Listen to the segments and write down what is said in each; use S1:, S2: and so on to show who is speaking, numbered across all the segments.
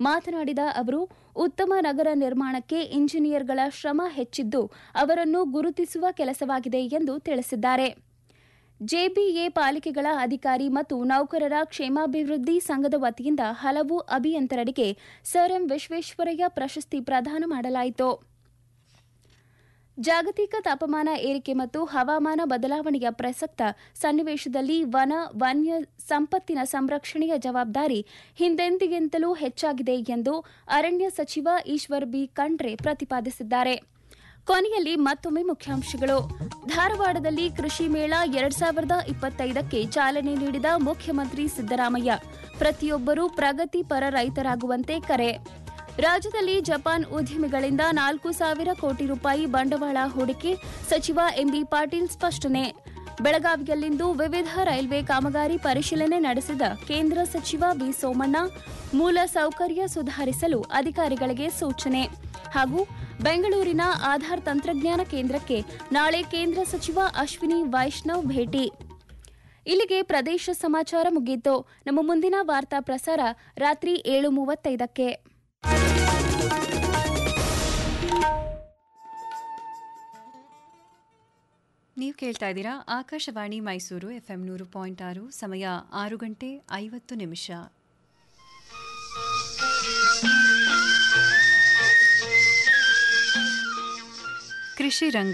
S1: ಮಾತನಾಡಿದ ಅವರು ಉತ್ತಮ ನಗರ ನಿರ್ಮಾಣಕ್ಕೆ ಇಂಜಿನಿಯರ್ಗಳ ಶ್ರಮ ಹೆಚ್ಚಿದ್ದು ಅವರನ್ನು ಗುರುತಿಸುವ ಕೆಲಸವಾಗಿದೆ ಎಂದು ತಿಳಿಸಿದ್ದಾರೆ ಜೆಬಿಎ ಪಾಲಿಕೆಗಳ ಅಧಿಕಾರಿ ಮತ್ತು ನೌಕರರ ಕ್ಷೇಮಾಭಿವೃದ್ಧಿ ಸಂಘದ ವತಿಯಿಂದ ಹಲವು ಅಭಿಯಂತರರಿಗೆ ಸರ್ ಎಂ ವಿಶ್ವೇಶ್ವರಯ್ಯ ಪ್ರಶಸ್ತಿ ಪ್ರದಾನ ಮಾಡಲಾಯಿತು ಜಾಗತಿಕ ತಾಪಮಾನ ಏರಿಕೆ ಮತ್ತು ಹವಾಮಾನ ಬದಲಾವಣೆಯ ಪ್ರಸಕ್ತ ಸನ್ನಿವೇಶದಲ್ಲಿ ವನ ವನ್ಯ ಸಂಪತ್ತಿನ ಸಂರಕ್ಷಣೆಯ ಜವಾಬ್ದಾರಿ ಹಿಂದೆಂದಿಗಿಂತಲೂ ಹೆಚ್ಚಾಗಿದೆ ಎಂದು ಅರಣ್ಯ ಸಚಿವ ಈಶ್ವರ್ ಬಿ ಖಂಡ್ರೆ ಪ್ರತಿಪಾದಿಸಿದ್ದಾರೆ ಕೊನೆಯಲ್ಲಿ ಮತ್ತೊಮ್ಮೆ ಮುಖ್ಯಾಂಶಗಳು ಧಾರವಾಡದಲ್ಲಿ ಕೃಷಿ ಮೇಳ ಎರಡ್ ಸಾವಿರದ ಇಪ್ಪತ್ತೈದಕ್ಕೆ ಚಾಲನೆ ನೀಡಿದ ಮುಖ್ಯಮಂತ್ರಿ ಸಿದ್ದರಾಮಯ್ಯ ಪ್ರತಿಯೊಬ್ಬರೂ ಪ್ರಗತಿಪರ ರೈತರಾಗುವಂತೆ ಕರೆ ರಾಜ್ಯದಲ್ಲಿ ಜಪಾನ್ ಉದ್ಯಮಿಗಳಿಂದ ನಾಲ್ಕು ಸಾವಿರ ಕೋಟಿ ರೂಪಾಯಿ ಬಂಡವಾಳ ಹೂಡಿಕೆ ಸಚಿವ ಎಂಬಿ ಪಾಟೀಲ್ ಸ್ಪಷ್ಟನೆ ಬೆಳಗಾವಿಯಲ್ಲಿಂದು ವಿವಿಧ ರೈಲ್ವೆ ಕಾಮಗಾರಿ ಪರಿಶೀಲನೆ ನಡೆಸಿದ ಕೇಂದ್ರ ಸಚಿವ ಬಿ ಸೋಮಣ್ಣ ಮೂಲ ಸೌಕರ್ಯ ಸುಧಾರಿಸಲು ಅಧಿಕಾರಿಗಳಿಗೆ ಸೂಚನೆ ಹಾಗೂ ಬೆಂಗಳೂರಿನ ಆಧಾರ್ ತಂತ್ರಜ್ಞಾನ ಕೇಂದ್ರಕ್ಕೆ ನಾಳೆ ಕೇಂದ್ರ ಸಚಿವ ಅಶ್ವಿನಿ ವೈಷ್ಣವ್ ಭೇಟಿ ಇಲ್ಲಿಗೆ ಪ್ರದೇಶ ಸಮಾಚಾರ ಮುಗಿಯಿತು ನಮ್ಮ ಮುಂದಿನ ವಾರ್ತಾ ಪ್ರಸಾರ ರಾತ್ರಿ ಏಳು ಮೂವತ್ತೈದಕ್ಕೆ
S2: ನೀವು ಕೇಳ್ತಾ ಇದ್ದೀರಾ ಆಕಾಶವಾಣಿ ಮೈಸೂರು ಎಫ್ ಎಂ ನೂರು ಪಾಯಿಂಟ್ ಆರು ಸಮಯ ಆರು ಗಂಟೆ ಐವತ್ತು ನಿಮಿಷ ಕೃಷಿ ರಂಗ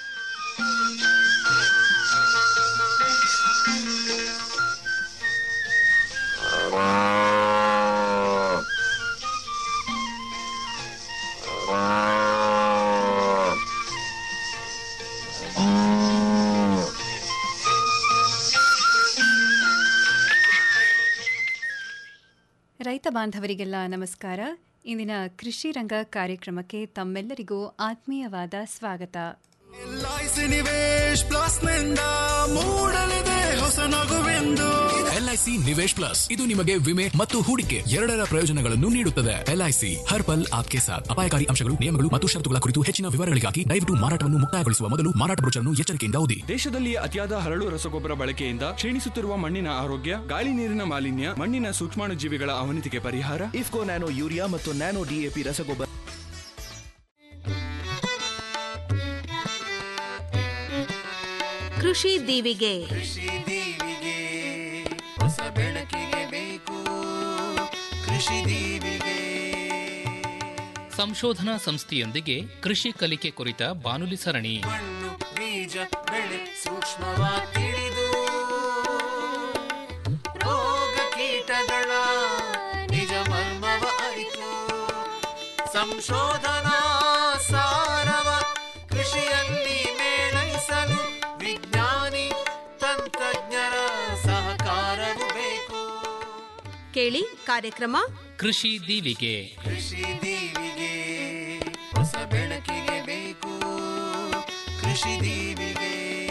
S2: ರೈತ ಬಾಂಧವರಿಗೆಲ್ಲ ನಮಸ್ಕಾರ ಇಂದಿನ ಕೃಷಿ ರಂಗ ಕಾರ್ಯಕ್ರಮಕ್ಕೆ ತಮ್ಮೆಲ್ಲರಿಗೂ ಆತ್ಮೀಯವಾದ ಸ್ವಾಗತ
S3: ಎಲ್ಐಸಿ ನಿವೇಶ್ ಪ್ಲಸ್ ನಿಂದ ಮೂಡಲಿದೆ ಹೊಸ ನಗುವೆಂದು
S4: ಎಲ್ಐಸಿ ನಿವೇಶ್ ಪ್ಲಸ್ ಇದು ನಿಮಗೆ ವಿಮೆ ಮತ್ತು ಹೂಡಿಕೆ ಎರಡರ ಪ್ರಯೋಜನಗಳನ್ನು ನೀಡುತ್ತದೆ ಎಲ್ಐಸಿ ಹರ್ ಪಲ್ ಆಪ್ಕೆ ಸಾಥ್ ಅಪಾಯಕಾರಿ ಅಂಶಗಳು ನಿಯಮಗಳು ಮತ್ತು ಷರತ್ತುಗಳ ಕುರಿತು ಹೆಚ್ಚಿನ ವಿವರಗಳಿಗಾಗಿ ದಯವಿಟ್ಟು ಮಾರಾಟವನ್ನು ಮುಕ್ತಾಯಗೊಳಿಸುವ ಮೊದಲು ಮಾರಾಟ ಬ್ರೋಚರ್ನ್ನು ಎಚ್ಚರಿಕೆಯಿಂದ ಓದಿ
S5: ದೇಶದಲ್ಲಿ ಅತಿಯಾದ ಹರಳು ರಸಗೊಬ್ಬರ ಬಳಕೆಯಿಂದ ಕ್ಷೀಣಿಸುತ್ತಿರುವ ಮಣ್ಣಿನ ಆರೋಗ್ಯ ಗಾಳಿ ನೀರಿನ ಮಾಲಿನ್ಯ ಮಣ್ಣಿನ ಸೂಕ್ಷ್ಮಾಣುಜೀವಿಗಳ ಅವನತಿಗೆ ಪರಿಹಾರ
S3: ಇಫ್ಕೋ ನ್ಯಾನೋ ಯೂರಿಯಾ ಮತ್ತು ನ್ಯಾನೋ ಡಿಎಪಿ ರಸಗೊಬ್ಬರ
S6: ಕೃಷಿ ದೀವಿಗೆ
S3: ಕೃಷಿ ದೀವಿಗೆ ಹೊಸ ಬೆಳಕಿಗೆ ಬೇಕು ಕೃಷಿ ದೀವಿಗೆ
S7: ಸಂಶೋಧನಾ ಸಂಸ್ಥೆಯೊಂದಿಗೆ ಕೃಷಿ ಕಲಿಕೆ ಕುರಿತ ಬಾನುಲಿ ಸರಣಿ
S3: ಮಣ್ಣು ಬೀಜ ಬೆಳೆ ಸೂಕ್ಷ್ಮವಾಗಿ ತಿಳಿದು ರೋಗ ಕೀಟಗಳ ನಿಜ ಮರ್ಮವ ಅರಿತು ಸಂಶೋಧನಾ ಸಾರವ ಕೃಷಿಯಲ್ಲಿ ಮೇಳೈಸಲು ವಿಜ್ಞಾನಿ ತಂತ್ರಜ್ಞರ ಸಹಕಾರವು ಬೇಕು
S6: ಕೇಳಿ ಕಾರ್ಯಕ್ರಮ
S7: ಕೃಷಿ ದೀವಿಗೆ
S3: ಕೃಷಿ ದೀವಿಗೆ ಹೊಸ ಬೆಳಕಿಗೆ ಬೇಕು ಕೃಷಿ ದೀವಿಗೆ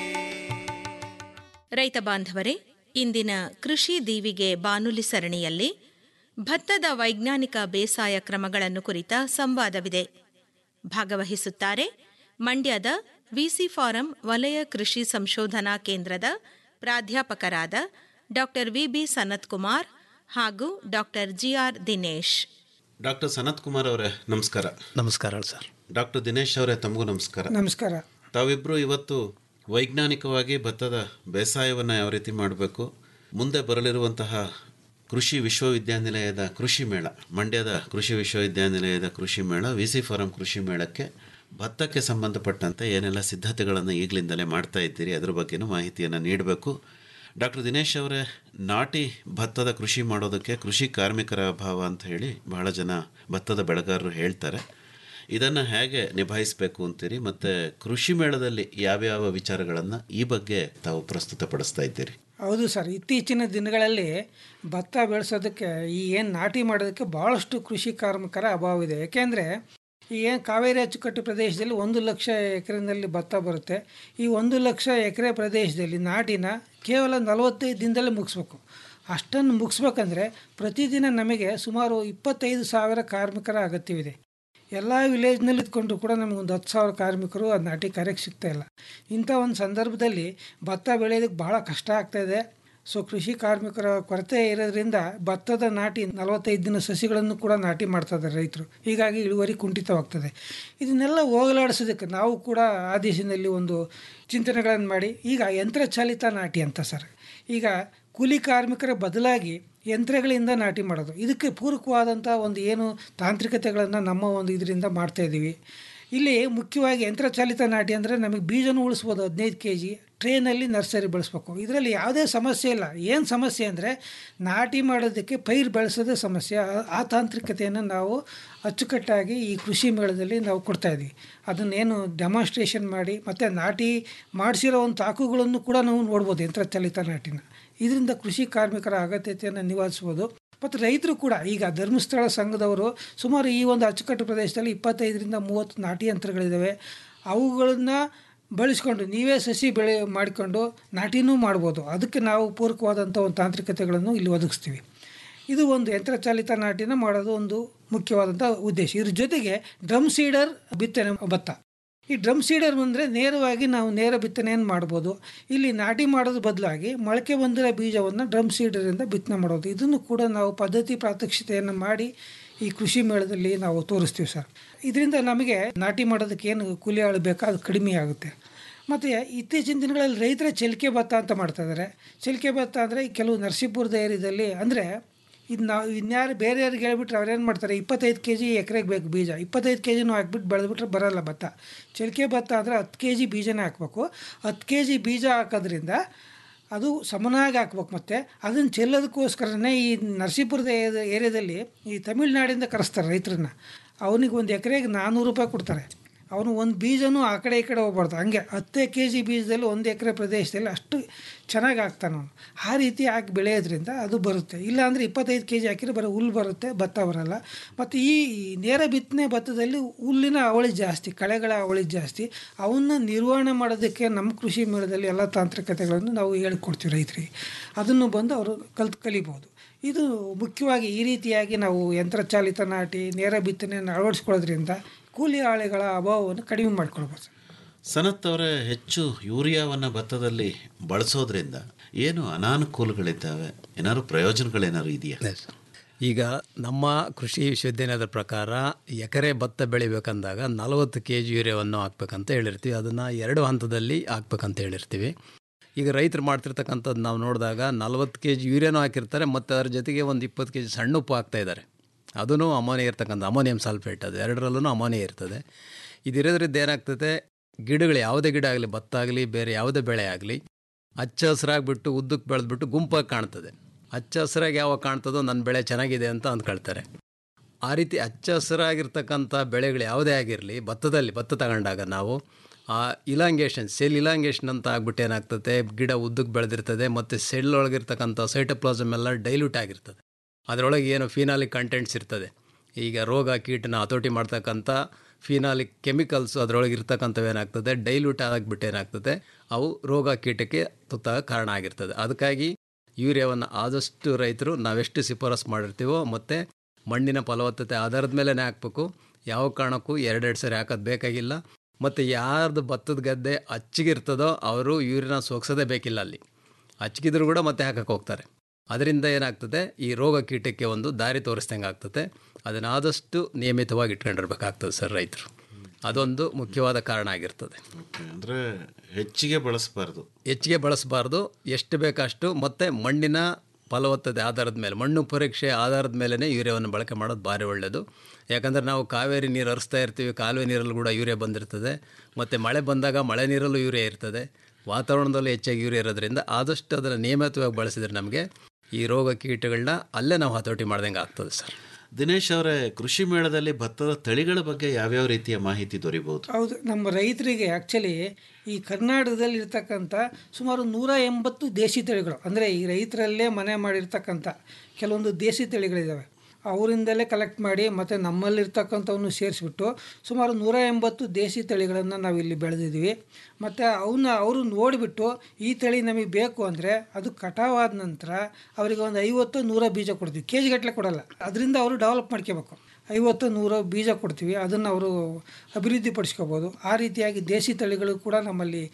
S6: ರೈತ ಬಾಂಧವರೇ ಇಂದಿನ ಕೃಷಿ ದೀವಿಗೆ ಬಾನುಲಿ ಸರಣಿಯಲ್ಲಿ ಭತ್ತದ ವೈಜ್ಞಾನಿಕ ಬೇಸಾಯ ಕ್ರಮಗಳನ್ನು ಕುರಿತ ಸಂವಾದವಿದೆ ಭಾಗವಹಿಸುತ್ತಾರೆ ಮಂಡ್ಯದ ವಿಸಿ ಫಾರಂ ವಲಯ ಕೃಷಿ ಸಂಶೋಧನಾ ಕೇಂದ್ರದ ಪ್ರಾಧ್ಯಾಪಕರಾದ ಡಾಕ್ಟರ್ ವಿಬಿ ಸನತ್ ಕುಮಾರ್ ಹಾಗೂ doctor GR Dinesh
S8: doctor Sanath Kumar ಅವರೇ ನಮಸ್ಕಾರ
S9: ನಮಸ್ಕಾರ ಸರ್
S8: ಡಾಕ್ಟರ್ ದಿನೇಶ್ ಅವರೇ ತಮಗೂ ನಮಸ್ಕಾರ
S9: ನಮಸ್ಕಾರ
S8: ತಾವಿಬ್ಬರು ಇವತ್ತು ವೈಜ್ಞಾನಿಕವಾಗಿ ಭತ್ತದ ಬೇಸಾಯವನ್ನು ಯಾವ ರೀತಿ ಮಾಡಬೇಕು ಮುಂದೆ ಬರಲಿರುವಂತಹ ಕೃಷಿ ವಿಶ್ವವಿದ್ಯಾನಿಲಯದ ಕೃಷಿ ಮೇಳ ಮಂಡ್ಯದ ಕೃಷಿ ವಿಶ್ವವಿದ್ಯಾನಿಲಯದ ಕೃಷಿ ಮೇಳ ವಿ ಸಿ ಫಾರಂ ಕೃಷಿ ಮೇಳಕ್ಕೆ ಭತ್ತಕ್ಕೆ ಸಂಬಂಧಪಟ್ಟಂತೆ ಏನೆಲ್ಲ ಸಿದ್ಧತೆಗಳನ್ನು ಈಗಲಿಂದಲೇ ಮಾಡ್ತಾ ಇದ್ದೀರಿ ಅದ್ರ ಬಗ್ಗೆನೂ ಮಾಹಿತಿಯನ್ನು ನೀಡಬೇಕು ಡಾಕ್ಟರ್ ದಿನೇಶ್ ಅವರೇ ನಾಟಿ ಭತ್ತದ ಕೃಷಿ ಮಾಡೋದಕ್ಕೆ ಕೃಷಿ ಕಾರ್ಮಿಕರ ಅಭಾವ ಅಂತ ಹೇಳಿ ಬಹಳ ಜನ ಭತ್ತದ ಬೆಳೆಗಾರರು ಹೇಳ್ತಾರೆ ಇದನ್ನು ಹೇಗೆ ನಿಭಾಯಿಸಬೇಕು ಅಂತೀರಿ ಮತ್ತು ಕೃಷಿ ಮೇಳದಲ್ಲಿ ಯಾವ್ಯಾವ ವಿಚಾರಗಳನ್ನು ಈ ಬಗ್ಗೆ ತಾವು ಪ್ರಸ್ತುತಪಡಿಸ್ತಾ ಇದ್ದೀರಿ
S9: ಹೌದು ಸರ್ ಇತ್ತೀಚಿನ ದಿನಗಳಲ್ಲಿ ಭತ್ತ ಬೆಳೆಸೋದಕ್ಕೆ ಈ ಏನು ನಾಟಿ ಮಾಡೋದಕ್ಕೆ ಭಾಳಷ್ಟು ಕೃಷಿ ಕಾರ್ಮಿಕರ ಅಭಾವ ಇದೆ ಯಾಕೆಂದರೆ ಈ ಏನು ಕಾವೇರಿ ಅಚ್ಚುಕಟ್ಟು ಪ್ರದೇಶದಲ್ಲಿ ಒಂದು ಲಕ್ಷ ಎಕರೆನಲ್ಲಿ ಭತ್ತ ಬರುತ್ತೆ ಈ ಒಂದು ಲಕ್ಷ ಎಕರೆ ಪ್ರದೇಶದಲ್ಲಿ ನಾಟಿನ ಕೇವಲ ನಲವತ್ತೈದು ದಿನದಲ್ಲೇ ಮುಗಿಸ್ಬೇಕು ಅಷ್ಟನ್ನು ಮುಗಿಸ್ಬೇಕಂದ್ರೆ ಪ್ರತಿದಿನ ನಮಗೆ ಸುಮಾರು ಇಪ್ಪತ್ತೈದು ಸಾವಿರ ಕಾರ್ಮಿಕರ ಅಗತ್ಯವಿದೆ ಎಲ್ಲ ವಿಲೇಜ್ನಲ್ಲಿ ಇದ್ಕೊಂಡು ಕೂಡ ನಮಗೆ ಒಂದು ಹತ್ತು ಸಾವಿರ ಕಾರ್ಮಿಕರು ಅದು ನಾಟಿ ಕಾರ್ಯಕ್ಕೆ ಸಿಗ್ತಾ ಇಲ್ಲ ಇಂಥ ಒಂದು ಸಂದರ್ಭದಲ್ಲಿ ಭತ್ತ ಬೆಳೆಯೋದಕ್ಕೆ ಭಾಳ ಕಷ್ಟ ಆಗ್ತಾಯಿದೆ ಸೊ ಕೃಷಿ ಕಾರ್ಮಿಕರ ಕೊರತೆ ಇರೋದ್ರಿಂದ ಭತ್ತದ ನಾಟಿ ನಲವತ್ತೈದು ದಿನ ಸಸಿಗಳನ್ನು ಕೂಡ ನಾಟಿ ಮಾಡ್ತಾ ಇದ್ದಾರೆ ರೈತರು ಹೀಗಾಗಿ ಇಳುವರಿ ಕುಂಠಿತವಾಗ್ತದೆ ಇದನ್ನೆಲ್ಲ ಹೋಗಲಾಡಿಸೋದಕ್ಕೆ ನಾವು ಕೂಡ ಆ ದಿಶೆಯಲ್ಲಿ ಒಂದು ಚಿಂತನೆಗಳನ್ನು ಮಾಡಿ ಈಗ ಯಂತ್ರಚಾಲಿತ ನಾಟಿ ಅಂತ ಸರ್ ಈಗ ಕೂಲಿ ಕಾರ್ಮಿಕರ ಬದಲಾಗಿ ಯಂತ್ರಗಳಿಂದ ನಾಟಿ ಮಾಡೋದು ಇದಕ್ಕೆ ಪೂರಕವಾದಂಥ ಒಂದು ಏನು ತಾಂತ್ರಿಕತೆಗಳನ್ನು ನಮ್ಮ ಒಂದು ಇದರಿಂದ ಮಾಡ್ತಾಯಿದ್ದೀವಿ ಇಲ್ಲಿ ಮುಖ್ಯವಾಗಿ ಯಂತ್ರಚಾಲಿತ ನಾಟಿ ಅಂದರೆ ನಮಗೆ ಬೀಜನೂ ಉಳಿಸ್ಬೋದು ಹದಿನೈದು ಕೆ ಜಿ ಟ್ರೇನಲ್ಲಿ ನರ್ಸರಿ ಬೆಳೆಸ್ಬೇಕು ಇದರಲ್ಲಿ ಯಾವುದೇ ಸಮಸ್ಯೆ ಇಲ್ಲ ಏನು ಸಮಸ್ಯೆ ಅಂದರೆ ನಾಟಿ ಮಾಡೋದಕ್ಕೆ ಪೈರು ಬೆಳೆಸೋದೇ ಸಮಸ್ಯೆ ಆ- ಆ ತಾಂತ್ರಿಕತೆಯನ್ನು ನಾವು ಅಚ್ಚುಕಟ್ಟಾಗಿ ಈ ಕೃಷಿ ಮೇಳದಲ್ಲಿ ನಾವು ಕೊಡ್ತಾಯಿದ್ವಿ ಅದನ್ನೇನು ಡೆಮಾನ್ಸ್ಟ್ರೇಷನ್ ಮಾಡಿ ಮತ್ತು ನಾಟಿ ಮಾಡಿಸಿರೋ ಒಂದು ತಾಕುಗಳನ್ನು ಕೂಡ ನಾವು ನೋಡ್ಬೋದು ಯಂತ್ರಚಾಲಿತ ನಾಟಿನ ಇದರಿಂದ ಕೃಷಿ ಕಾರ್ಮಿಕರ ಅಗತ್ಯತೆಯನ್ನು ನಿವಾರಿಸ್ಬೋದು ಮತ್ತು ರೈತರು ಕೂಡ ಈಗ ಧರ್ಮಸ್ಥಳ ಸಂಘದವರು ಸುಮಾರು ಈ ಒಂದು ಅಚ್ಚುಕಟ್ಟು ಪ್ರದೇಶದಲ್ಲಿ ಇಪ್ಪತ್ತೈದರಿಂದ ಮೂವತ್ತು ನಾಟಿ ಯಂತ್ರಗಳಿದ್ದಾವೆ ಅವುಗಳನ್ನು ಬಳಸ್ಕೊಂಡು ನೀವೇ ಸಸಿ ಬೆಳೆ ಮಾಡಿಕೊಂಡು ನಾಟಿನೂ ಮಾಡ್ಬೋದು ಅದಕ್ಕೆ ನಾವು ಪೂರಕವಾದಂಥ ಒಂದು ತಾಂತ್ರಿಕತೆಗಳನ್ನು ಇಲ್ಲಿ ಒದಗಿಸ್ತೀವಿ ಇದು ಒಂದು ಯಂತ್ರಚಾಲಿತ ನಾಟಿನ ಮಾಡೋದು ಒಂದು ಮುಖ್ಯವಾದಂಥ ಉದ್ದೇಶ ಇದ್ರ ಜೊತೆಗೆ ಡ್ರಮ್ ಸೀಡರ್ ಬಿತ್ತನೆ ಭತ್ತ ಈ ಡ್ರಮ್ ಸೀಡರ್ ಬಂದರೆ ನೇರವಾಗಿ ನಾವು ನೇರ ಬಿತ್ತನೆಯನ್ನು ಮಾಡ್ಬೋದು ಇಲ್ಲಿ ನಾಟಿ ಮಾಡೋದ್ರ ಬದಲಾಗಿ ಮೊಳಕೆ ಬಂದಿರೋ ಬೀಜವನ್ನು ಡ್ರಮ್ ಸೀಡರಿಂದ ಬಿತ್ತನೆ ಮಾಡೋದು ಇದನ್ನು ಕೂಡ ನಾವು ಪದ್ಧತಿ ಪ್ರಾತ್ಯಕ್ಷಿತೆಯನ್ನು ಮಾಡಿ ಈ ಕೃಷಿ ಮೇಳದಲ್ಲಿ ನಾವು ತೋರಿಸ್ತೀವಿ ಸರ್ ಇದರಿಂದ ನಮಗೆ ನಾಟಿ ಮಾಡೋದಕ್ಕೆ ಏನು ಕೂಲಿ ಆಳು ಬೇಕಾ ಅದು ಕಡಿಮೆ ಆಗುತ್ತೆ ಮತ್ತು ಇತ್ತೀಚಿನ ದಿನಗಳಲ್ಲಿ ರೈತರ ಚಲಿಕೆ ಭತ್ತ ಅಂತ ಮಾಡ್ತಾ ಇದ್ದಾರೆ ಚಲಿಕೆ ಭತ್ತ ಅಂದರೆ ಕೆಲವು ನರಸೀಪುರದ ಏರಿಯಾದಲ್ಲಿ ಅಂದರೆ ಇದು ನಾವು ಇನ್ಯಾರು ಬೇರೆಯವ್ರಿಗೆ ಹೇಳ್ಬಿಟ್ರೆ ಅವ್ರೇನು ಮಾಡ್ತಾರೆ ಇಪ್ಪತ್ತೈದು ಕೆ ಜಿ ಎಕರೆಗೆ ಬೇಕು ಬೀಜ ಇಪ್ಪತ್ತೈದು ಕೆ ಜಿನೂ ಹಾಕ್ಬಿಟ್ಟು ಬೆಳೆದ್ಬಿಟ್ರೆ ಬರೋಲ್ಲ ಭತ್ತ ಚಲಿಕೆ ಭತ್ತ ಅಂದರೆ ಹತ್ತು ಕೆ ಜಿ ಬೀಜನೇ ಹಾಕ್ಬೇಕು ಹತ್ತು ಕೆ ಜಿ ಬೀಜ ಹಾಕೋದ್ರಿಂದ ಅದು ಸಮನಾಗಿ ಹಾಕ್ಬೇಕು ಮತ್ತು ಅದನ್ನು ಚೆಲ್ಲೋದಕ್ಕೋಸ್ಕರನೇ ಈ ನರಸೀಪುರದ ಏರಿಯಾ- ಏರಿಯಾದಲ್ಲಿ ಈ ತಮಿಳ್ನಾಡಿಂದ ಕರೆಸ್ತಾರೆ ರೈತರನ್ನ ಅವನಿಗೆ ಒಂದು ಎಕರೆಗೆ ನಾನ್ನೂರು ರೂಪಾಯಿ ಕೊಡ್ತಾರೆ ಅವನು ಒಂದು ಬೀಜನೂ ಆ ಕಡೆ ಈ ಕಡೆ ಹೋಗ್ಬಾರ್ದು ಹಂಗೆ ಹತ್ತೇ ಕೆ ಜಿ ಬೀಜದಲ್ಲಿ ಒಂದು ಎಕರೆ ಪ್ರದೇಶದಲ್ಲಿ ಅಷ್ಟು ಚೆನ್ನಾಗಿ ಹಾಕ್ತಾನೆ ಅವನು ಆ ರೀತಿ ಹಾಕಿ ಬೆಳೆಯೋದ್ರಿಂದ ಅದು ಬರುತ್ತೆ ಇಲ್ಲಾಂದರೆ ಇಪ್ಪತ್ತೈದು ಕೆ ಜಿ ಹಾಕಿದ್ರೆ ಬರೋ ಹುಲ್ಲು ಬರುತ್ತೆ ಭತ್ತ ಬರಲ್ಲ ಮತ್ತು ಈ ನೇರ ಬಿತ್ತನೆ ಭತ್ತದಲ್ಲಿ ಹುಲ್ಲಿನ ಅವಳಿ ಜಾಸ್ತಿ ಕಳೆಗಳ ಅವಳಿ ಜಾಸ್ತಿ ಅವನ್ನ ನಿರ್ವಹಣೆ ಮಾಡೋದಕ್ಕೆ ನಮ್ಮ ಕೃಷಿ ಮೇಳದಲ್ಲಿ ಎಲ್ಲ ತಾಂತ್ರಿಕತೆಗಳನ್ನು ನಾವು ಹೇಳಿಕೊಡ್ತೀವಿ ರೈತರಿಗೆ ಅದನ್ನು ಬಂದು ಅವರು ಕಲ್ತು ಕಲಿಬೋದು ಇದು ಮುಖ್ಯವಾಗಿ ಈ ರೀತಿಯಾಗಿ ನಾವು ಯಂತ್ರಚಾಲಿತ ನಾಟಿ ನೇರ ಬಿತ್ತನೆಯನ್ನು ಅಳವಡಿಸ್ಕೊಳ್ಳೋದ್ರಿಂದ ಕೂಲಿ ಆಳೆಗಳ ಅಭಾವವನ್ನು ಕಡಿಮೆ ಮಾಡ್ಕೊಳ್ಬೋದು
S8: ಸನತ್ ಅವರೇ ಹೆಚ್ಚು ಯೂರಿಯಾವನ್ನು ಭತ್ತದಲ್ಲಿ ಬಳಸೋದ್ರಿಂದ ಏನು ಅನಾನುಕೂಲಗಳಿದ್ದಾವೆ ಏನಾದ್ರು ಪ್ರಯೋಜನಗಳೇನಾದ್ರು ಇದೆಯಾ
S10: ಈಗ ನಮ್ಮ ಕೃಷಿ ವಿಶ್ವವಿದ್ಯಾಲಯದ ಪ್ರಕಾರ ಎಕರೆ ಭತ್ತ ಬೆಳಿಬೇಕಂದಾಗ ನಲವತ್ತು ಕೆ ಜಿ ಯೂರಿಯಾವನ್ನು ಹಾಕ್ಬೇಕಂತ ಹೇಳಿರ್ತೀವಿ ಅದನ್ನು ಎರಡು ಹಂತದಲ್ಲಿ ಹಾಕ್ಬೇಕಂತ ಹೇಳಿರ್ತೀವಿ ಈಗ ರೈತರು ಮಾಡ್ತಿರ್ತಕ್ಕಂಥದ್ದು ನಾವು ನೋಡಿದಾಗ ನಲ್ವತ್ತು ಕೆ ಜಿ ಯೂರಿಯಾನೂ ಹಾಕಿರ್ತಾರೆ ಮತ್ತು ಅದ್ರ ಜೊತೆಗೆ ಒಂದು ಇಪ್ಪತ್ತು ಕೆ ಜಿ ಸಣ್ಣ ಉಪ್ಪು ಹಾಕ್ತಾ ಇದ್ದಾರೆ ಅದೂ ಅಮೋನಿಯಾ ಇರ್ತಕ್ಕಂಥ ಅಮೋನಿಯಂ ಸಲ್ಫೇಟ್ ಅದು ಎರಡರಲ್ಲೂ ಅಮೋನಿಯಾ ಇರ್ತದೆ ಇದಿರೋದ್ರಿಂದ ಏನಾಗ್ತದೆ ಗಿಡಗಳು ಯಾವುದೇ ಗಿಡ ಆಗಲಿ ಭತ್ತ ಆಗಲಿ ಬೇರೆ ಯಾವುದೇ ಬೆಳೆ ಆಗಲಿ ಹಚ್ಚ ಹಸಿರಾಗ್ಬಿಟ್ಟು ಉದ್ದಕ್ಕೆ ಬೆಳೆದ್ಬಿಟ್ಟು ಗುಂಪಾಗಿ ಕಾಣ್ತದೆ ಹಚ್ಚ ಹಸಿರಾಗಿ ಯಾವಾಗ ಕಾಣ್ತದೋ ನನ್ನ ಬೆಳೆ ಚೆನ್ನಾಗಿದೆ ಅಂತ ಅಂದ್ಕೊಳ್ತಾರೆ ಆ ರೀತಿ ಹಚ್ಚ ಹಸಿರಾಗಿರ್ತಕ್ಕಂಥ ಬೆಳೆಗಳು ಯಾವುದೇ ಆಗಿರಲಿ ಭತ್ತದಲ್ಲಿ ಭತ್ತ ತಗೊಂಡಾಗ ನಾವು ಆ ಇಲಾಂಗೇಷನ್ ಸೆಲ್ ಇಲಾಂಗೇಷನ್ ಅಂತ ಆಗ್ಬಿಟ್ಟು ಏನಾಗ್ತದೆ ಗಿಡ ಉದ್ದಕ್ಕೆ ಬೆಳೆದಿರ್ತದೆ ಮತ್ತು ಸೆಲ್ ಒಳಗಿರ್ತಕ್ಕಂಥ ಸೈಟೋಪ್ಲಾಸಮ್ ಎಲ್ಲ ಡೈಲ್ಯೂಟ್ ಆಗಿರ್ತದೆ ಅದರೊಳಗೆ ಏನು ಫಿನಾಲಿಕ್ ಕಂಟೆಂಟ್ಸ್ ಇರ್ತದೆ ಈಗ ರೋಗ ಕೀಟನ ಹತೋಟಿ ಮಾಡ್ತಕ್ಕಂಥ ಫಿನಾಲಿಕ್ ಕೆಮಿಕಲ್ಸ್ ಅದರೊಳಗೆ ಇರ್ತಕ್ಕಂಥವು ಏನಾಗ್ತದೆ ಡೈಲ್ಯೂಟ್ ಆಗಿಬಿಟ್ಟು ಏನಾಗ್ತದೆ ಅವು ರೋಗ ಕೀಟಕ್ಕೆ ತುತ್ತಾಗ ಕಾರಣ ಆಗಿರ್ತದೆ ಅದಕ್ಕಾಗಿ ಯೂರಿಯಾವನ್ನು ಆದಷ್ಟು ರೈತರು ನಾವೆಷ್ಟು ಶಿಫಾರಸ್ ಮಾಡಿರ್ತೀವೋ ಮತ್ತು ಮಣ್ಣಿನ ಫಲವತ್ತತೆ ಆಧಾರದ ಮೇಲೇ ಹಾಕಬೇಕು ಯಾವ ಕಾರಣಕ್ಕೂ ಎರಡೆರಡು ಸರಿ ಹಾಕೋದು ಬೇಕಾಗಿಲ್ಲ ಮತ್ತು ಯಾರ್ದು ಭತ್ತದ ಗದ್ದೆ ಅಚ್ಚಿಗಿರ್ತದೋ ಅವರು ಯೂರಿಯಾನ ಸೋಗ್ಸೋದೇ ಬೇಕಿಲ್ಲ ಅಲ್ಲಿ ಅಚ್ಚಿಗಿದ್ರು ಕೂಡ ಮತ್ತೆ ಹಾಕಕ್ಕೆ ಹೋಗ್ತಾರೆ ಅದರಿಂದ ಏನಾಗ್ತದೆ ಈ ರೋಗ ಕೀಟಕ್ಕೆ ಒಂದು ದಾರಿ ತೋರಿಸ್ದಂಗೆ ಆಗ್ತದೆ ಅದನ್ನು ಆದಷ್ಟು ನಿಯಮಿತವಾಗಿ ಇಟ್ಕೊಂಡಿರ್ಬೇಕಾಗ್ತದೆ ಸರ್ ರೈತರು ಅದೊಂದು ಮುಖ್ಯವಾದ ಕಾರಣ ಆಗಿರ್ತದೆ
S8: ಅಂದರೆ ಹೆಚ್ಚಿಗೆ ಬಳಸಬಾರ್ದು
S10: ಹೆಚ್ಚಿಗೆ ಬಳಸಬಾರ್ದು ಎಷ್ಟು ಬೇಕಷ್ಟು ಮತ್ತು ಮಣ್ಣಿನ ಫಲವತ್ತತೆ ಆಧಾರದ ಮೇಲೆ ಮಣ್ಣು ಪರೀಕ್ಷೆ ಆಧಾರದ ಮೇಲೇ ಯೂರಿಯಾವನ್ನು ಬಳಕೆ ಮಾಡೋದು ಭಾರಿ ಒಳ್ಳೆಯದು ಯಾಕಂದರೆ ನಾವು ಕಾವೇರಿ ನೀರು ಹರಿಸ್ತಾ ಇರ್ತೀವಿ ಕಾಲುವೆ ನೀರಲ್ಲೂ ಕೂಡ ಯೂರಿಯಾ ಬಂದಿರ್ತದೆ ಮತ್ತು ಮಳೆ ಬಂದಾಗ ಮಳೆ ನೀರಲ್ಲೂ ಯೂರಿಯಾ ಇರ್ತದೆ ವಾತಾವರಣದಲ್ಲೂ ಹೆಚ್ಚಾಗಿ ಯೂರಿಯಾ ಇರೋದ್ರಿಂದ ಆದಷ್ಟು ಅದನ್ನು ನಿಯಮಿತವಾಗಿ ಬಳಸಿದ್ರೆ ನಮಗೆ ಈ ರೋಗ ಕೀಟಗಳನ್ನ ಅಲ್ಲೇ ನಾವು ಹತೋಟಿ ಮಾಡ್ದಂಗೆ ಆಗ್ತದೆ ಸರ್
S8: ದಿನೇಶ್ ಅವರೇ ಕೃಷಿ ಮೇಳದಲ್ಲಿ ಭತ್ತದ ತಳಿಗಳ ಬಗ್ಗೆ ಯಾವ್ಯಾವ ರೀತಿಯ ಮಾಹಿತಿ ದೊರೀಬಹುದು
S9: ಹೌದು ನಮ್ಮ ರೈತರಿಗೆ ಆ್ಯಕ್ಚುಲಿ ಈ ಕರ್ನಾಟಕದಲ್ಲಿ ಇರ್ತಕ್ಕಂಥ ಸುಮಾರು ನೂರ ಎಂಬತ್ತು ದೇಸಿ ತಳಿಗಳು ಅಂದರೆ ಈ ರೈತರಲ್ಲೇ ಮನೆ ಮಾಡಿರ್ತಕ್ಕಂಥ ಕೆಲವೊಂದು ದೇಸಿ ತಳಿಗಳಿದ್ದಾವೆ ಅವರಿಂದಲೇ ಕಲೆಕ್ಟ್ ಮಾಡಿ ಮತ್ತು ನಮ್ಮಲ್ಲಿರ್ತಕ್ಕಂಥವನ್ನು ಸೇರಿಸ್ಬಿಟ್ಟು ಸುಮಾರು ನೂರ ಎಂಬತ್ತು ದೇಸಿ ತಳಿಗಳನ್ನು ನಾವು ಇಲ್ಲಿ ಬೆಳೆದಿದ್ವಿ ಮತ್ತು ಅವನ್ನ ಅವರು ನೋಡಿಬಿಟ್ಟು ಈ ತಳಿ ನಮಗೆ ಬೇಕು ಅಂದರೆ ಅದು ಕಟಾವಾದ ನಂತರ ಅವರಿಗೆ ಒಂದು ಐವತ್ತು ನೂರ ಬೀಜ ಕೊಡ್ತೀವಿ ಕೆ ಜಿ ಗಟ್ಟಲೆ ಕೊಡಲ್ಲ ಅದರಿಂದ ಅವರು ಡೆವಲಪ್ ಮಾಡ್ಕೋಬೇಕು ಐವತ್ತು ನೂರು ಬೀಜ ಕೊಡ್ತೀವಿ ಅದನ್ನು ಅವರು ಅಭಿವೃದ್ಧಿ ಪಡಿಸ್ಕೋಬೋದು ಆ ರೀತಿಯಾಗಿ ದೇಸಿ ತಳಿಗಳು ಕೂಡ ನಮ್ಮಲ್ಲಿ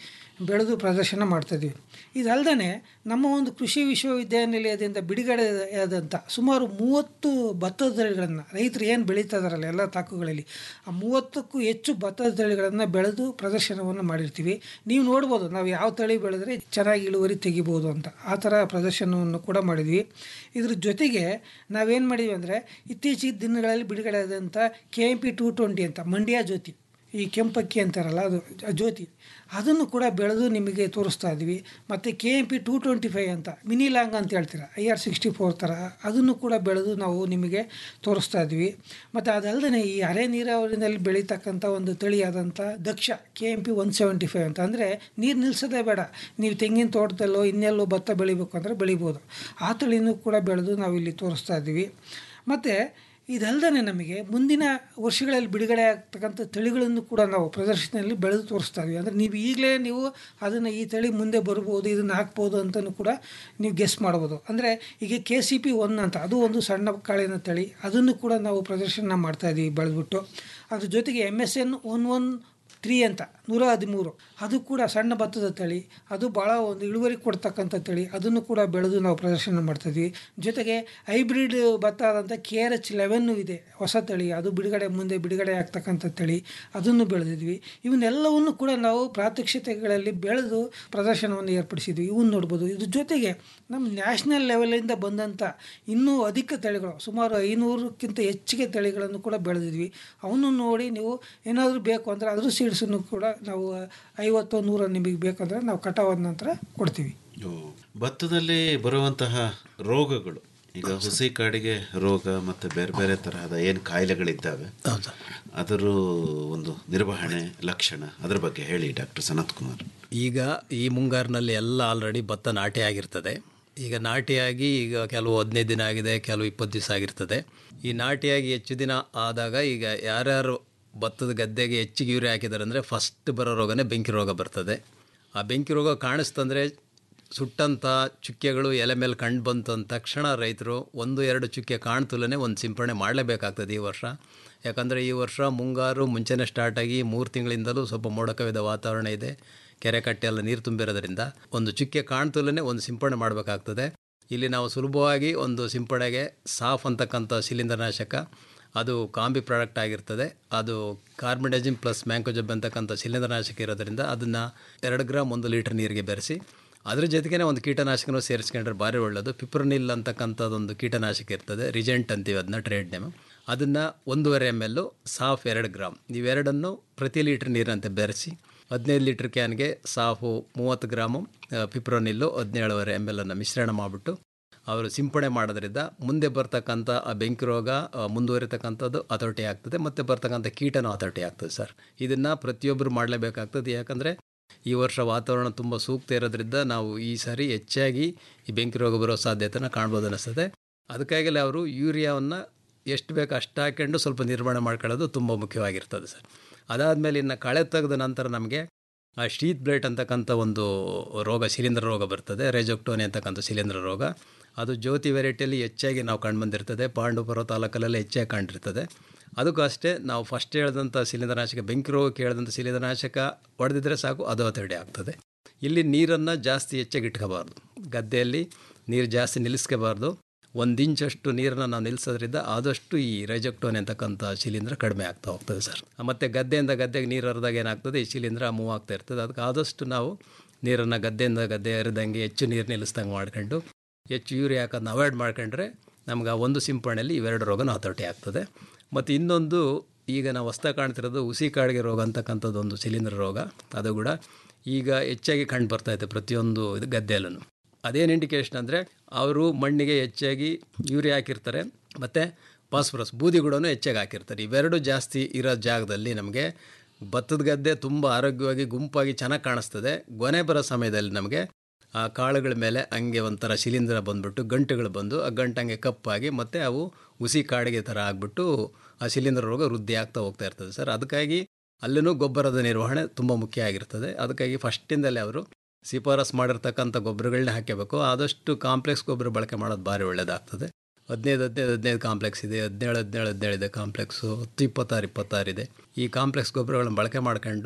S9: ಬೆಳೆದು ಪ್ರದರ್ಶನ ಮಾಡ್ತಾಯಿದ್ವಿ ಇದಲ್ಲದೆ ನಮ್ಮ ಒಂದು ಕೃಷಿ ವಿಶ್ವವಿದ್ಯಾನಿಲಯದಿಂದ ಬಿಡುಗಡೆಯಾದಂಥ ಸುಮಾರು ಮೂವತ್ತು ಭತ್ತದ ತಳಿಗಳನ್ನು ರೈತರು ಏನು ಬೆಳೀತಾ ಇದಾರಲ್ಲ ಎಲ್ಲ ತಾಕುಗಳಲ್ಲಿ ಆ ಮೂವತ್ತಕ್ಕೂ ಹೆಚ್ಚು ಭತ್ತದ ತಳಿಗಳನ್ನು ಬೆಳೆದು ಪ್ರದರ್ಶನವನ್ನು ಮಾಡಿರ್ತೀವಿ ನೀವು ನೋಡ್ಬೋದು ನಾವು ಯಾವ ತಳಿ ಬೆಳೆದ್ರೆ ಚೆನ್ನಾಗಿ ಇಳುವರಿ ತೆಗಿಬೋದು ಅಂತ ಆ ಥರ ಪ್ರದರ್ಶನವನ್ನು ಕೂಡ ಮಾಡಿದ್ವಿ ಇದ್ರ ಜೊತೆಗೆ ನಾವೇನು ಮಾಡಿದ್ವಿ ಅಂದರೆ ಇತ್ತೀಚಿನ ದಿನಗಳಲ್ಲಿ ಬಿಡುಗಡೆ ಆದಂಥ K M P two twenty ಅಂತ ಮಂಡ್ಯ ಜ್ಯೋತಿ ಈ ಕೆಂಪಕ್ಕಿ ಅಂತಾರಲ್ಲ ಅದು ಆ ಜ್ಯೋತಿ ಅದನ್ನು ಕೂಡ ಬೆಳೆದು ನಿಮಗೆ ತೋರಿಸ್ತಾ ಇದ್ವಿ ಮತ್ತು K M P two twenty five ಅಂತ ಮಿನಿ ಲಾಂಗ್ ಅಂತ ಹೇಳ್ತೀರ ಐ ಆರ್ ಸಿಕ್ಸ್ಟಿ ಫೋರ್ ಥರ ಅದನ್ನು ಕೂಡ ಬೆಳೆದು ನಾವು ನಿಮಗೆ ತೋರಿಸ್ತಾ ಇದ್ವಿ ಮತ್ತು ಅದಲ್ಲದೆ ಈ ಅರೆ ನೀರಾವರಿನಲ್ಲಿ ಬೆಳೀತಕ್ಕಂಥ ಒಂದು ತಳಿಯಾದಂಥ Daksha K M P one seventy five ಅಂತ ಅಂದರೆ ನೀರು ನಿಲ್ಲಿಸೋದೇ ಬೇಡ ನೀವು ತೆಂಗಿನ ತೋಟದಲ್ಲೋ ಇನ್ನೆಲ್ಲೋ ಭತ್ತ ಬೆಳಿಬೇಕು ಅಂದರೆ ಬೆಳಿಬೋದು ಆ ತಳಿನೂ ಕೂಡ ಬೆಳೆದು ನಾವು ಇಲ್ಲಿ ತೋರಿಸ್ತಾ ಇದ್ವಿ ಮತ್ತು ಇದಲ್ಲದೆ ನಮಗೆ ಮುಂದಿನ ವರ್ಷಗಳಲ್ಲಿ ಬಿಡುಗಡೆ ಆಗ್ತಕ್ಕಂಥ ತಳಿಗಳನ್ನು ಕೂಡ ನಾವು ಪ್ರದರ್ಶನದಲ್ಲಿ ಬೆಳೆದು ತೋರಿಸ್ತಾ ಇದ್ವಿ ಅಂದರೆ ನೀವು ಈಗಲೇ ನೀವು ಅದನ್ನು ಈ ತಳಿ ಮುಂದೆ ಬರ್ಬೋದು ಇದನ್ನು ಹಾಕ್ಬೋದು ಅಂತಲೂ ಕೂಡ ನೀವು ಗೆಸ್ ಮಾಡ್ಬೋದು ಅಂದರೆ ಈಗ ಕೆ ಸಿ ಪಿ ಒನ್ ಅಂತ ಅದು ಒಂದು ಸಣ್ಣ ಕಾಳಿನ ತಳಿ ಅದನ್ನು ಕೂಡ ನಾವು ಪ್ರದರ್ಶನ ಮಾಡ್ತಾ ಇದ್ದೀವಿ ಬೆಳೆದ್ಬಿಟ್ಟು ಅದ್ರ ಜೊತೆಗೆ M S N one one three ಅಂತ ನೂರ ಹದಿಮೂರು ಅದು ಕೂಡ ಸಣ್ಣ ಭತ್ತದ ತಳಿ ಅದು ಭಾಳ ಒಂದು ಇಳುವರಿ ಕೊಡ್ತಕ್ಕಂಥ ತಳಿ ಅದನ್ನು ಕೂಡ ಬೆಳೆದು ನಾವು ಪ್ರದರ್ಶನ ಮಾಡ್ತಾಯಿದ್ವಿ ಜೊತೆಗೆ ಹೈಬ್ರಿಡ್ ಭತ್ತ ಆದಂಥ ಕೆ ಆರ್ ಎಚ್ ಲೆವೆನ್ನು ಇದೆ ಹೊಸ ತಳಿ ಅದು ಬಿಡುಗಡೆ ಮುಂದೆ ಬಿಡುಗಡೆ ಆಗ್ತಕ್ಕಂಥ ತಳಿ ಅದನ್ನು ಬೆಳೆದಿದ್ವಿ ಇವನ್ನೆಲ್ಲವನ್ನು ಕೂಡ ನಾವು ಪ್ರಾತ್ಯಕ್ಷಿತೆಗಳಲ್ಲಿ ಬೆಳೆದು ಪ್ರದರ್ಶನವನ್ನು ಏರ್ಪಡಿಸಿದ್ವಿ ಇವನ್ನ ನೋಡ್ಬೋದು ಇದ್ರ ಜೊತೆಗೆ ನಮ್ಮ ನ್ಯಾಷನಲ್ ಲೆವೆಲಿಂದ ಬಂದಂಥ ಇನ್ನೂ ಅಧಿಕ ತಳಿಗಳು ಸುಮಾರು ಐನೂರಕ್ಕಿಂತ ಹೆಚ್ಚಿಗೆ ತಳಿಗಳನ್ನು ಕೂಡ ಬೆಳೆದಿದ್ವಿ ಅವನು ನೋಡಿ ನೀವು ಏನಾದರೂ ಬೇಕು ಅಂದರೆ ಅದ್ರ ಸೀಡ್ಸನ್ನು ಕೂಡ ನಾವು ಐವತ್ತು ನೂರ ನಿಮಗೆ ಬೇಕಂದರೆ ನಾವು ಕಟಾವಾದ ನಂತರ ಕೊಡ್ತೀವಿ
S8: ಭತ್ತದಲ್ಲಿ ಬರುವಂತಹ ರೋಗಗಳು ಈಗ ಹುಸಿ ಕಾಡಿಗೆ ರೋಗ ಮತ್ತು ಬೇರೆ ಬೇರೆ ತರಹದ ಏನು ಕಾಯಿಲೆಗಳಿದ್ದಾವೆ ಅದರ ಒಂದು ನಿರ್ವಹಣೆ ಲಕ್ಷಣ ಅದ್ರ ಬಗ್ಗೆ ಹೇಳಿ ಡಾಕ್ಟರ್ ಸನತ್ ಕುಮಾರ್
S10: ಈಗ ಈ ಮುಂಗಾರಿನಲ್ಲಿ ಎಲ್ಲ ಆಲ್ರೆಡಿ ಭತ್ತ ನಾಟಿ ಆಗಿರ್ತದೆ ಈಗ ನಾಟಿಯಾಗಿ ಈಗ ಕೆಲವು ಹದಿನೈದು ದಿನ ಆಗಿದೆ ಕೆಲವು ಇಪ್ಪತ್ತು ದಿವಸ ಆಗಿರ್ತದೆ ಈ ನಾಟಿಯಾಗಿ ಹೆಚ್ಚು ದಿನ ಆದಾಗ ಈಗ ಯಾರ್ಯಾರು ಭತ್ತದ ಗದ್ದೆಗೆ ಹೆಚ್ಚಿಗೆ ಯೂರಿಯಾ ಹಾಕಿದ್ದಾರೆ ಅಂದರೆ ಫಸ್ಟ್ ಬರೋ ರೋಗನೇ ಬೆಂಕಿ ರೋಗ ಬರ್ತದೆ ಆ ಬೆಂಕಿ ರೋಗ ಕಾಣಿಸ್ತಂದರೆ ಸುಟ್ಟಂಥ ಚುಕ್ಕೆಗಳು ಎಲೆ ಮೇಲೆ ಕಂಡು ಬಂತು ಅಂದ ತಕ್ಷಣ ರೈತರು ಒಂದು ಎರಡು ಚುಕ್ಕೆ ಕಾಣ್ತಲೇ ಒಂದು ಸಿಂಪಡಣೆ ಮಾಡಲೇಬೇಕಾಗ್ತದೆ ಈ ವರ್ಷ ಯಾಕಂದರೆ ಈ ವರ್ಷ ಮುಂಗಾರು ಮುಂಚೆನೇ ಸ್ಟಾರ್ಟ್ ಆಗಿ ಮೂರು ತಿಂಗಳಿಂದಲೂ ಸ್ವಲ್ಪ ಮೋಡ ಕವಿದ ವಾತಾವರಣ ಇದೆ ಕೆರೆ ಕಟ್ಟೆ ಎಲ್ಲ ನೀರು ತುಂಬಿರೋದ್ರಿಂದ ಒಂದು ಚುಕ್ಕೆ ಕಾಣ್ತಲೇ ಒಂದು ಸಿಂಪಡಣೆ ಮಾಡಬೇಕಾಗ್ತದೆ ಇಲ್ಲಿ ನಾವು ಸುಲಭವಾಗಿ ಒಂದು ಸಿಂಪಡಣೆಗೆ ಸಾಫ್ ಅಂತಕ್ಕಂಥ ಶಿಲೀಂಧ್ರನಾಶಕ ಅದು ಕಾಂಬಿ ಪ್ರಾಡಕ್ಟ್ ಆಗಿರ್ತದೆ ಅದು ಕಾರ್ಬನ್ಡೈಜಿನ್ ಪ್ಲಸ್ ಮ್ಯಾಂಕೋಜಬ್ ಅಂತಕ್ಕಂಥ ಶಿಲೀಂಧ್ರನಾಶಕ ಇರೋದ್ರಿಂದ ಅದನ್ನು ಎರಡು ಗ್ರಾಮ್ ಒಂದು ಲೀಟರ್ ನೀರಿಗೆ ಬೆರೆಸಿ ಅದ್ರ ಜೊತೆಗೇ ಒಂದು ಕೀಟನಾಶಕನೂ ಸೇರಿಸ್ಕೊಂಡ್ರೆ ಭಾರಿ ಒಳ್ಳೆಯದು ಪಿಪ್ರನಿಲ್ ಅಂತಕ್ಕಂಥದ್ದೊಂದು ಕೀಟನಾಶಕ ಇರ್ತದೆ ರಿಜೆಂಟ್ ಅಂತೀವಿ ಅದನ್ನ ಟ್ರೇಡ್ ನೇಮ್ ಅದನ್ನು ಒಂದೂವರೆ ಎಮ್ ಎಲ್ಲು ಸಾಫ್ ಎರಡು ಗ್ರಾಮ್ ಇವೆರಡನ್ನು ಪ್ರತಿ ಲೀಟ್ರ್ ನೀರಂತೆ ಬೆರೆಸಿ ಹದಿನೈದು ಲೀಟ್ರ್ ಕ್ಯಾನ್ಗೆ ಸಾಫು ಮೂವತ್ತು ಗ್ರಾಮು ಪಿಪ್ರೋನಿಲ್ಲು ಹದಿನೇಳುವರೆ ಎಮ್ ಎಲ್ ಅನ್ನು ಮಿಶ್ರಣ ಮಾಡಿಬಿಟ್ಟು ಅವರು ಸಿಂಪಡಣೆ ಮಾಡೋದ್ರಿಂದ ಮುಂದೆ ಬರ್ತಕ್ಕಂಥ ಆ ಬೆಂಕಿ ರೋಗ ಆ, ಮುಂದುವರಿತಕ್ಕಂಥದ್ದು ಹತೋಟಿ ಆಗ್ತದೆ ಮತ್ತು ಬರ್ತಕ್ಕಂಥ ಕೀಟನೂ ಹತೋಟಿ ಆಗ್ತದೆ ಸರ್ ಇದನ್ನು ಪ್ರತಿಯೊಬ್ಬರು ಮಾಡಲೇಬೇಕಾಗ್ತದೆ ಯಾಕಂದರೆ ಈ ವರ್ಷ ವಾತಾವರಣ ತುಂಬ ಸೂಕ್ತ ಇರೋದ್ರಿಂದ ನಾವು ಈ ಸಾರಿ ಹೆಚ್ಚಾಗಿ ಈ ಬೆಂಕಿ ರೋಗ ಬರೋ ಸಾಧ್ಯತೆನ ಕಾಣ್ಬೋದು ಅನ್ನಿಸ್ತದೆ ಅದಕ್ಕಾಗಲೇ ಅವರು ಯೂರಿಯಾವನ್ನು ಎಷ್ಟು ಬೇಕು ಅಷ್ಟು ಹಾಕ್ಕೊಂಡು ಸ್ವಲ್ಪ ನಿರ್ವಹಣೆ ಮಾಡ್ಕೊಳ್ಳೋದು ತುಂಬ ಮುಖ್ಯವಾಗಿರ್ತದೆ ಸರ್ ಅದಾದಮೇಲೆ ಇನ್ನು ಕಳೆ ತೆಗೆದ ನಂತರ ನಮಗೆ ಆ ಶೀತ್ ಬ್ಲೈಟ್ ಅಂತಕ್ಕಂಥ ಒಂದು ರೋಗ ಶಿಲೀಂಧ್ರ ರೋಗ ಬರ್ತದೆ ರೆಜೊಕ್ಟೋನಿ ಅಂತಕ್ಕಂಥ ಶಿಲೀಂಧ್ರ ರೋಗ ಅದು ಜ್ಯೋತಿ ವೆರೈಟಿಯಲ್ಲಿ ಹೆಚ್ಚಾಗಿ ನಾವು ಕಂಡುಬಂದಿರ್ತದೆ ಪಾಂಡುಪುರ ತಾಲೂಕಲ್ಲೆಲ್ಲ ಹೆಚ್ಚಾಗಿ ಕಂಡಿರ್ತದೆ ಅದಕ್ಕೂ ಅಷ್ಟೇ ನಾವು ಫಸ್ಟ್ ಹೇಳ್ದಂಥ ಶಿಲೀಂಧ್ರನಾಶಕ ಬೆಂಕಿ ರೋಗಕ್ಕೆ ಹೇಳ್ದಂಥ ಶಿಲೀಂಧ್ರನಾಶಕ ಹೊಡೆದಿದ್ರೆ ಸಾಕು ಅದು ಹತೋಟಿ ಆಗ್ತದೆ ಇಲ್ಲಿ ನೀರನ್ನು ಜಾಸ್ತಿ ಹೆಚ್ಚಾಗಿ ಇಟ್ಕೋಬಾರ್ದು ಗದ್ದೆಯಲ್ಲಿ ನೀರು ಜಾಸ್ತಿ ನಿಲ್ಲಿಸ್ಕೋಬಾರ್ದು ಒಂದು ಇಂಚಷ್ಟು ನೀರನ್ನು ನಾವು ನಿಲ್ಲಿಸೋದ್ರಿಂದ ಆದಷ್ಟು ಈ ರೈಜಕ್ಟೋನ್ ಅಂತಕ್ಕಂಥ ಶಿಲೀಂಧ್ರ ಕಡಿಮೆ ಆಗ್ತಾ ಹೋಗ್ತದೆ ಸರ್ ಮತ್ತು ಗದ್ದೆಯಿಂದ ಗದ್ದೆಗೆ ನೀರು ಹರಿದಾಗ ಏನಾಗ್ತದೆ ಈ ಶಿಲೀಂಧ್ರ ಮೂವ್ ಆಗ್ತಾ ಇರ್ತದೆ ಅದಕ್ಕೆ ಆದಷ್ಟು ನಾವು ನೀರನ್ನು ಗದ್ದೆಯಿಂದ ಗದ್ದೆ ಹರಿದಂಗೆ ಹೆಚ್ಚು ನೀರು ನಿಲ್ಲಿಸ್ದಂಗೆ ಮಾಡ್ಕೊಂಡು ಹೆಚ್ಚು ಯೂರಿಯಾ ಹಾಕೋದನ್ನ ಅವಾಯ್ಡ್ ಮಾಡ್ಕೊಂಡ್ರೆ ನಮ್ಗೆ ಆ ಒಂದು ಸಿಂಪಡಣೆಯಲ್ಲಿ ಇವೆರಡು ರೋಗನೂ ಹತೋಟಿ ಆಗ್ತದೆ ಮತ್ತು ಇನ್ನೊಂದು ಈಗ ನಾವು ಹೊಸ್ದಾಗಿ ಕಾಣ್ತಿರೋದು ಹುಸಿ ಕಾಡಿಗೆ ರೋಗ ಅಂತಕ್ಕಂಥದ್ದು ಒಂದು ಶಿಲೀಂಧ್ರ ರೋಗ ಅದು ಕೂಡ ಈಗ ಹೆಚ್ಚಾಗಿ ಕಂಡು ಬರ್ತೈತೆ ಪ್ರತಿಯೊಂದು ಇದು ಗದ್ದೆಯಲ್ಲೂ ಅದೇನು ಇಂಡಿಕೇಶನ್ ಅಂದರೆ ಅವರು ಮಣ್ಣಿಗೆ ಹೆಚ್ಚಾಗಿ ಯೂರಿಯಾ ಹಾಕಿರ್ತಾರೆ ಮತ್ತು ಫಾಸ್ಫರಸ್ ಬೂದಿ ಗುಡನೂ ಹೆಚ್ಚಾಗಿ ಹಾಕಿರ್ತಾರೆ ಇವೆರಡು ಜಾಸ್ತಿ ಇರೋ ಜಾಗದಲ್ಲಿ ನಮಗೆ ಭತ್ತದ ಗದ್ದೆ ತುಂಬ ಆರೋಗ್ಯವಾಗಿ ಗುಂಪಾಗಿ ಚೆನ್ನಾಗಿ ಕಾಣಿಸ್ತದೆ ಗೊನೆ ಬರೋ ಸಮಯದಲ್ಲಿ ನಮಗೆ ಆ ಕಾಳುಗಳ ಮೇಲೆ ಹಂಗೆ ಒಂಥರ ಶಿಲೀಂಧ್ರ ಬಂದ್ಬಿಟ್ಟು ಗಂಟುಗಳು ಬಂದು ಆ ಗಂಟು ಹಂಗೆ ಕಪ್ಪಾಗಿ ಮತ್ತು ಅವು ಹುಸಿ ಕಾಡಿಗೆ ಥರ ಆಗಿಬಿಟ್ಟು ಆ ಶಿಲೀಂಧ್ರ ರೋಗ ವೃದ್ಧಿ ಆಗ್ತಾ ಹೋಗ್ತಾ ಇರ್ತದೆ ಸರ್ ಅದಕ್ಕಾಗಿ ಅಲ್ಲೂ ಗೊಬ್ಬರದ ನಿರ್ವಹಣೆ ತುಂಬ ಮುಖ್ಯ ಆಗಿರ್ತದೆ ಅದಕ್ಕಾಗಿ ಫಸ್ಟಿಂದಲೇ ಅವರು ಶಿಫಾರಸ್ ಮಾಡಿರ್ತಕ್ಕಂಥ ಗೊಬ್ಬರಗಳನ್ನೇ ಹಾಕಬೇಕು ಆದಷ್ಟು ಕಾಂಪ್ಲೆಕ್ಸ್ ಗೊಬ್ಬರ ಬಳಕೆ ಮಾಡೋದು ಭಾರಿ ಒಳ್ಳೆಯದಾಗ್ತದೆ ಹದಿನೈದು ಹದಿನೈದು ಹದಿನೈದು ಕಾಂಪ್ಲೆಕ್ಸ್ ಇದೆ ಹದಿನೇಳು ಹದಿನೇಳು ಹದಿನೇಳು ಇದೆ ಕಾಂಪ್ಲೆಕ್ಸು ಹತ್ತು ಇಪ್ಪತ್ತಾರು ಇಪ್ಪತ್ತಾರು ಇದೆ ಈ ಕಾಂಪ್ಲೆಕ್ಸ್ ಗೊಬ್ಬರಗಳನ್ನ ಬಳಕೆ ಮಾಡ್ಕೊಂಡು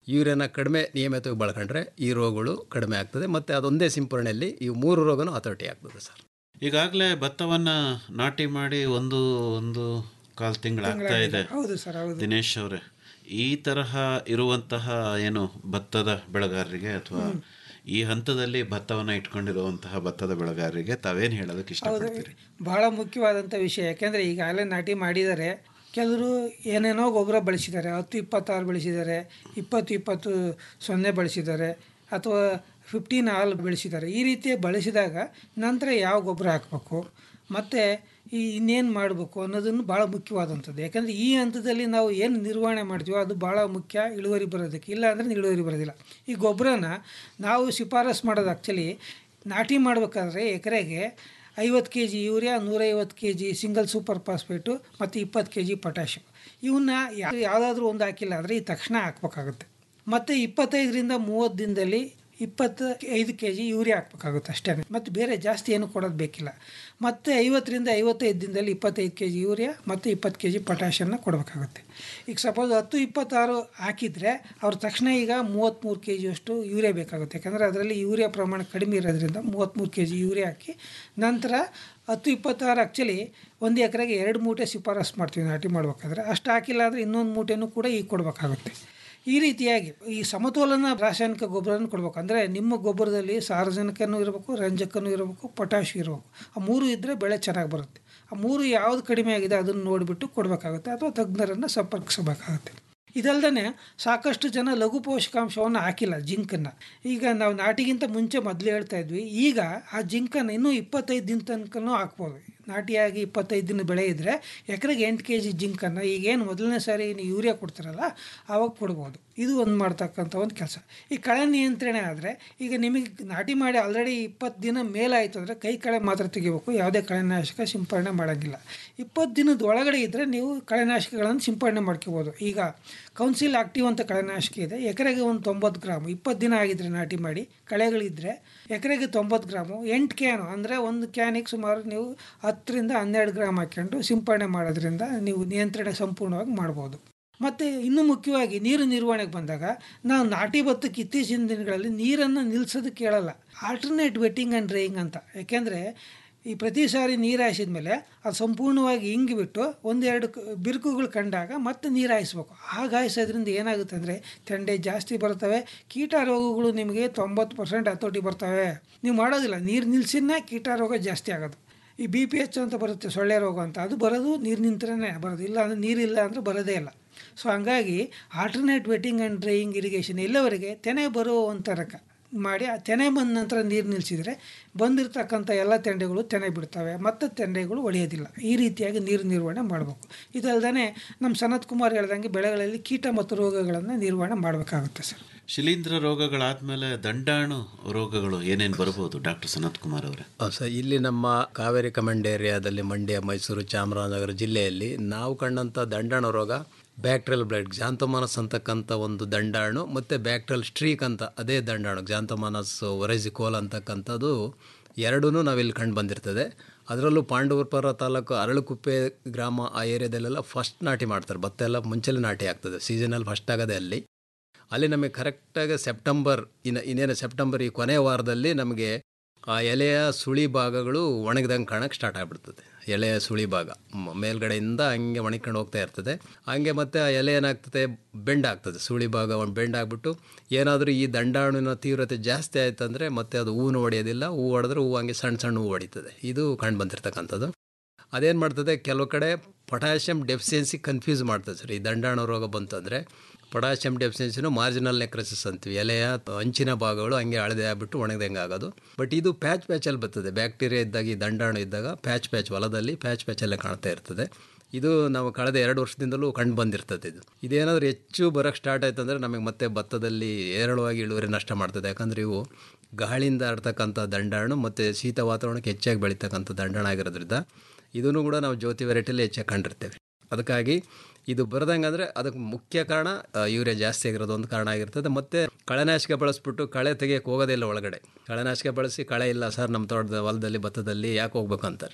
S10: ಯೂರಿಯಾನ ಕಡಿಮೆ ನಿಯಮಿತವಾಗಿ ಬಳಕೊಂಡ್ರೆ ಈ ರೋಗಗಳು ಕಡಿಮೆ ಆಗ್ತದೆ ಮತ್ತು ಅದೊಂದೇ ಸಿಂಪರಣೆಯಲ್ಲಿ ಈ ಮೂರು ರೋಗನೂ ಹತೋಟಿ ಆಗ್ತದೆ ಸರ್
S8: ಈಗಾಗಲೇ ಭತ್ತವನ್ನು ನಾಟಿ ಮಾಡಿ ಒಂದು ಒಂದು ಕಾಲು ತಿಂಗಳಾಗ್ತಾ ಇದೆ
S9: ಹೌದು ಸರ್ ಹೌದು
S8: ದಿನೇಶ್ ಅವರೇ ಈ ತರಹ ಇರುವಂತಹ ಏನು ಭತ್ತದ ಬೆಳೆಗಾರರಿಗೆ ಅಥವಾ ಈ ಹಂತದಲ್ಲಿ ಭತ್ತವನ್ನು ಇಟ್ಕೊಂಡಿರುವಂತಹ ಭತ್ತದ ಬೆಳೆಗಾರರಿಗೆ ತಾವೇನು ಹೇಳೋದಕ್ಕೆ ಇಷ್ಟಪಡ್ತೀರಿ
S9: ಬಹಳ ಮುಖ್ಯವಾದಂಥ ವಿಷಯ ಯಾಕೆಂದರೆ ಈಗಾಗಲೇ ನಾಟಿ ಮಾಡಿದ್ದಾರೆ ಕೆಲವರು ಏನೇನೋ ಗೊಬ್ಬರ ಬಳಸಿದ್ದಾರೆ ಹತ್ತು ಇಪ್ಪತ್ತಾರು ಬೆಳೆಸಿದ್ದಾರೆ ಇಪ್ಪತ್ತು ಇಪ್ಪತ್ತು ಸೊನ್ನೆ ಬಳಸಿದ್ದಾರೆ ಅಥವಾ ಫಿಫ್ಟೀನ್ ಹಾಲ್ ಬೆಳೆಸಿದ್ದಾರೆ ಈ ರೀತಿ ಬಳಸಿದಾಗ ನಂತರ ಯಾವ ಗೊಬ್ಬರ ಹಾಕಬೇಕು ಮತ್ತು ಈ ಇನ್ನೇನು ಮಾಡಬೇಕು ಅನ್ನೋದನ್ನು ಭಾಳ ಮುಖ್ಯವಾದಂಥದ್ದು ಯಾಕಂದರೆ ಈ ಹಂತದಲ್ಲಿ ನಾವು ಏನು ನಿರ್ವಹಣೆ ಮಾಡ್ತೀವೋ ಅದು ಭಾಳ ಮುಖ್ಯ ಇಳುವರಿ ಬರೋದಕ್ಕೆ ಇಲ್ಲ ಅಂದರೆ ಇಳುವರಿ ಬರೋದಿಲ್ಲ ಈ ಗೊಬ್ಬರನ ನಾವು ಶಿಫಾರಸು ಮಾಡೋದು ಆ್ಯಕ್ಚುಲಿ ನಾಟಿ ಮಾಡಬೇಕಾದ್ರೆ ಎಕರೆಗೆ ಐವತ್ತು ಕೆ ಜಿ ಯೂರಿಯಾ ನೂರೈವತ್ತು K G single super phosphate ಮತ್ತು ಇಪ್ಪತ್ತು ಕೆ ಜಿ ಪೊಟ್ಯಾಷಿಯಮ್ ಇವನ್ನ ಯಾವುದಾದ್ರೂ ಒಂದು ಹಾಕಿಲ್ಲ ಅಂದರೆ ಈ ತಕ್ಷಣ ಹಾಕ್ಬೇಕಾಗುತ್ತೆ ಮತ್ತು ಇಪ್ಪತ್ತೈದರಿಂದ ಮೂವತ್ತು ದಿನದಲ್ಲಿ ಇಪ್ಪತ್ತು ಐದು ಕೆ ಜಿ ಯೂರಿಯಾ ಹಾಕ್ಬೇಕಾಗುತ್ತೆ ಅಷ್ಟೇ ಮತ್ತು ಬೇರೆ ಜಾಸ್ತಿ ಏನು ಕೊಡೋದು ಬೇಕಿಲ್ಲ ಮತ್ತು ಐವತ್ತರಿಂದ ಐವತ್ತೈದು ದಿನದಲ್ಲಿ ಇಪ್ಪತ್ತೈದು ಕೆ ಜಿ ಯೂರಿಯಾ ಮತ್ತು ಇಪ್ಪತ್ತು ಕೆ ಜಿ ಪೊಟ್ಯಾಷನ್ನ ಕೊಡಬೇಕಾಗುತ್ತೆ ಈಗ ಸಪೋಸ್ ಹತ್ತು ಇಪ್ಪತ್ತಾರು ಹಾಕಿದರೆ ಅವ್ರ ತಕ್ಷಣ ಈಗ ಮೂವತ್ತ್ಮೂರು ಕೆ ಜಿಯಷ್ಟು ಯೂರಿಯಾ ಬೇಕಾಗುತ್ತೆ ಯಾಕಂದರೆ ಅದರಲ್ಲಿ ಯೂರಿಯಾ ಪ್ರಮಾಣ ಕಡಿಮೆ ಇರೋದ್ರಿಂದ ಮೂವತ್ತ್ಮೂರು ಕೆ ಜಿ ಯೂರಿಯಾ ಹಾಕಿ ನಂತರ ಹತ್ತು ಇಪ್ಪತ್ತಾರು ಆ್ಯಕ್ಚುಲಿ ಒಂದು ಎಕರೆಗೆ ಎರಡು ಮೂಟೆ ಶಿಫಾರಸು ಮಾಡ್ತೀವಿ ನಾಟಿ ಮಾಡ್ಬೇಕಾದ್ರೆ ಅಷ್ಟು ಹಾಕಿಲ್ಲ ಅಂದರೆ ಇನ್ನೊಂದು ಮೂಟೆನೂ ಕೂಡ ಈಗ ಕೊಡಬೇಕಾಗುತ್ತೆ ಈ ರೀತಿಯಾಗಿ ಈ ಸಮತೋಲನ ರಾಸಾಯನಿಕ ಗೊಬ್ಬರನ ಕೊಡಬೇಕು ಅಂದರೆ ನಿಮ್ಮ ಗೊಬ್ಬರದಲ್ಲಿ ಸಾರಜನಕನೂ ಇರಬೇಕು ರಂಜಕನೂ ಇರಬೇಕು ಪೊಟ್ಯಾಶ್ ಇರಬೇಕು ಆ ಮೂರು ಇದ್ದರೆ ಬೆಳೆ ಚೆನ್ನಾಗಿ ಬರುತ್ತೆ ಆ ಮೂರು ಯಾವುದು ಕಡಿಮೆ ಆಗಿದೆ ಅದನ್ನು ನೋಡಿಬಿಟ್ಟು ಕೊಡಬೇಕಾಗುತ್ತೆ ಅಥವಾ ತಜ್ಞರನ್ನು ಸಂಪರ್ಕಿಸಬೇಕಾಗುತ್ತೆ ಇದಲ್ದೇ ಸಾಕಷ್ಟು ಜನ ಲಘು ಪೋಷಕಾಂಶವನ್ನು ಹಾಕಿಲ್ಲ ಜಿಂಕನ್ನು ಈಗ ನಾವು ನಾಟಿಗಿಂತ ಮುಂಚೆ ಮೊದಲು ಹೇಳ್ತಾ ಇದ್ವಿ ಈಗ ಆ ಜಿಂಕನ್ನು ಇನ್ನೂ ಇಪ್ಪತ್ತೈದು ದಿನ ತನಕನೂ ಹಾಕ್ಬೋದು ನಾಟಿಯಾಗಿ ಇಪ್ಪತ್ತೈದು ದಿನ ಬೆಳೆ ಇದ್ದರೆ ಎಕರೆಗೆ ಎಂಟು ಕೆ ಜಿ ಜಿಂಕನ್ನು ಈಗೇನು ಮೊದಲನೇ ಸಾರಿ ನೀವು ಯೂರಿಯಾ ಕೊಡ್ತಾರಲ್ಲ ಆವಾಗ ಕೊಡ್ಬೋದು ಇದು ಒಂದು ಮಾಡ್ತಕ್ಕಂಥ ಒಂದು ಕೆಲಸ ಈ ಕಳೆ ನಿಯಂತ್ರಣೆ ಆದರೆ ಈಗ ನಿಮಗೆ ನಾಟಿ ಮಾಡಿ ಆಲ್ರೆಡಿ ಇಪ್ಪತ್ತು ದಿನ ಮೇಲಾಯಿತು ಅಂದರೆ ಕೈ ಕಳೆ ಮಾತ್ರ ತೆಗಿಬೇಕು ಯಾವುದೇ ಕಳೆನಾಶಕ ಸಿಂಪಡಣೆ ಮಾಡೋಂಗಿಲ್ಲ ಇಪ್ಪತ್ತು ದಿನದ ಒಳಗಡೆ ಇದ್ದರೆ ನೀವು ಕಳೆನಾಶಕಗಳನ್ನು ಸಿಂಪಡಣೆ ಮಾಡ್ಕೋಬೋದು ಈಗ ಕೌನ್ಸಿಲ್ ಆಕ್ಟಿವ್ ಅಂತ ಕಳೆನಾಶಕ ಇದೆ ಎಕರೆಗೆ ಒಂದು ತೊಂಬತ್ತು ಗ್ರಾಮು ಇಪ್ಪತ್ತು ದಿನ ಆಗಿದ್ರೆ ನಾಟಿ ಮಾಡಿ ಕಳೆಗಳಿದ್ದರೆ ಎಕರೆಗೆ ತೊಂಬತ್ತು ಗ್ರಾಮು ಎಂಟು ಕ್ಯಾನು ಅಂದರೆ ಒಂದು ಕ್ಯಾನಿಗೆ ಸುಮಾರು ನೀವು ಹತ್ತರಿಂದ ಹನ್ನೆರಡು ಗ್ರಾಮ್ ಹಾಕ್ಕೊಂಡು ಸಿಂಪಡಣೆ ಮಾಡೋದ್ರಿಂದ ನೀವು ನಿಯಂತ್ರಣ ಸಂಪೂರ್ಣವಾಗಿ ಮಾಡ್ಬೋದು ಮತ್ತು ಇನ್ನೂ ಮುಖ್ಯವಾಗಿ ನೀರು ನಿರ್ವಹಣೆಗೆ ಬಂದಾಗ ನಾವು ನಾಟಿ ಭತ್ತಕ್ಕೆ ಇತ್ತೀಚಿನ ದಿನಗಳಲ್ಲಿ ನೀರನ್ನು ನಿಲ್ಲಿಸೋದಕ್ಕೆ ಕೇಳಲ್ಲ ಆಲ್ಟರ್ನೇಟ್ ವೆಟ್ಟಿಂಗ್ ಆ್ಯಂಡ್ ಡ್ರೈಯಿಂಗ್ ಅಂತ ಯಾಕೆಂದರೆ ಈ ಪ್ರತಿ ಸಾರಿ ನೀರು ಹಾಯಿಸಿದ ಮೇಲೆ ಅದು ಸಂಪೂರ್ಣವಾಗಿ ಇಂಗಿಬಿಟ್ಟು ಒಂದೆರಡು ಕ- ಬಿರುಕುಗಳು ಕಂಡಾಗ ಮತ್ತೆ ನೀರು ಹಾಯಿಸ್ಬೇಕು ಆಗ ಹಾಯಿಸೋದ್ರಿಂದ ಏನಾಗುತ್ತೆ ಅಂದರೆ ತೆಂಡೆ ಜಾಸ್ತಿ ಬರ್ತವೆ ಕೀಟ ರೋಗಗಳು ನಿಮಗೆ ತೊಂಬತ್ತು ಪರ್ಸೆಂಟ್ ಹತೋಟಿ ಬರ್ತವೆ ನೀವು ಮಾಡೋದಿಲ್ಲ ನೀರು ನಿಲ್ಸಿನೇ ಕೀಟ ರೋಗ ಜಾಸ್ತಿ ಆಗೋದು ಈ ಬಿ ಪಿ ಎಚ್ ಅಂತ ಬರುತ್ತೆ ಸೊಳ್ಳೆ ರೋಗ ಅಂತ ಅದು ಬರೋದು ನೀರು ನಿಂತರೇ ಬರೋದು ಇಲ್ಲ ಅಂದರೆ ನೀರಿಲ್ಲ ಅಂದರೆ ಬರೋದೇ ಇಲ್ಲ ಸೊ ಹಂಗಾಗಿ alternate wetting and drying irrigation ಎಲ್ಲವರೆಗೆ ತೆನೆ ಬರೋ ಒಂದು ತರಕ ಮಾಡಿ ಆ ತೆನೆ ಬಂದ ನಂತರ ನೀರು ನಿಲ್ಲಿಸಿದರೆ ಬಂದಿರತಕ್ಕಂಥ ಎಲ್ಲ ತೆಂಡೆಗಳು ತೆನೆ ಬಿಡ್ತವೆ ಮತ್ತು ತೆಂಡೆಗಳು ಒಡೆಯೋದಿಲ್ಲ ಈ ರೀತಿಯಾಗಿ ನೀರು ನಿರ್ವಹಣೆ ಮಾಡಬೇಕು ಇದಲ್ದೇ ನಮ್ಮ ಸನತ್ ಕುಮಾರ್ ಹೇಳ್ದಂಗೆ ಬೆಳೆಗಳಲ್ಲಿ ಕೀಟ ಮತ್ತು ರೋಗಗಳನ್ನು ನಿರ್ವಹಣೆ ಮಾಡಬೇಕಾಗುತ್ತೆ ಸರ್
S8: ಶಿಲೀಂಧ್ರ ರೋಗಗಳಾದ್ಮೇಲೆ ದಂಡಾಣು ರೋಗಗಳು ಏನೇನು ಬರ್ಬೋದು ಡಾಕ್ಟರ್ ಸನತ್ ಕುಮಾರ್ ಅವರೇ
S10: ಸರ್ ಇಲ್ಲಿ ನಮ್ಮ ಕಾವೇರಿ ಕಮಾಂಡ್ ಏರಿಯಾದಲ್ಲಿ ಮಂಡ್ಯ ಮೈಸೂರು ಚಾಮರಾಜನಗರ ಜಿಲ್ಲೆಯಲ್ಲಿ ನಾವು ಕಂಡಂಥ ದಂಡಾಣು ರೋಗ ಬ್ಯಾಕ್ಟ್ರಿಯಲ್ ಬ್ಲಡ್ ಜಾಂತಮಾನಸ್ ಅಂತಕ್ಕಂಥ ಒಂದು ದಂಡಾಣು ಮತ್ತು ಬ್ಯಾಕ್ಟ್ರಿಯಲ್ ಸ್ಟ್ರೀಕ್ ಅಂತ ಅದೇ ದಂಡಾಣು ಜಾಂತಮಾನಸ್ ಒರೈಸಿಕೋಲ್ ಅಂತಕ್ಕಂಥದ್ದು ಎರಡೂ ನಾವಿಲ್ಲಿ ಕಂಡು ಬಂದಿರ್ತದೆ ಅದರಲ್ಲೂ ಪಾಂಡವಪುರ ತಾಲೂಕು ಅರಳುಕುಪ್ಪೆ ಗ್ರಾಮ ಆ ಏರಿಯಾದಲ್ಲೆಲ್ಲ ಫಸ್ಟ್ ನಾಟಿ ಮಾಡ್ತಾರೆ ಭತ್ತ ಎಲ್ಲ ಮುಂಚೆಲೆ ನಾಟಿ ಆಗ್ತದೆ ಸೀಸನಲ್ಲಿ ಫಸ್ಟ್ ಆಗದೆ ಅಲ್ಲಿ ಅಲ್ಲಿ ನಮಗೆ ಕರೆಕ್ಟಾಗಿ ಸೆಪ್ಟೆಂಬರ್ ಇನ್ನು ಇನ್ನೇನು ಸೆಪ್ಟೆಂಬರ್ ಈ ಕೊನೆಯ ವಾರದಲ್ಲಿ ನಮಗೆ ಆ ಎಲೆಯ ಸುಳಿ ಭಾಗಗಳು ಒಣಗಿದಂಗೆ ಕಾಣಕ್ಕೆ ಸ್ಟಾರ್ಟ್ ಆಗಿಬಿಡ್ತದೆ ಎಲೆಯ ಸುಳಿ ಭಾಗ ಮ- ಮೇಲ್ಗಡೆಯಿಂದ ಹಂಗೆ ಒಣಗ್ಕೊಂಡು ಹೋಗ್ತಾ ಇರ್ತದೆ ಹಂಗೆ ಮತ್ತೆ ಆ ಎಲೆ ಏನಾಗ್ತದೆ ಬೆಂಡ್ ಆಗ್ತದೆ ಸುಳಿ ಭಾಗ ಒಂದು ಬೆಂಡ್ ಆಗಿಬಿಟ್ಟು ಏನಾದರೂ ಈ ದಂಡಾಣುವಿನ ತೀವ್ರತೆ ಜಾಸ್ತಿ ಆಯ್ತು ಅಂದರೆ ಮತ್ತೆ ಅದು ಹೂವು ಹೊಡೆಯೋದಿಲ್ಲ ಹೂವು ಹೊಡೆದ್ರೆ ಹೂವು ಹಂಗೆ ಸಣ್ಣ ಸಣ್ಣ ಹೂವು ಹೊಡಿತದೆ ಇದು ಕಂಡು ಬಂದಿರತಕ್ಕಂಥದ್ದು ಅದೇನು ಮಾಡ್ತದೆ ಕೆಲವು ಕಡೆ ಪೊಟ್ಯಾಷಿಯಮ್ ಡೆಫಿಷಿಯನ್ಸಿ ಕನ್ಫ್ಯೂಸ್ ಮಾಡ್ತದೆ ಸರ್ ಈ ದಂಡಾಣು ರೋಗ ಬಂತಂದರೆ ಪೊಟ್ಯಾಷಿಯಮ್ ಡೆಫಿಷಿಯನ್ಸಿನೂ ಮಾರ್ಜಿನಲ್ ನೆಕ್ರಸಿಸ್ ಅಂತೀವಿ ಎಲೆಯ ಅಂಚಿನ ಭಾಗಗಳು ಹಂಗೆ ಹಳದೆ ಆಗಿಬಿಟ್ಟು ಒಣಗ್ದಂಗೆ ಆಗೋದು ಬಟ್ ಇದು ಪ್ಯಾಚ್ ಪ್ಯಾಚಲ್ಲಿ ಬರ್ತದೆ ಬ್ಯಾಕ್ಟೀರಿಯಾ ಇದ್ದಾಗ ಈ ದಂಡಾಣು ಇದ್ದಾಗ ಪ್ಯಾಚ್ ಪ್ಯಾಚ್ ಹೊಲದಲ್ಲಿ ಪ್ಯಾಚ್ ಪ್ಯಾಚಲ್ಲೇ ಕಾಣ್ತಾ ಇರ್ತದೆ ಇದು ನಾವು ಕಳೆದ ಎರಡು ವರ್ಷದಿಂದಲೂ ಕಂಡು ಬಂದಿರ್ತದೆ ಇದು ಇದೇನಾದರೂ ಹೆಚ್ಚು ಬರೋಕ್ಕೆ ಸ್ಟಾರ್ಟ್ ಆಯ್ತು ಅಂದರೆ ನಮಗೆ ಮತ್ತೆ ಭತ್ತದಲ್ಲಿ ಏರಳವಾಗಿ ಇಳುವರಿ ನಷ್ಟ ಮಾಡ್ತದೆ ಯಾಕಂದರೆ ಇವು ಗಾಳಿಯಿಂದ ಆಡ್ತಕ್ಕಂಥ ದಂಡಾಣು ಮತ್ತು ಶೀತ ವಾತಾವರಣಕ್ಕೆ ಹೆಚ್ಚಾಗಿ ಬೆಳೀತಕ್ಕಂಥ ದಂಡಾಣ ಆಗಿರೋದ್ರಿಂದ ಇದನ್ನು ಕೂಡ ನಾವು ಜ್ಯೋತಿ ವೆರೈಟಿಯಲ್ಲಿ ಹೆಚ್ಚಾಗಿ ಕಂಡಿರ್ತೇವೆ ಅದಕ್ಕಾಗಿ ಇದು ಬರದಂಗೆ ಅಂದರೆ ಅದಕ್ಕೆ ಮುಖ್ಯ ಕಾರಣ ಆ, ಯೂರಿಯಾ ಜಾಸ್ತಿ ಆಗಿರೋದು ಒಂದು ಕಾರಣ ಆಗಿರ್ತದೆ ಮತ್ತು ಕಳೆನಾಶಕ ಬಳಸ್ಬಿಟ್ಟು ಕಳೆ ತೆಗಿಯೋಕ್ಕೆ ಹೋಗೋದೇ ಇಲ್ಲ ಒಳಗಡೆ ಕಳೆನಾಶಕ ಬಳಸಿ ಕಳೆ ಇಲ್ಲ ಸರ್ ನಮ್ಮ ತೋಟದ ಹೊಲದಲ್ಲಿ ಭತ್ತದಲ್ಲಿ ಯಾಕೆ ಹೋಗ್ಬೇಕು ಅಂತಾರೆ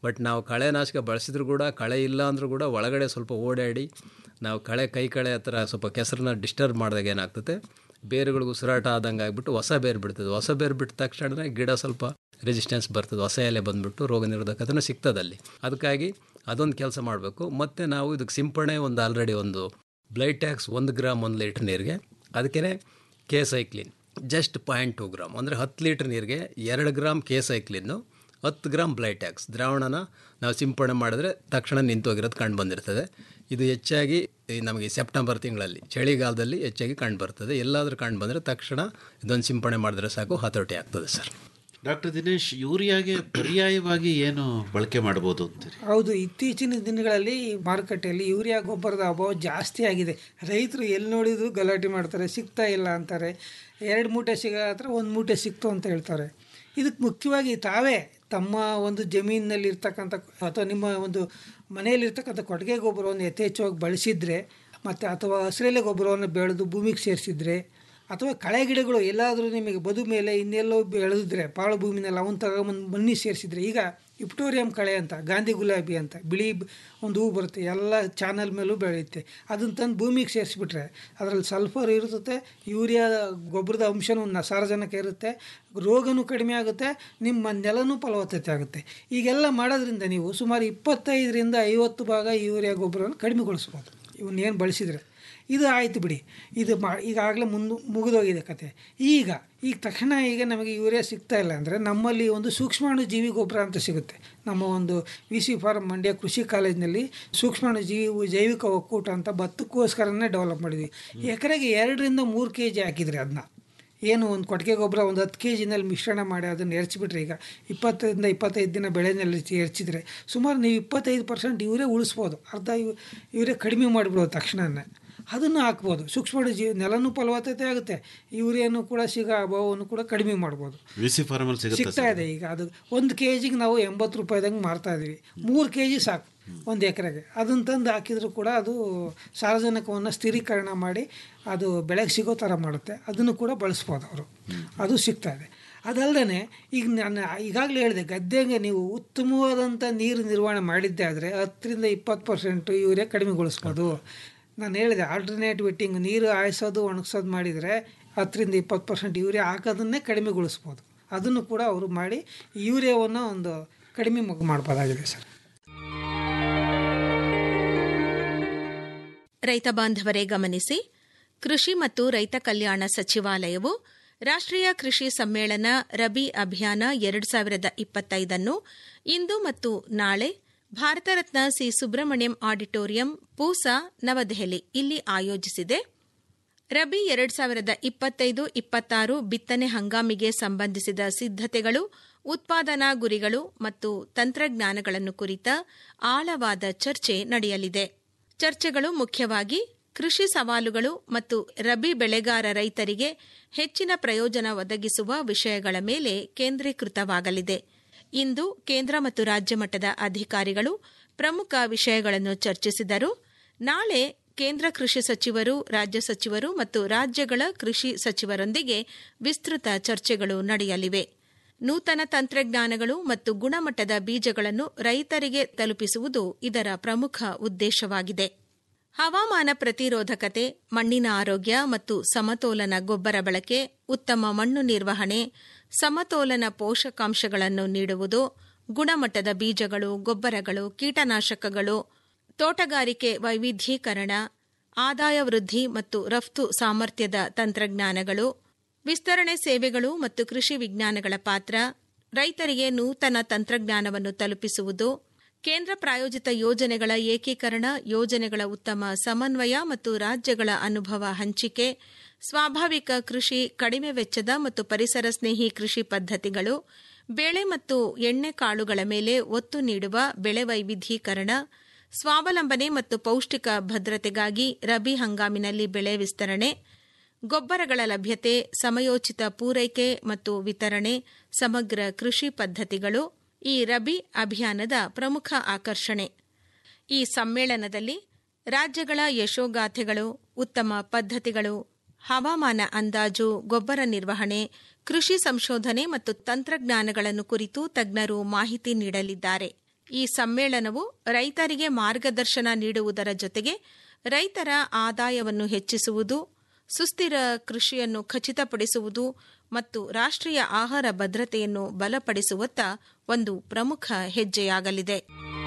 S10: ಬಟ್ ನಾವು ಕಳೆನಾಶಕ ಬಳಸಿದ್ರು ಕೂಡ ಕಳೆ ಇಲ್ಲ ಅಂದರೂ ಕೂಡ ಒಳಗಡೆ ಸ್ವಲ್ಪ ಓಡಾಡಿ ನಾವು ಕಳೆ ಕೈ ಕಳೆ ಹತ್ರ ಸ್ವಲ್ಪ ಕೆಸರನ್ನ ಡಿಸ್ಟರ್ಬ್ ಮಾಡಿದಾಗ ಏನಾಗ್ತದೆ ಬೇರುಗಳಿಗೆ ಉಸಿರಾಟ ಆದಂಗೆ ಆಗಿಬಿಟ್ಟು ಹೊಸ ಬೇರು ಬಿಡ್ತದೆ ಹೊಸ ಬೇರು ಬಿಟ್ಟ ತಕ್ಷಣ ಗಿಡ ಸ್ವಲ್ಪ ರೆಸಿಸ್ಟೆನ್ಸ್ ಬರ್ತದೆ ಹೊಸ ಎಲೆ ಬಂದುಬಿಟ್ಟು ರೋಗ ನಿರೋಧಕತೆನೂ ಸಿಗ್ತದೆ ಅಲ್ಲಿ ಅದಕ್ಕಾಗಿ ಅದೊಂದು ಕೆಲಸ ಮಾಡಬೇಕು ಮತ್ತು ನಾವು ಇದಕ್ಕೆ ಸಿಂಪಡಣೆ ಒಂದು ಆಲ್ರೆಡಿ ಒಂದು ಬ್ಲೈಟ್ ಟ್ಯಾಕ್ಸ್ ಒಂದು ಗ್ರಾಮ್ ಒಂದು ಲೀಟ್ರ್ ನೀರಿಗೆ ಅದಕ್ಕೇ K cycline just point two gram ಅಂದರೆ ಹತ್ತು ಲೀಟ್ರ್ ನೀರಿಗೆ ಎರಡು ಗ್ರಾಮ್ ಕೆ ಸೈಕ್ಲಿನ್ನು ಹತ್ತು ಗ್ರಾಮ್ ಬ್ಲೈಟ್ಯಾಕ್ಸ್ ದ್ರಾವಣನ ನಾವು ಸಿಂಪಡಣೆ ಮಾಡಿದ್ರೆ ತಕ್ಷಣ ನಿಂತೋಗಿರೋದು ಕಂಡು ಬಂದಿರ್ತದೆ ಇದು ಹೆಚ್ಚಾಗಿ ಈ ನಮಗೆ ಸೆಪ್ಟೆಂಬರ್ ತಿಂಗಳಲ್ಲಿ ಚಳಿಗಾಲದಲ್ಲಿ ಹೆಚ್ಚಾಗಿ ಕಂಡು ಬರ್ತದೆ ಎಲ್ಲಾದರೂ ಕಂಡು ಬಂದರೆ ತಕ್ಷಣ ಇದೊಂದು ಸಿಂಪಡಣೆ ಮಾಡಿದ್ರೆ ಸಾಕು ಹತೋಟಿ ಆಗ್ತದೆ ಸರ್
S8: ಡಾಕ್ಟರ್ ದಿನೇಶ್ ಯೂರಿಯಾಗೆ ಪರ್ಯಾಯವಾಗಿ ಏನು ಬಳಕೆ ಮಾಡ್ಬೋದು ಅಂತೀರಿ
S9: ಹೌದು ಇತ್ತೀಚಿನ ದಿನಗಳಲ್ಲಿ ಮಾರುಕಟ್ಟೆಯಲ್ಲಿ ಯೂರಿಯಾ ಗೊಬ್ಬರದ ಅಭಾವ ಜಾಸ್ತಿ ಆಗಿದೆ ರೈತರು ಎಲ್ಲಿ ನೋಡಿದ್ರು ಗಲಾಟೆ ಮಾಡ್ತಾರೆ ಸಿಗ್ತಾ ಇಲ್ಲ ಅಂತಾರೆ ಎರಡು ಮೂಟೆ ಸಿಗ ಹತ್ರ ಒಂದು ಮೂಟೆ ಸಿಕ್ತು ಅಂತ ಹೇಳ್ತಾರೆ ಇದಕ್ಕೆ ಮುಖ್ಯವಾಗಿ ತಾವೇ ತಮ್ಮ ಒಂದು ಜಮೀನಿನಲ್ಲಿ ಇರ್ತಕ್ಕಂಥ ಅಥವಾ ನಿಮ್ಮ ಒಂದು ಮನೆಯಲ್ಲಿರ್ತಕ್ಕಂಥ ಕೊಟ್ಟಿಗೆ ಗೊಬ್ಬರವನ್ನು ಯಥೇಚ್ಛವಾಗಿ ಬಳಸಿದರೆ ಮತ್ತು ಅಥವಾ ಹಸಿರೆಲೆ ಗೊಬ್ಬರವನ್ನು ಬೆಳೆದು ಭೂಮಿಗೆ ಸೇರಿಸಿದ್ರೆ ಅಥವಾ ಕಳೆ ಗಿಡಗಳು ಎಲ್ಲಾದರೂ ನಿಮಗೆ ಬದು ಮೇಲೆ ಇನ್ನೆಲ್ಲೋ ಬೆಳೆದಿದ್ರೆ ಪಾಳು ಭೂಮಿನಲ್ಲಿ ಅವನ್ನ ತಗೊಂಬಂದು ಮಣ್ಣಿಗೆ ಸೇರಿಸಿದ್ರೆ ಈಗ ಇಪ್ಟೋರಿಯಂ ಕಳೆ ಅಂತ ಗಾಂಧಿ ಗುಲಾಬಿ ಅಂತ ಬಿಳಿ ಬ- ಒಂದು ಹೂ ಬರುತ್ತೆ ಎಲ್ಲ ಚಾನಲ್ ಮೇಲೂ ಬೆಳೆಯುತ್ತೆ ಅದನ್ನು ತಂದು ಭೂಮಿಗೆ ಸೇರಿಸ್ಬಿಟ್ರೆ ಅದರಲ್ಲಿ ಸಲ್ಫರ್ ಇರುತ್ತೆ ಯೂರಿಯಾ ಗೊಬ್ಬರದ ಅಂಶನೂ ನ ಸಾರಜನಕ ಇರುತ್ತೆ ರೋಗನೂ ಕಡಿಮೆ ಆಗುತ್ತೆ ನಿಮ್ಮ ನೆಲನೂ ಫಲವತ್ತತೆ ಆಗುತ್ತೆ ಈಗೆಲ್ಲ ಮಾಡೋದ್ರಿಂದ ನೀವು ಸುಮಾರು ಇಪ್ಪತ್ತೈದರಿಂದ ಐವತ್ತು ಭಾಗ ಯೂರಿಯಾ ಗೊಬ್ಬರವನ್ನು ಕಡಿಮೆಗೊಳಿಸ್ಬೋದು ಇವನ್ನೇನು ಬಳಸಿದರೆ ಇದು ಆಯಿತು ಬಿಡಿ ಇದು ಮಾ ಈಗಾಗಲೇ ಮುಂದೆ ಮುಗಿದೋಗಿದೆ ಕತೆ ಈಗ ಈಗ ತಕ್ಷಣ ಈಗ ನಮಗೆ ಯೂರಿಯಾ ಸಿಗ್ತಾ ಇಲ್ಲ ಅಂದರೆ ನಮ್ಮಲ್ಲಿ ಒಂದು ಸೂಕ್ಷ್ಮಾಣು ಜೀವಿ ಗೊಬ್ಬರ ಅಂತ ಸಿಗುತ್ತೆ ನಮ್ಮ ಒಂದು ವಿ ಸಿ ಫಾರ್ಮ್ ಮಂಡ್ಯ ಕೃಷಿ ಕಾಲೇಜಿನಲ್ಲಿ ಸೂಕ್ಷ್ಮಾಣು ಜೀವಿ ಜೈವಿಕ ಒಕ್ಕೂಟ ಅಂತ ಭತ್ತಕ್ಕೋಸ್ಕರನೇ ಡೆವಲಪ್ ಮಾಡಿದ್ವಿ ಎಕರೆಗೆ ಎರಡರಿಂದ ಮೂರು ಕೆ ಜಿ ಹಾಕಿದ್ರೆ ಅದನ್ನ ಏನು ಒಂದು ಕೊಟ್ಟಿಗೆ ಗೊಬ್ಬರ ಒಂದು ಹತ್ತು ಕೆ ಜಿನಲ್ಲಿ ಮಿಶ್ರಣ ಮಾಡಿ ಅದನ್ನು ಎರ್ಚಿಬಿಟ್ರೆ ಈಗ ಇಪ್ಪತ್ತರಿಂದ ಇಪ್ಪತ್ತೈದು ದಿನ ಬೆಳೆನಲ್ಲಿ ಎರ್ಚಿದ್ರೆ ಸುಮಾರು ನೀವು ಇಪ್ಪತ್ತೈದು ಪರ್ಸೆಂಟ್ ಇವರೇ ಉಳಿಸ್ಬೋದು ಅರ್ಧ ಇವ್ ಇವರೇ ಕಡಿಮೆ ಮಾಡಿಬಿಡೋದು ತಕ್ಷಣನೇ ಅದನ್ನು ಹಾಕ್ಬೋದು ಸೂಕ್ಷ್ಮ ಜೀವ ನೆಲನೂ ಫಲವತ್ತತೆ ಆಗುತ್ತೆ ಯೂರಿಯಾನು ಕೂಡ ಸಿಗೋ ಅಭಾವವನ್ನು ಕೂಡ ಕಡಿಮೆ ಮಾಡ್ಬೋದು
S8: ವಿ ಸಿ ಫಾರ್ಮಲ್ಲಿ ಸಿಗುತ್ತೆ
S9: ಸಿಗ್ತಾ ಇದೆ ಈಗ ಅದು ಒಂದು ಕೆ ಜಿಗೆ ನಾವು ಎಂಬತ್ತು ರೂಪಾಯಿದಂಗೆ ಮಾರ್ತಾ ಇದ್ದೀವಿ ಮೂರು ಕೆ ಜಿ ಸಾಕು ಒಂದು ಎಕರೆಗೆ ಅದನ್ನು ತಂದು ಹಾಕಿದರೂ ಕೂಡ ಅದು ಸಾರಜನಕವನ್ನು ಸ್ಥಿರೀಕರಣ ಮಾಡಿ ಅದು ಬೆಳೆಗೆ ಸಿಗೋ ಥರ ಮಾಡುತ್ತೆ ಅದನ್ನು ಕೂಡ ಬಳಸ್ಬೋದು ಅವರು ಅದು ಸಿಗ್ತಾ ಇದೆ ಅದಲ್ಲದೆ ಈಗ ನಾನು ಈಗಾಗಲೇ ಹೇಳಿದೆ ಗದ್ದೆಗೆ ನೀವು ಉತ್ತಮವಾದಂಥ ನೀರು ನಿರ್ವಹಣೆ ಮಾಡಿದ್ದೆ ಆದರೆ ಹತ್ತರಿಂದ ಇಪ್ಪತ್ತು ಪರ್ಸೆಂಟು ಯೂರಿಯಾ ಕಡಿಮೆಗೊಳಿಸ್ಬೋದು ನಾನು ಹೇಳಿದೆ ಆಲ್ಟರ್ನೇಟ್ ವೆಟ್ಟಿಂಗ್ ನೀರು ಹಾಯಿಸೋದು ಒಣಗಿಸೋದು ಮಾಡಿದರೆ ಹತ್ತರಿಂದ ಇಪ್ಪತ್ತು ಪರ್ಸೆಂಟ್ ಯೂರಿಯಾ ಹಾಕೋದನ್ನೇ ಕಡಿಮೆಗೊಳಿಸ್ಬೋದು ಅದನ್ನು ಕೂಡ ಅವರು ಮಾಡಿ ಯೂರಿಯಾವನ್ನು ಒಂದು ಕಡಿಮೆ ಮಗ್- ಮಾಡ್ಬೋದಾಗಿದೆ ಸರ್
S6: ರೈತ ಬಾಂಧವರೇ ಗಮನಿಸಿ ಕೃಷಿ ಮತ್ತು ರೈತ ಕಲ್ಯಾಣ ಸಚಿವಾಲಯವು ರಾಷ್ಟ್ರೀಯ ಕೃಷಿ ಸಮ್ಮೇಳನ ರಬಿ ಅಭಿಯಾನ ಎರಡು ಸಾವಿರದ ಇಪ್ಪತ್ತೈದನ್ನು ಇಂದು ಮತ್ತು ನಾಳೆ ಭಾರತ ರತ್ನ ಸಿ ಸುಬ್ರಹ್ಮಣ್ಯಂ ಆಡಿಟೋರಿಯಂ ಪೂಸಾ ನವದೆಹಲಿ ಇಲ್ಲಿ ಆಯೋಜಿಸಿದೆ ರಬಿ ಎರಡು ಸಾವಿರದ ಇಪ್ಪತ್ತೈದು ಇಪ್ಪತ್ತಾರು ಬಿತ್ತನೆ ಹಂಗಾಮಿಗೆ ಸಂಬಂಧಿಸಿದ ಸಿದ್ಧತೆಗಳು ಉತ್ಪಾದನಾ ಗುರಿಗಳು ಮತ್ತು ತಂತ್ರಜ್ಞಾನಗಳನ್ನು ಕುರಿತ ಆಳವಾದ ಚರ್ಚೆ ನಡೆಯಲಿದೆ ಚರ್ಚೆಗಳು ಮುಖ್ಯವಾಗಿ ಕೃಷಿ ಸವಾಲುಗಳು ಮತ್ತು ರಬಿ ಬೆಳೆಗಾರ ರೈತರಿಗೆ ಹೆಚ್ಚಿನ ಪ್ರಯೋಜನ ಒದಗಿಸುವ ವಿಷಯಗಳ ಮೇಲೆ ಕೇಂದ್ರೀಕೃತವಾಗಲಿದೆ ಇಂದು ಕೇಂದ್ರ ಮತ್ತು ರಾಜ್ಯ ಮಟ್ಟದ ಅಧಿಕಾರಿಗಳು ಪ್ರಮುಖ ವಿಷಯಗಳನ್ನು ಚರ್ಚಿಸಿದರು ನಾಳೆ ಕೇಂದ್ರ ಕೃಷಿ ಸಚಿವರು ರಾಜ್ಯ ಸಚಿವರು ಮತ್ತು ರಾಜ್ಯಗಳ ಕೃಷಿ ಸಚಿವರೊಂದಿಗೆ ವಿಸ್ತೃತ ಚರ್ಚೆಗಳು ನಡೆಯಲಿವೆ ನೂತನ ತಂತ್ರಜ್ಞಾನಗಳು ಮತ್ತು ಗುಣಮಟ್ಟದ ಬೀಜಗಳನ್ನು ರೈತರಿಗೆ ತಲುಪಿಸುವುದು ಇದರ ಪ್ರಮುಖ ಉದ್ದೇಶವಾಗಿದೆ ಹವಾಮಾನ ಪ್ರತಿರೋಧಕತೆ ಮಣ್ಣಿನ ಆರೋಗ್ಯ ಮತ್ತು ಸಮತೋಲನ ಗೊಬ್ಬರ ಬಳಕೆ ಉತ್ತಮ ಮಣ್ಣು ನಿರ್ವಹಣೆ ಸಮತೋಲನ ಪೋಷಕಾಂಶಗಳನ್ನು ನೀಡುವುದು ಗುಣಮಟ್ಟದ ಬೀಜಗಳು ಗೊಬ್ಬರಗಳು ಕೀಟನಾಶಕಗಳು ತೋಟಗಾರಿಕೆ ವೈವಿಧ್ಯೀಕರಣ ಆದಾಯ ವೃದ್ಧಿ ಮತ್ತು ರಫ್ತು ಸಾಮರ್ಥ್ಯದ ತಂತ್ರಜ್ಞಾನಗಳು ವಿಸ್ತರಣೆ ಸೇವೆಗಳು ಮತ್ತು ಕೃಷಿ ವಿಜ್ಞಾನಗಳ ಪಾತ್ರ ರೈತರಿಗೆ ನೂತನ ತಂತ್ರಜ್ಞಾನವನ್ನು ತಲುಪಿಸುವುದು ಕೇಂದ್ರ ಪ್ರಾಯೋಜಿತ ಯೋಜನೆಗಳ ಏಕೀಕರಣ ಯೋಜನೆಗಳ ಉತ್ತಮ ಸಮನ್ವಯ ಮತ್ತು ರಾಜ್ಯಗಳ ಅನುಭವ ಹಂಚಿಕೆ ಸ್ವಾಭಾವಿಕ ಕೃಷಿ ಕಡಿಮೆ ವೆಚ್ಚದ ಮತ್ತು ಪರಿಸರ ಸ್ನೇಹಿ ಕೃಷಿ ಪದ್ಧತಿಗಳು ಬೆಳೆ ಮತ್ತು ಎಣ್ಣೆ ಕಾಳುಗಳ ಮೇಲೆ ಒತ್ತು ನೀಡುವ ಬೆಳೆ ವೈವಿಧ್ಯೀಕರಣ ಸ್ವಾವಲಂಬನೆ ಮತ್ತು ಪೌಷ್ಟಿಕ ಭದ್ರತೆಗಾಗಿ ರಬಿ ಹಂಗಾಮಿನಲ್ಲಿ ಬೆಳೆ ವಿಸ್ತರಣೆ ಗೊಬ್ಬರಗಳ ಲಭ್ಯತೆ ಸಮಯೋಚಿತ ಪೂರೈಕೆ ಮತ್ತು ವಿತರಣೆ ಸಮಗ್ರ ಕೃಷಿ ಪದ್ಧತಿಗಳು ಈ ರಬಿ ಅಭಿಯಾನದ ಪ್ರಮುಖ ಆಕರ್ಷಣೆ ಈ ಸಮ್ಮೇಳನದಲ್ಲಿ ರಾಜ್ಯಗಳ ಯಶೋಗಾಥೆಗಳು ಉತ್ತಮ ಪದ್ಧತಿಗಳು ಹವಾಮಾನ ಅಂದಾಜು ಗೊಬ್ಬರ ನಿರ್ವಹಣೆ ಕೃಷಿ ಸಂಶೋಧನೆ ಮತ್ತು ತಂತ್ರಜ್ಞಾನಗಳನ್ನು ಕುರಿತು ತಜ್ಞರು ಮಾಹಿತಿ ನೀಡಲಿದ್ದಾರೆ ಈ ಸಮ್ಮೇಳನವು ರೈತರಿಗೆ ಮಾರ್ಗದರ್ಶನ ನೀಡುವುದರ ಜೊತೆಗೆ ರೈತರ ಆದಾಯವನ್ನು ಹೆಚ್ಚಿಸುವುದು ಸುಸ್ಥಿರ ಕೃಷಿಯನ್ನು ಖಚಿತಪಡಿಸುವುದು ಮತ್ತು ರಾಷ್ಟ್ರೀಯ ಆಹಾರ ಭದ್ರತೆಯನ್ನು ಬಲಪಡಿಸುವತ್ತ ಒಂದು ಪ್ರಮುಖ ಹೆಜ್ಜೆಯಾಗಲಿದೆ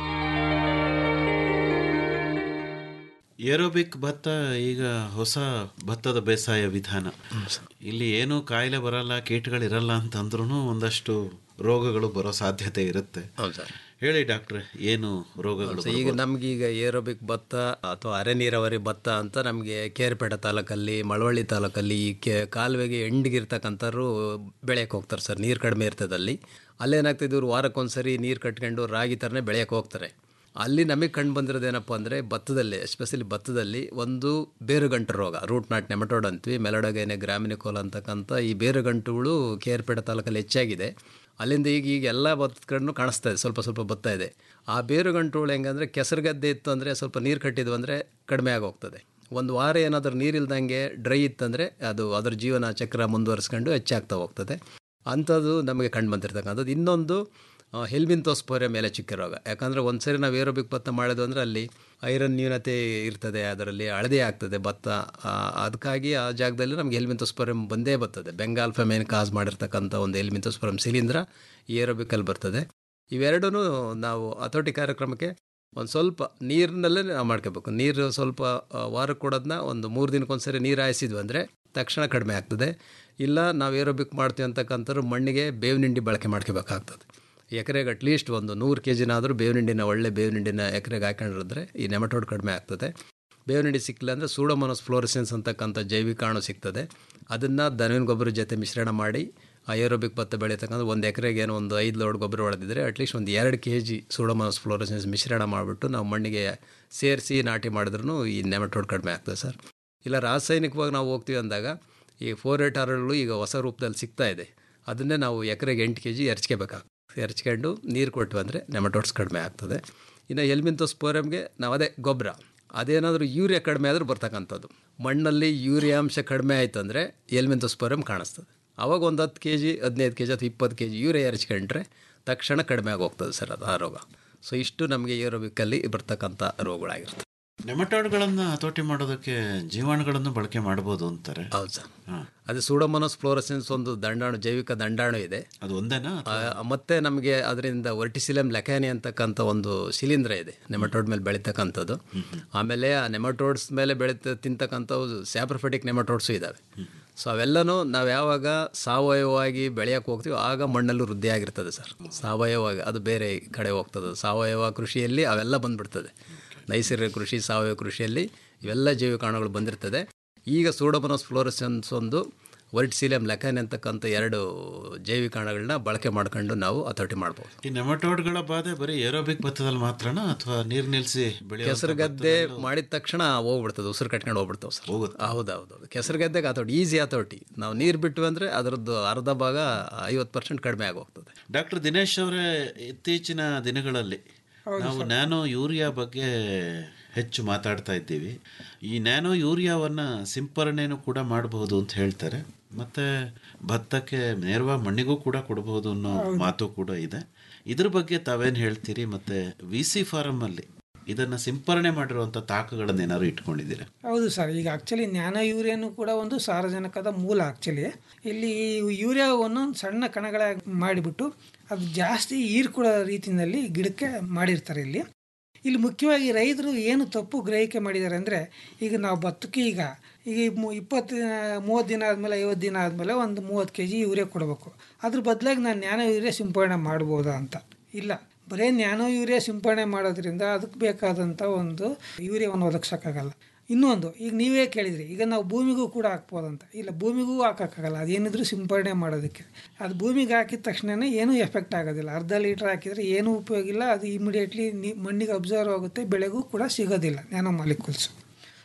S8: ಏರೋಬಿಕ್ ಭತ್ತ ಈಗ ಹೊಸ ಭತ್ತದ ಬೇಸಾಯ ವಿಧಾನ ಇಲ್ಲಿ ಏನು ಕಾಯಿಲೆ ಬರಲ್ಲ ಕೀಟಗಳಿರಲ್ಲ ಅಂತಂದ್ರೂ ಒಂದಷ್ಟು ರೋಗಗಳು ಬರೋ ಸಾಧ್ಯತೆ ಇರುತ್ತೆ ಹೇಳಿ ಡಾಕ್ಟ್ರೆ ಏನು ರೋಗಗಳು
S10: ಸೊ ಈಗ ನಮಗೀಗ ಏರೋಬಿಕ್ ಭತ್ತ ಅಥವಾ ಅರೆ ನೀರಾವರಿ ಭತ್ತ ಅಂತ ನಮಗೆ ಕೇರ್ಪೇಟೆ ತಾಲೂಕಲ್ಲಿ ಮಳವಳ್ಳಿ ತಾಲೂಕಲ್ಲಿ ಈ ಕೆ ಕಾಲುವೆಗೆ ಎಂಡಿಗಿರ್ತಕ್ಕಂಥವ್ರು ಬೆಳೆಯಕ್ಕೆ ಹೋಗ್ತಾರೆ ಸರ್ ನೀರು ಕಡಿಮೆ ಇರ್ತದಲ್ಲಿ ಅಲ್ಲೇನಾಗ್ತದೆ ಇವ್ರು ವಾರಕ್ಕೊಂದ್ಸರಿ ನೀರು ಕಟ್ಕೊಂಡು ರಾಗಿ ಥರನೇ ಬೆಳೆಯಕ್ಕೆ ಹೋಗ್ತಾರೆ ಅಲ್ಲಿ ನಮಗೆ ಕಂಡು ಬಂದಿರೋದು ಏನಪ್ಪ ಅಂದರೆ ಭತ್ತದಲ್ಲಿ ಎಸ್ಪೆಷಲಿ ಭತ್ತದಲ್ಲಿ ಒಂದು ಬೇರುಗಂಟು ರೋಗ ರೂಟ್ ನಾಟ್ ನೆಮಟೋಡ್ ಅಂತೀವಿ ಮೆಲಡಗೇನೆ ಗ್ರಾಮಿನಿಕೋಲ್ ಅಂತಕ್ಕಂಥ ಈ ಬೇರುಗಂಟುಗಳು ಕೇರ್ಪೇಟೆ ತಾಲೂಕಲ್ಲಿ ಹೆಚ್ಚಾಗಿದೆ ಅಲ್ಲಿಂದ ಈಗ ಈಗ ಎಲ್ಲ ಭತ್ತದ ಕಡೆನೂ ಕಾಣಿಸ್ತಾ ಇದೆ ಸ್ವಲ್ಪ ಸ್ವಲ್ಪ ಭತ್ತ ಇದೆ ಆ ಬೇರುಗಂಟುಗಳು ಹೆಂಗಂದರೆ ಕೆಸರುಗದ್ದೆ ಇತ್ತು ಅಂದರೆ ಸ್ವಲ್ಪ ನೀರು ಕಟ್ಟಿದ್ವು ಅಂದರೆ ಕಡಿಮೆ ಆಗೋಗ್ತದೆ ಒಂದು ವಾರ ಏನಾದರೂ ನೀರಿಲ್ದಂಗೆ ಡ್ರೈ ಇತ್ತಂದರೆ ಅದು ಅದರ ಜೀವನ ಚಕ್ರ ಮುಂದುವರಿಸ್ಕೊಂಡು ಹೆಚ್ಚಾಗ್ತಾ ಹೋಗ್ತದೆ ಅಂಥದ್ದು ನಮಗೆ ಕಂಡು ಬಂದಿರ್ತಕ್ಕಂಥದ್ದು ಇನ್ನೊಂದು ಹೆಲ್ಮಿಂತೋಸ್ಪೋರೆ ಮೇಲೆ ಚಿಕ್ಕ ರೋಗ ಯಾಕಂದರೆ ಒಂದು ಸರಿ ನಾವು ಏರೋಬಿಕ್ ಭತ್ತ ಮಾಡೋದು ಅಂದರೆ ಅಲ್ಲಿ ಐರನ್ ನ್ಯೂನತೆ ಇರ್ತದೆ ಅದರಲ್ಲಿ ಹಳದಿ ಆಗ್ತದೆ ಭತ್ತ ಆ, ಅದಕ್ಕಾಗಿ ಆ ಜಾಗದಲ್ಲಿ ನಮಗೆ ಹೆಲ್ಮಿಂತೋಸ್ಪೋರಮ್ ಬಂದೇ ಬರ್ತದೆ ಬೆಂಗಾಲ್ ಫೆಮೇನ್ ಕಾಸ್ ಮಾಡಿರ್ತಕ್ಕಂಥ ಒಂದು ಹೆಲ್ಮಿಂತೋಸ್ಪೋರಮ್ ಶಿಲೀಂಧ್ರ ಈ ಏರೋಬಿಕಲ್ಲಿ ಬರ್ತದೆ ಇವೆರಡೂ ನಾವು ಹತೋಟಿ ಕಾರ್ಯಕ್ರಮಕ್ಕೆ ಒಂದು ಸ್ವಲ್ಪ ನೀರಿನಲ್ಲೇ ನಾವು ಮಾಡ್ಕೋಬೇಕು ನೀರು ಸ್ವಲ್ಪ ಆ, ವಾರಕ್ಕೆ ಕೊಡೋದನ್ನ ಒಂದು ಮೂರು ದಿನಕ್ಕೊಂದ್ಸರಿ ನೀರು ಹಾಯಿಸಿದ್ವಿ ಅಂದರೆ ತಕ್ಷಣ ಕಡಿಮೆ ಆಗ್ತದೆ ಇಲ್ಲ ನಾವು ಏರೋಬಿಕ್ ಮಾಡ್ತೀವಿ ಅಂತಕ್ಕಂಥವ್ರು ಮಣ್ಣಿಗೆ ಬೇವಿನ ಹಿಂಡಿ ಬಳಕೆ ಮಾಡ್ಕೋಬೇಕಾಗ್ತದೆ ಎಕರೆಗೆ ಅಟ್ಲೀಸ್ಟ್ ಒಂದು ನೂರು ಕೆ ಜಿನಾದರೂ ಬೇವಿನ ಹಿಂಡಿನ ಒಳ್ಳೆ ಬೇವಿನ ಹಿಂಡಿನ ಎಕರೆಗೆ ಹಾಕೊಂಡಿದ್ರೆ ಈ ನೆಮಟೋಡ್ ಕಡಿಮೆ ಆಗ್ತದೆ ಬೇವಿನ ಹಿಂಡಿ ಸಿಕ್ಕಿಲ್ಲ ಅಂದರೆ ಸೂಡೋಮೋನಸ್ ಫ್ಲೋರಿಸೆನ್ಸ್ ಅಂತಕ್ಕಂಥ ಜೈವಿಕಾಣು ಸಿಗ್ತದೆ ಅದನ್ನು ದನವಿನ ಗೊಬ್ಬರ ಜೊತೆ ಮಿಶ್ರಣ ಮಾಡಿ ಆ ಏರೋಬಿಕ್ ಭತ್ತ ಬೆಳೀತಕ್ಕಂಥ ಒಂದು ಎಕರೆಗೆ ಏನೋ ಒಂದು ಐದು ಲೋಡ್ ಗೊಬ್ಬರ ಹೊಡೆದಿದ್ರೆ ಅಟ್ಲೀಸ್ಟ್ ಒಂದು ಎರಡು ಕೆ ಜಿ ಸೂಡೋಮೋನಸ್ ಫ್ಲೋರಿಸೆನ್ಸ್ ಮಿಶ್ರಣ ಮಾಡಿಬಿಟ್ಟು ನಾವು ಮಣ್ಣಿಗೆ ಸೇರಿಸಿ ನಾಟಿ ಮಾಡಿದ್ರೂ ಈ ನೆಮಟೋಡ್ ಕಡಿಮೆ ಆಗ್ತದೆ ಸರ್ ಇಲ್ಲ ರಾಸಾಯನಿಕವಾಗಿ ನಾವು ಹೋಗ್ತೀವಿ ಅಂದಾಗ ಈ ಫೋರ್ ಏಟ್ ಆರ್ಗಳು ಈಗ ಹೊಸ ರೂಪದಲ್ಲಿ ಸಿಗ್ತಾ ಇದೆ ಅದನ್ನೇ ನಾವು ಎಕರೆಗೆ ಎಂಟು ಕೆ ಜಿ ಎರಚ್ಕೋಬೇಕಾಗ್ತದೆ ಎರಚ್ಕೊಂಡು ನೀರು ಕೊಟ್ಟು ಅಂದರೆ ನೆಮಟೋಡ್ಸ್ ಕಡಿಮೆ ಆಗ್ತದೆ ಇನ್ನು ಎಲ್ಮಿಂತೋಸ್ಪೋರಮ್ಗೆ ನಾವು ಅದೇ ಗೊಬ್ಬರ ಅದೇನಾದರೂ ಯೂರಿಯಾ ಕಡಿಮೆ ಆದರೂ ಬರ್ತಕ್ಕಂಥದ್ದು ಮಣ್ಣಲ್ಲಿ ಯೂರಿಯಾ ಅಂಶ ಕಡಿಮೆ ಆಯಿತು ಅಂದರೆ ಎಲ್ಮಿಂತೋಸ್ಪೋರಮ್ ಕಾಣಿಸ್ತದೆ ಅವಾಗ ಒಂದು ಹತ್ತು ಕೆ ಜಿ ಹದಿನೈದು ಕೆ ಜಿ ಅಥವಾ ಇಪ್ಪತ್ತು ಕೆ ಜಿ ಯೂರಿಯಾ ಎರಚ್ಕೊಂಡ್ರೆ ತಕ್ಷಣ ಕಡಿಮೆ ಆಗೋಗ್ತದೆ ಸರ್ ಅದು ಆ ರೋಗ ಸೊ ಇಷ್ಟು ನಮಗೆ ಏರೋಬಿಕ್ಕಲ್ಲಿ ಬರ್ತಕ್ಕಂಥ ರೋಗಗಳಾಗಿರ್ತದೆ
S8: ನೆಮಟೋಡ್ಗಳನ್ನು ಹತೋಟಿ ಮಾಡೋದಕ್ಕೆ ಜೀವಾಣುಗಳನ್ನು ಬಳಕೆ ಮಾಡ್ಬೋದು ಅಂತಾರೆ
S10: ಹೌದು ಸರ್ ಅದು ಸೂಡೋಮೋನಸ್ ಫ್ಲೋರಸೆನ್ಸ್ ಒಂದು ದಂಡಾಣು ಜೈವಿಕ ದಂಡಾಣು ಇದೆ
S8: ಅದು ಒಂದೇನಾ
S10: ಆ, ಮತ್ತೆ ನಮಗೆ ಅದರಿಂದ ವರ್ಟಿಸಿಲಮ್ ಲೆಕ್ಯಾನಿ ಅಂತಕ್ಕಂಥ ಒಂದು ಶಿಲೀಂಧ್ರ ಇದೆ ನೆಮಟೋಡ್ ಮೇಲೆ ಬೆಳೀತಕ್ಕಂಥದ್ದು ಆಮೇಲೆ ಆ ನೆಮಟೋಡ್ಸ್ ಮೇಲೆ ಬೆಳೀತ ತಿಂತಕ್ಕಂಥವು ಸ್ಯಾಪ್ರಫೆಟಿಕ್ ನೆಮಟೋಡ್ಸು ಇದ್ದಾವೆ ಸೊ ಅವೆಲ್ಲನೂ ನಾವು ಯಾವಾಗ ಸಾವಯವವಾಗಿ ಬೆಳೆಯೋಕೆ ಹೋಗ್ತೀವಿ ಆಗ ಮಣ್ಣಲ್ಲೂ ವೃದ್ಧಿ ಆಗಿರ್ತದೆ ಸರ್ ಸಾವಯವಾಗಿ ಅದು ಬೇರೆ ಕಡೆ ಹೋಗ್ತದೆ ಸಾವಯವ ಕೃಷಿಯಲ್ಲಿ ಅವೆಲ್ಲ ಬಂದ್ಬಿಡ್ತದೆ ನೈಸರ್ಗಿಕ ಕೃಷಿ ಸಾವಯವ ಕೃಷಿಯಲ್ಲಿ ಇವೆಲ್ಲ ಜೈವಿಕಾಣುಗಳು ಬಂದಿರ್ತದೆ ಈಗ ಸೂಡೋಮೋನಸ್ ಫ್ಲೋರಸೆನ್ಸ್ ಒಂದು ವರ್ಟಿಸಿಲಿಯಂ ಲೆಕಾನ್ ಅಂತಕ್ಕಂಥ ಎರಡು ಜೈವಿಕಾಣುಗಳನ್ನ ಬಳಕೆ ಮಾಡ್ಕೊಂಡು ನಾವು ಹತೋಟಿ ಮಾಡ್ಬೋದು
S8: ಈ ನೆಮಟೋಡ್ಗಳ ಬಾಧೆ ಬರೀ ಏರೋಬಿಕ್ ಭತ್ತದಲ್ಲಿ ಮಾತ್ರನಾ ಅಥವಾ ನೀರು ನಿಲ್ಲಿಸಿ ಬೆಳೆಯೋ
S10: ಕೆಸರು ಗದ್ದೆ ಮಾಡಿದ ತಕ್ಷಣ ಹೋಗ್ಬಿಡ್ತದೆ ಉಸಿರು ಕಟ್ಕೊಂಡು ಹೋಗ್ಬಿಡ್ತಾವೆ ಸರ್ ಹೌದು ಹೌದು ಹೌದು ಕೆಸರು ಗದ್ದೆಗೆ ಹತೋಟಿ ಈಸಿ ಹತೋಟಿ ನಾವು ನೀರು ಬಿಟ್ಟು ಅಂದರೆ ಅದರದ್ದು ಅರ್ಧ ಭಾಗ ಐವತ್ತು ಪರ್ಸೆಂಟ್ ಕಡಿಮೆ ಆಗೋಗ್ತದೆ
S8: ಡಾಕ್ಟರ್ ದಿನೇಶ್ ಅವರೇ ಇತ್ತೀಚಿನ ದಿನಗಳಲ್ಲಿ ನಾವು ನ್ಯಾನೋ ಯೂರಿಯಾ ಬಗ್ಗೆ ಹೆಚ್ಚು ಮಾತಾಡ್ತಾ ಇದ್ದೀವಿ ಈ ನ್ಯಾನೋ ಯೂರಿಯಾವನ್ನು ಸಿಂಪರಣೆನೂ ಕೂಡ ಮಾಡಬಹುದು ಅಂತ ಹೇಳ್ತಾರೆ ಮತ್ತು ಭತ್ತಕ್ಕೆ ನೇರವಾಗಿ ಮಣ್ಣಿಗೂ ಕೂಡ ಕೊಡಬಹುದು ಅನ್ನೋ ಮಾತು ಕೂಡ ಇದೆ ಇದ್ರ ಬಗ್ಗೆ ತಾವೇನು ಹೇಳ್ತೀರಿ ಮತ್ತು ವಿ ಸಿ ಫಾರಮಲ್ಲಿ ಇದನ್ನು ಸಿಂಪರಣೆ ಮಾಡಿರುವಂಥ ತಾಕುಗಳನ್ನು ಏನಾದ್ರು ಇಟ್ಕೊಂಡಿದ್ದೀರಾ
S9: ಹೌದು ಸರ್ ಈಗ ಆ್ಯಕ್ಚುಲಿ ನ್ಯಾನೋ ಯೂರಿಯಾನು ಕೂಡ ಒಂದು ಸಾರಜನಕದ ಮೂಲ ಆ್ಯಕ್ಚುಲಿ ಇಲ್ಲಿ ಈ ಯೂರಿಯಾ ಒಂದೊಂದು ಸಣ್ಣ ಕಣಗಳಾಗಿ ಮಾಡಿಬಿಟ್ಟು ಅದು ಜಾಸ್ತಿ ಹೀರ್ಕೊಡೋ ರೀತಿಯಲ್ಲಿ ಗಿಡಕ್ಕೆ ಮಾಡಿರ್ತಾರೆ ಇಲ್ಲಿ ಇಲ್ಲಿ ಮುಖ್ಯವಾಗಿ ರೈತರು ಏನು ತಪ್ಪು ಗ್ರಹಿಕೆ ಮಾಡಿದ್ದಾರೆ ಅಂದರೆ ಈಗ ನಾವು ಭತ್ತಕ್ಕೆ ಈಗ ಈಗ ಮು- ಇಪ್ಪತ್ತು ದಿನ ಮೂವತ್ತು ದಿನ ಆದಮೇಲೆ ಐವತ್ತು ದಿನ ಆದಮೇಲೆ ಒಂದು ಮೂವತ್ತು ಕೆ ಜಿ ಯೂರಿಯಾ ಕೊಡಬೇಕು ಅದ್ರ ಬದಲಾಗಿ ನಾನು ನ್ಯಾನೋ ಯೂರಿಯಾ ಸಿಂಪಡಣೆ ಮಾಡ್ಬೋದಾ ಅಂತ ಇಲ್ಲ ಬರೀ ನ್ಯಾನೋ ಯೂರಿಯಾ ಸಿಂಪಡಣೆ ಮಾಡೋದ್ರಿಂದ ಅದಕ್ಕೆ ಬೇಕಾದಂಥ ಒಂದು ಯೂರಿಯಾವನ್ನು ಒದಗಿಸೋಕ್ಕಾಗಲ್ಲ ಇನ್ನೊಂದು ಈಗ ನೀವೇ ಕೇಳಿದ್ರಿ ಈಗ ನಾವು ಭೂಮಿಗೂ ಕೂಡ ಹಾಕ್ಬೋದಂತ ಇಲ್ಲ ಭೂಮಿಗೂ ಹಾಕೋಕ್ಕಾಗಲ್ಲ ಅದೇನಿದ್ರು ಸಿಂಪಡಣೆ ಮಾಡೋದಕ್ಕೆ ಅದು ಭೂಮಿಗೆ ಹಾಕಿದ ತಕ್ಷಣ ಏನೂ ಎಫೆಕ್ಟ್ ಆಗೋದಿಲ್ಲ ಅರ್ಧ ಲೀಟ್ರ್ ಹಾಕಿದರೆ ಏನೂ ಉಪಯೋಗ ಇಲ್ಲ ಅದು ಇಮಿಡಿಯೇಟ್ಲಿ ನೀ ಮಣ್ಣಿಗೆ ಅಬ್ಸರ್ವ್ ಆಗುತ್ತೆ ಬೆಳೆಗೂ ಕೂಡ ಸಿಗೋದಿಲ್ಲ ನ್ಯಾನೋ ಮಾಲಿಕ್ಯೂಲ್ಸು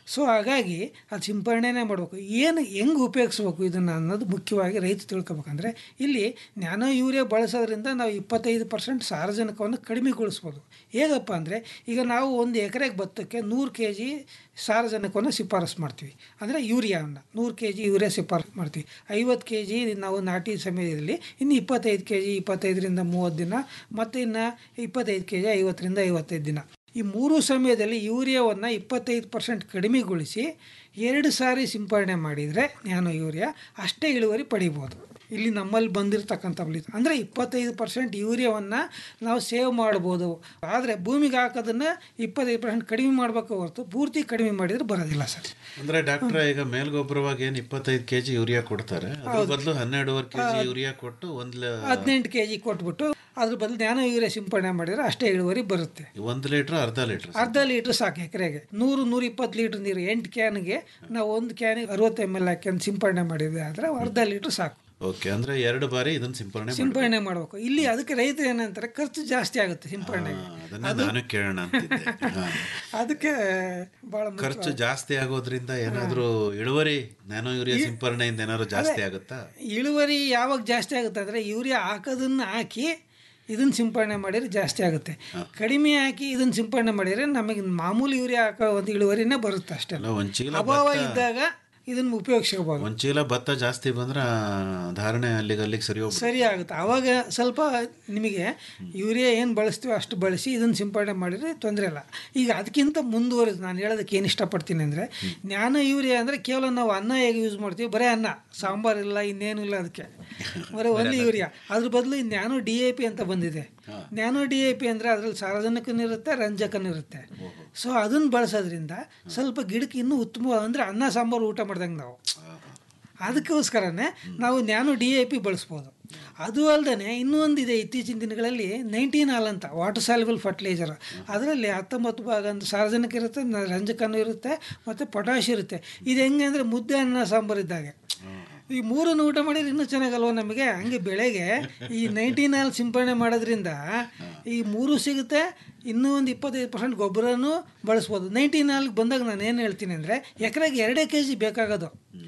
S9: ಸೊ ಹಾಗಾಗಿ ಅದು ಸಿಂಪರಣೆನೇ ಮಾಡಬೇಕು ಏನು ಹೆಂಗೆ ಉಪಯೋಗಿಸ್ಬೇಕು ಇದನ್ನು ಅನ್ನೋದು ಮುಖ್ಯವಾಗಿ ರೈತ ತಿಳ್ಕೊಬೇಕಂದ್ರೆ ಇಲ್ಲಿ ನ್ಯಾನೋ ಯೂರಿಯಾ ಬಳಸೋದ್ರಿಂದ ನಾವು ಇಪ್ಪತ್ತೈದು ಪರ್ಸೆಂಟ್ ಸಾರಜನಕವನ್ನು ಕಡಿಮೆಗೊಳಿಸ್ಬೋದು ಹೇಗಪ್ಪ ಅಂದರೆ ಈಗ ನಾವು ಒಂದು ಎಕರೆಗೆ ಭತ್ತಕ್ಕೆ ನೂರು ಕೆ ಜಿ ಸಾರಜನಕವನ್ನು ಶಿಫಾರಸು ಮಾಡ್ತೀವಿ ಅಂದರೆ ಯೂರಿಯಾವನ್ನು ನೂರು ಕೆ ಜಿ ಯೂರಿಯಾ ಶಿಫಾರಸು ಮಾಡ್ತೀವಿ ಐವತ್ತು ಕೆ ಜಿ ನಾವು ನಾಟಿ ಸಮಯದಲ್ಲಿ ಇನ್ನು ಇಪ್ಪತ್ತೈದು ಕೆ ಜಿ ಇಪ್ಪತ್ತೈದರಿಂದ ಮೂವತ್ತು ದಿನ ಮತ್ತು ಇನ್ನು ಇಪ್ಪತ್ತೈದು ಕೆ ಜಿ ಐವತ್ತರಿಂದ ಐವತ್ತೈದು ದಿನ ಈ ಮೂರು ಸಮಯದಲ್ಲಿ ಯೂರಿಯಾವನ್ನು ಇಪ್ಪತ್ತೈದು ಪರ್ಸೆಂಟ್ ಕಡಿಮೆಗೊಳಿಸಿ ಎರಡು ಸಾರಿ ಸಿಂಪರಣೆ ಮಾಡಿದರೆ ನ್ಯಾನೋ ಯೂರಿಯಾ ಅಷ್ಟೇ ಇಳುವರಿ ಪಡಿಬೋದು ಇಲ್ಲಿ ನಮ್ಮಲ್ಲಿ ಬಂದಿರತಕ್ಕಂಥ ಫಲಿತ ಅಂದರೆ ಇಪ್ಪತ್ತೈದು ಪರ್ಸೆಂಟ್ ಯೂರಿಯಾವನ್ನು ನಾವು ಸೇವ್ ಮಾಡ್ಬೋದು ಆದರೆ ಭೂಮಿಗೆ ಹಾಕೋದನ್ನು ಇಪ್ಪತ್ತೈದು ಪರ್ಸೆಂಟ್ ಕಡಿಮೆ ಮಾಡಬೇಕು ಹೊರತು ಪೂರ್ತಿ ಕಡಿಮೆ ಮಾಡಿದರೆ ಬರೋದಿಲ್ಲ ಸರ್
S8: ಅಂದ್ರೆ ಡಾಕ್ಟ್ರ ಈಗ ಮೇಲ್ಗೊಬ್ಬರವಾಗಿ ಏನು ಇಪ್ಪತ್ತೈದು ಕೆಜಿ ಯೂರಿಯಾ ಕೊಡ್ತಾರೆ ಅದ್ರ ಬದಲು ಹನ್ನೆರಡುವರೆ ಕೆಜಿ ಯೂರಿಯಾ ಕೊಟ್ಟು ಒಂದ್ ಲ-
S9: ಹದಿನೆಂಟು ಕೆ ಜಿ ಕೊಟ್ಬಿಟ್ಟು ಅದ್ರ ಬದಲು ನ್ಯಾನೋ ಯೂರಿಯಾ ಸಿಂಪರಣೆ ಮಾಡಿದರೆ ಅಷ್ಟೇ ಇಳುವರಿ ಬರುತ್ತೆ
S8: ಒಂದ್ ಲೀಟರ್ ಅರ್ಧ ಲೀಟರ್
S9: ಅರ್ಧ ಲೀಟ್ರ್ ಸಾಕು ಎಕರೆಗೆ ನೂರು ನೂರ ಇಪ್ಪತ್ತು ಲೀಟ್ರ್ ನೀರು ಎಂಟು ಕ್ಯಾನ್ಗೆ ನಾವು ಒಂದು ಕ್ಯಾನಿಗೆ ಅರವತ್ತು ಎಮ್ ಎಲ್ ಹಾಕಿ ಸಿಂಪರಣೆ ಮಾಡಿದ್ವಿ ಆದರೆ ಅರ್ಧ ಲೀಟ್ರ್ ಸಾಕು
S8: ಓಕೆ ಅಂದ್ರೆ ಎರಡು ಬಾರಿ ಇದನ್ನ ಸಿಂಪರಣೆ ಮಾಡ್ಬೇಕು.
S9: ಸಿಂಪರಣೆ ಮಾಡಬೇಕು ಇಲ್ಲಿ ಅದಕ್ಕೆ ರೈತರು ಏನಂತಾರೆ ಖರ್ಚು ಜಾಸ್ತಿ ಆಗುತ್ತೆ ಸಿಂಪರಣೆಗೆ
S8: ಅದನ್ನ ನಾನು ಕೇಳೋಣ ಅಂತಿದ್ದೆ ಹಾ.
S9: ಅದಕ್ಕೆ ಭಾಳ
S8: ಖರ್ಚು ಜಾಸ್ತಿ ಆಗೋದ್ರಿಂದ ಏನಾದ್ರೂ ಇಳುವರಿ ನ್ಯಾನೋ ಯೂರಿಯಾ ಸಿಂಪರಣೆಯಿಂದ ಏನಾದ್ರು ಜಾಸ್ತಿ ಆಗುತ್ತಾ
S9: ಇಳುವರಿ ಯಾವಾಗ ಜಾಸ್ತಿ ಆಗುತ್ತೆ ಅಂದರೆ ಯೂರಿಯಾ ಹಾಕೋದನ್ನ ಹಾಕಿ ಇದನ್ನು ಸಿಂಪರಣೆ ಮಾಡಿದ್ರೆ ಜಾಸ್ತಿ ಆಗುತ್ತೆ ಕಡಿಮೆ ಹಾಕಿ ಇದನ್ನು ಸಿಂಪರಣೆ ಮಾಡಿದರೆ ನಮಗೆ ಮಾಮೂಲಿ ಯೂರಿಯಾ ಹಾಕೋ ಒಂದು ಇಳುವರಿನೇ ಬರುತ್ತೆ ಅಷ್ಟೇ
S8: ಅಲ್ಲ, ಒಂದ್ ಚೀಲ
S9: ಅಭಾವ
S8: ಭತ್ತ-
S9: ಇದ್ದಾಗ ಇದನ್ನು ಉಪಯೋಗಿಸ್ಕೋಬೋದು
S8: ಒಂದ್ ಚೀಲ ಭತ್ತ ಜಾಸ್ತಿ ಬಂದ್ರೆ ಆ ಧಾರಣೆ ಅಲ್ಲಿಗೆ ಅಲ್ಲಿಗೆ ಸರಿ ಹೋಗ್ಬಿಡುತ್ತೆ
S9: ಸರಿ ಆಗುತ್ತೆ ಆವಾಗ ಸ್ವಲ್ಪ ನಿಮಗೆ ಯೂರಿಯಾ ಏನು ಬಳಸ್ತೀವೋ ಅಷ್ಟು ಬಳಸಿ ಇದನ್ನು ಸಿಂಪಡಣೆ ಮಾಡಿದರೆ ತೊಂದರೆ ಇಲ್ಲ ಈಗ ಅದಕ್ಕಿಂತ ಮುಂದುವರಿದು ನಾನು ಹೇಳೋದಕ್ಕೆ ಏನು ಇಷ್ಟಪಡ್ತೀನಿ ಅಂದರೆ ಜ್ಞಾನ ಯೂರಿಯಾ ಅಂದರೆ ಕೇವಲ ನಾವು ಅನ್ನ ಹೇಗೆ ಯೂಸ್ ಮಾಡ್ತೀವಿ ಬರೀ ಅನ್ನ ಸಾಂಬಾರು ಇಲ್ಲ ಇನ್ನೇನು ಇಲ್ಲ ಅದಕ್ಕೆ ಬರೀ ಒಂದು ಯೂರಿಯಾ ಅದ್ರ ಬದಲು ನ್ಯಾನೋ ಡಿ ಎ ಪಿ ಅಂತ ಬಂದಿದೆ ನ್ಯಾನೋ ಡಿ ಎ ಪಿ ಅಂದರೆ ಅದರಲ್ಲಿ ಸಾರಜನಕನೂ ಇರುತ್ತೆ ರಂಜಕನೂ ಇರುತ್ತೆ ಸೊ ಅದನ್ನು ಬಳಸೋದ್ರಿಂದ ಸ್ವಲ್ಪ ಗಿಡಕ್ಕೆ ಇನ್ನೂ ಉತ್ತಮ ಅಂದರೆ ಅನ್ನ ಸಾಂಬಾರು ಊಟ ಮಾಡ್ದಂಗೆ ನಾವು ಅದಕ್ಕೋಸ್ಕರನೇ ನಾವು ನ್ಯಾನೋ ಡಿ ಎ ಪಿ ಬಳಸ್ಬೋದು ಅದು ಅಲ್ಲದೆ ಇನ್ನೂ ಒಂದಿದೆ ಇತ್ತೀಚಿನ ದಿನಗಳಲ್ಲಿ ನೈನ್ಟೀನ್ ಹಾಲ್ ಅಂತ ವಾಟರ್ ಸಾಲ್ಯುಬಲ್ ಫರ್ಟಿಲೈಸರ್ ಅದರಲ್ಲಿ ಹತ್ತೊಂಬತ್ತು ಭಾಗ ಅಂತ ಸಾರ್ವಜನಿಕ ಇರುತ್ತೆ ನ- ರಂಜಕನೂ ಇರುತ್ತೆ ಮತ್ತು ಪೊಟ್ಯಾಶ್ ಇರುತ್ತೆ ಇದು ಹೆಂಗೆ ಅಂದರೆ ಮುದ್ದೆ ಅನ್ನ ಸಾಂಬಾರು ಇದ್ದಾಗೆ ಈ ಮೂರನ್ನು ಊಟ ಮಾಡಿದ್ರೆ ಇನ್ನೂ ಚೆನ್ನಾಗಲ್ವ ನಮಗೆ ಹಂಗೆ ಬೆಳೆಗೆ ಈ ನೈನ್ಟೀನ್ ಹಾಲ್ ಸಿಂಪಡಣೆ ಮಾಡೋದ್ರಿಂದ ಈ ಮೂರು ಸಿಗುತ್ತೆ ಇನ್ನೂ ಒಂದು ಇಪ್ಪತ್ತೈದು ಪರ್ಸೆಂಟ್ ಗೊಬ್ಬರನೂ ಬಳಸ್ಬೋದು ನೈನ್ಟೀನ್ ಹಾಲ್ಗೆ ಬಂದಾಗ ನಾನು ಏನು ಹೇಳ್ತೀನಿ ಅಂದರೆ ಎಕರೆಗೆ ಎರಡೇ ಕೆ ಜಿ ಬೇಕಾಗೋದು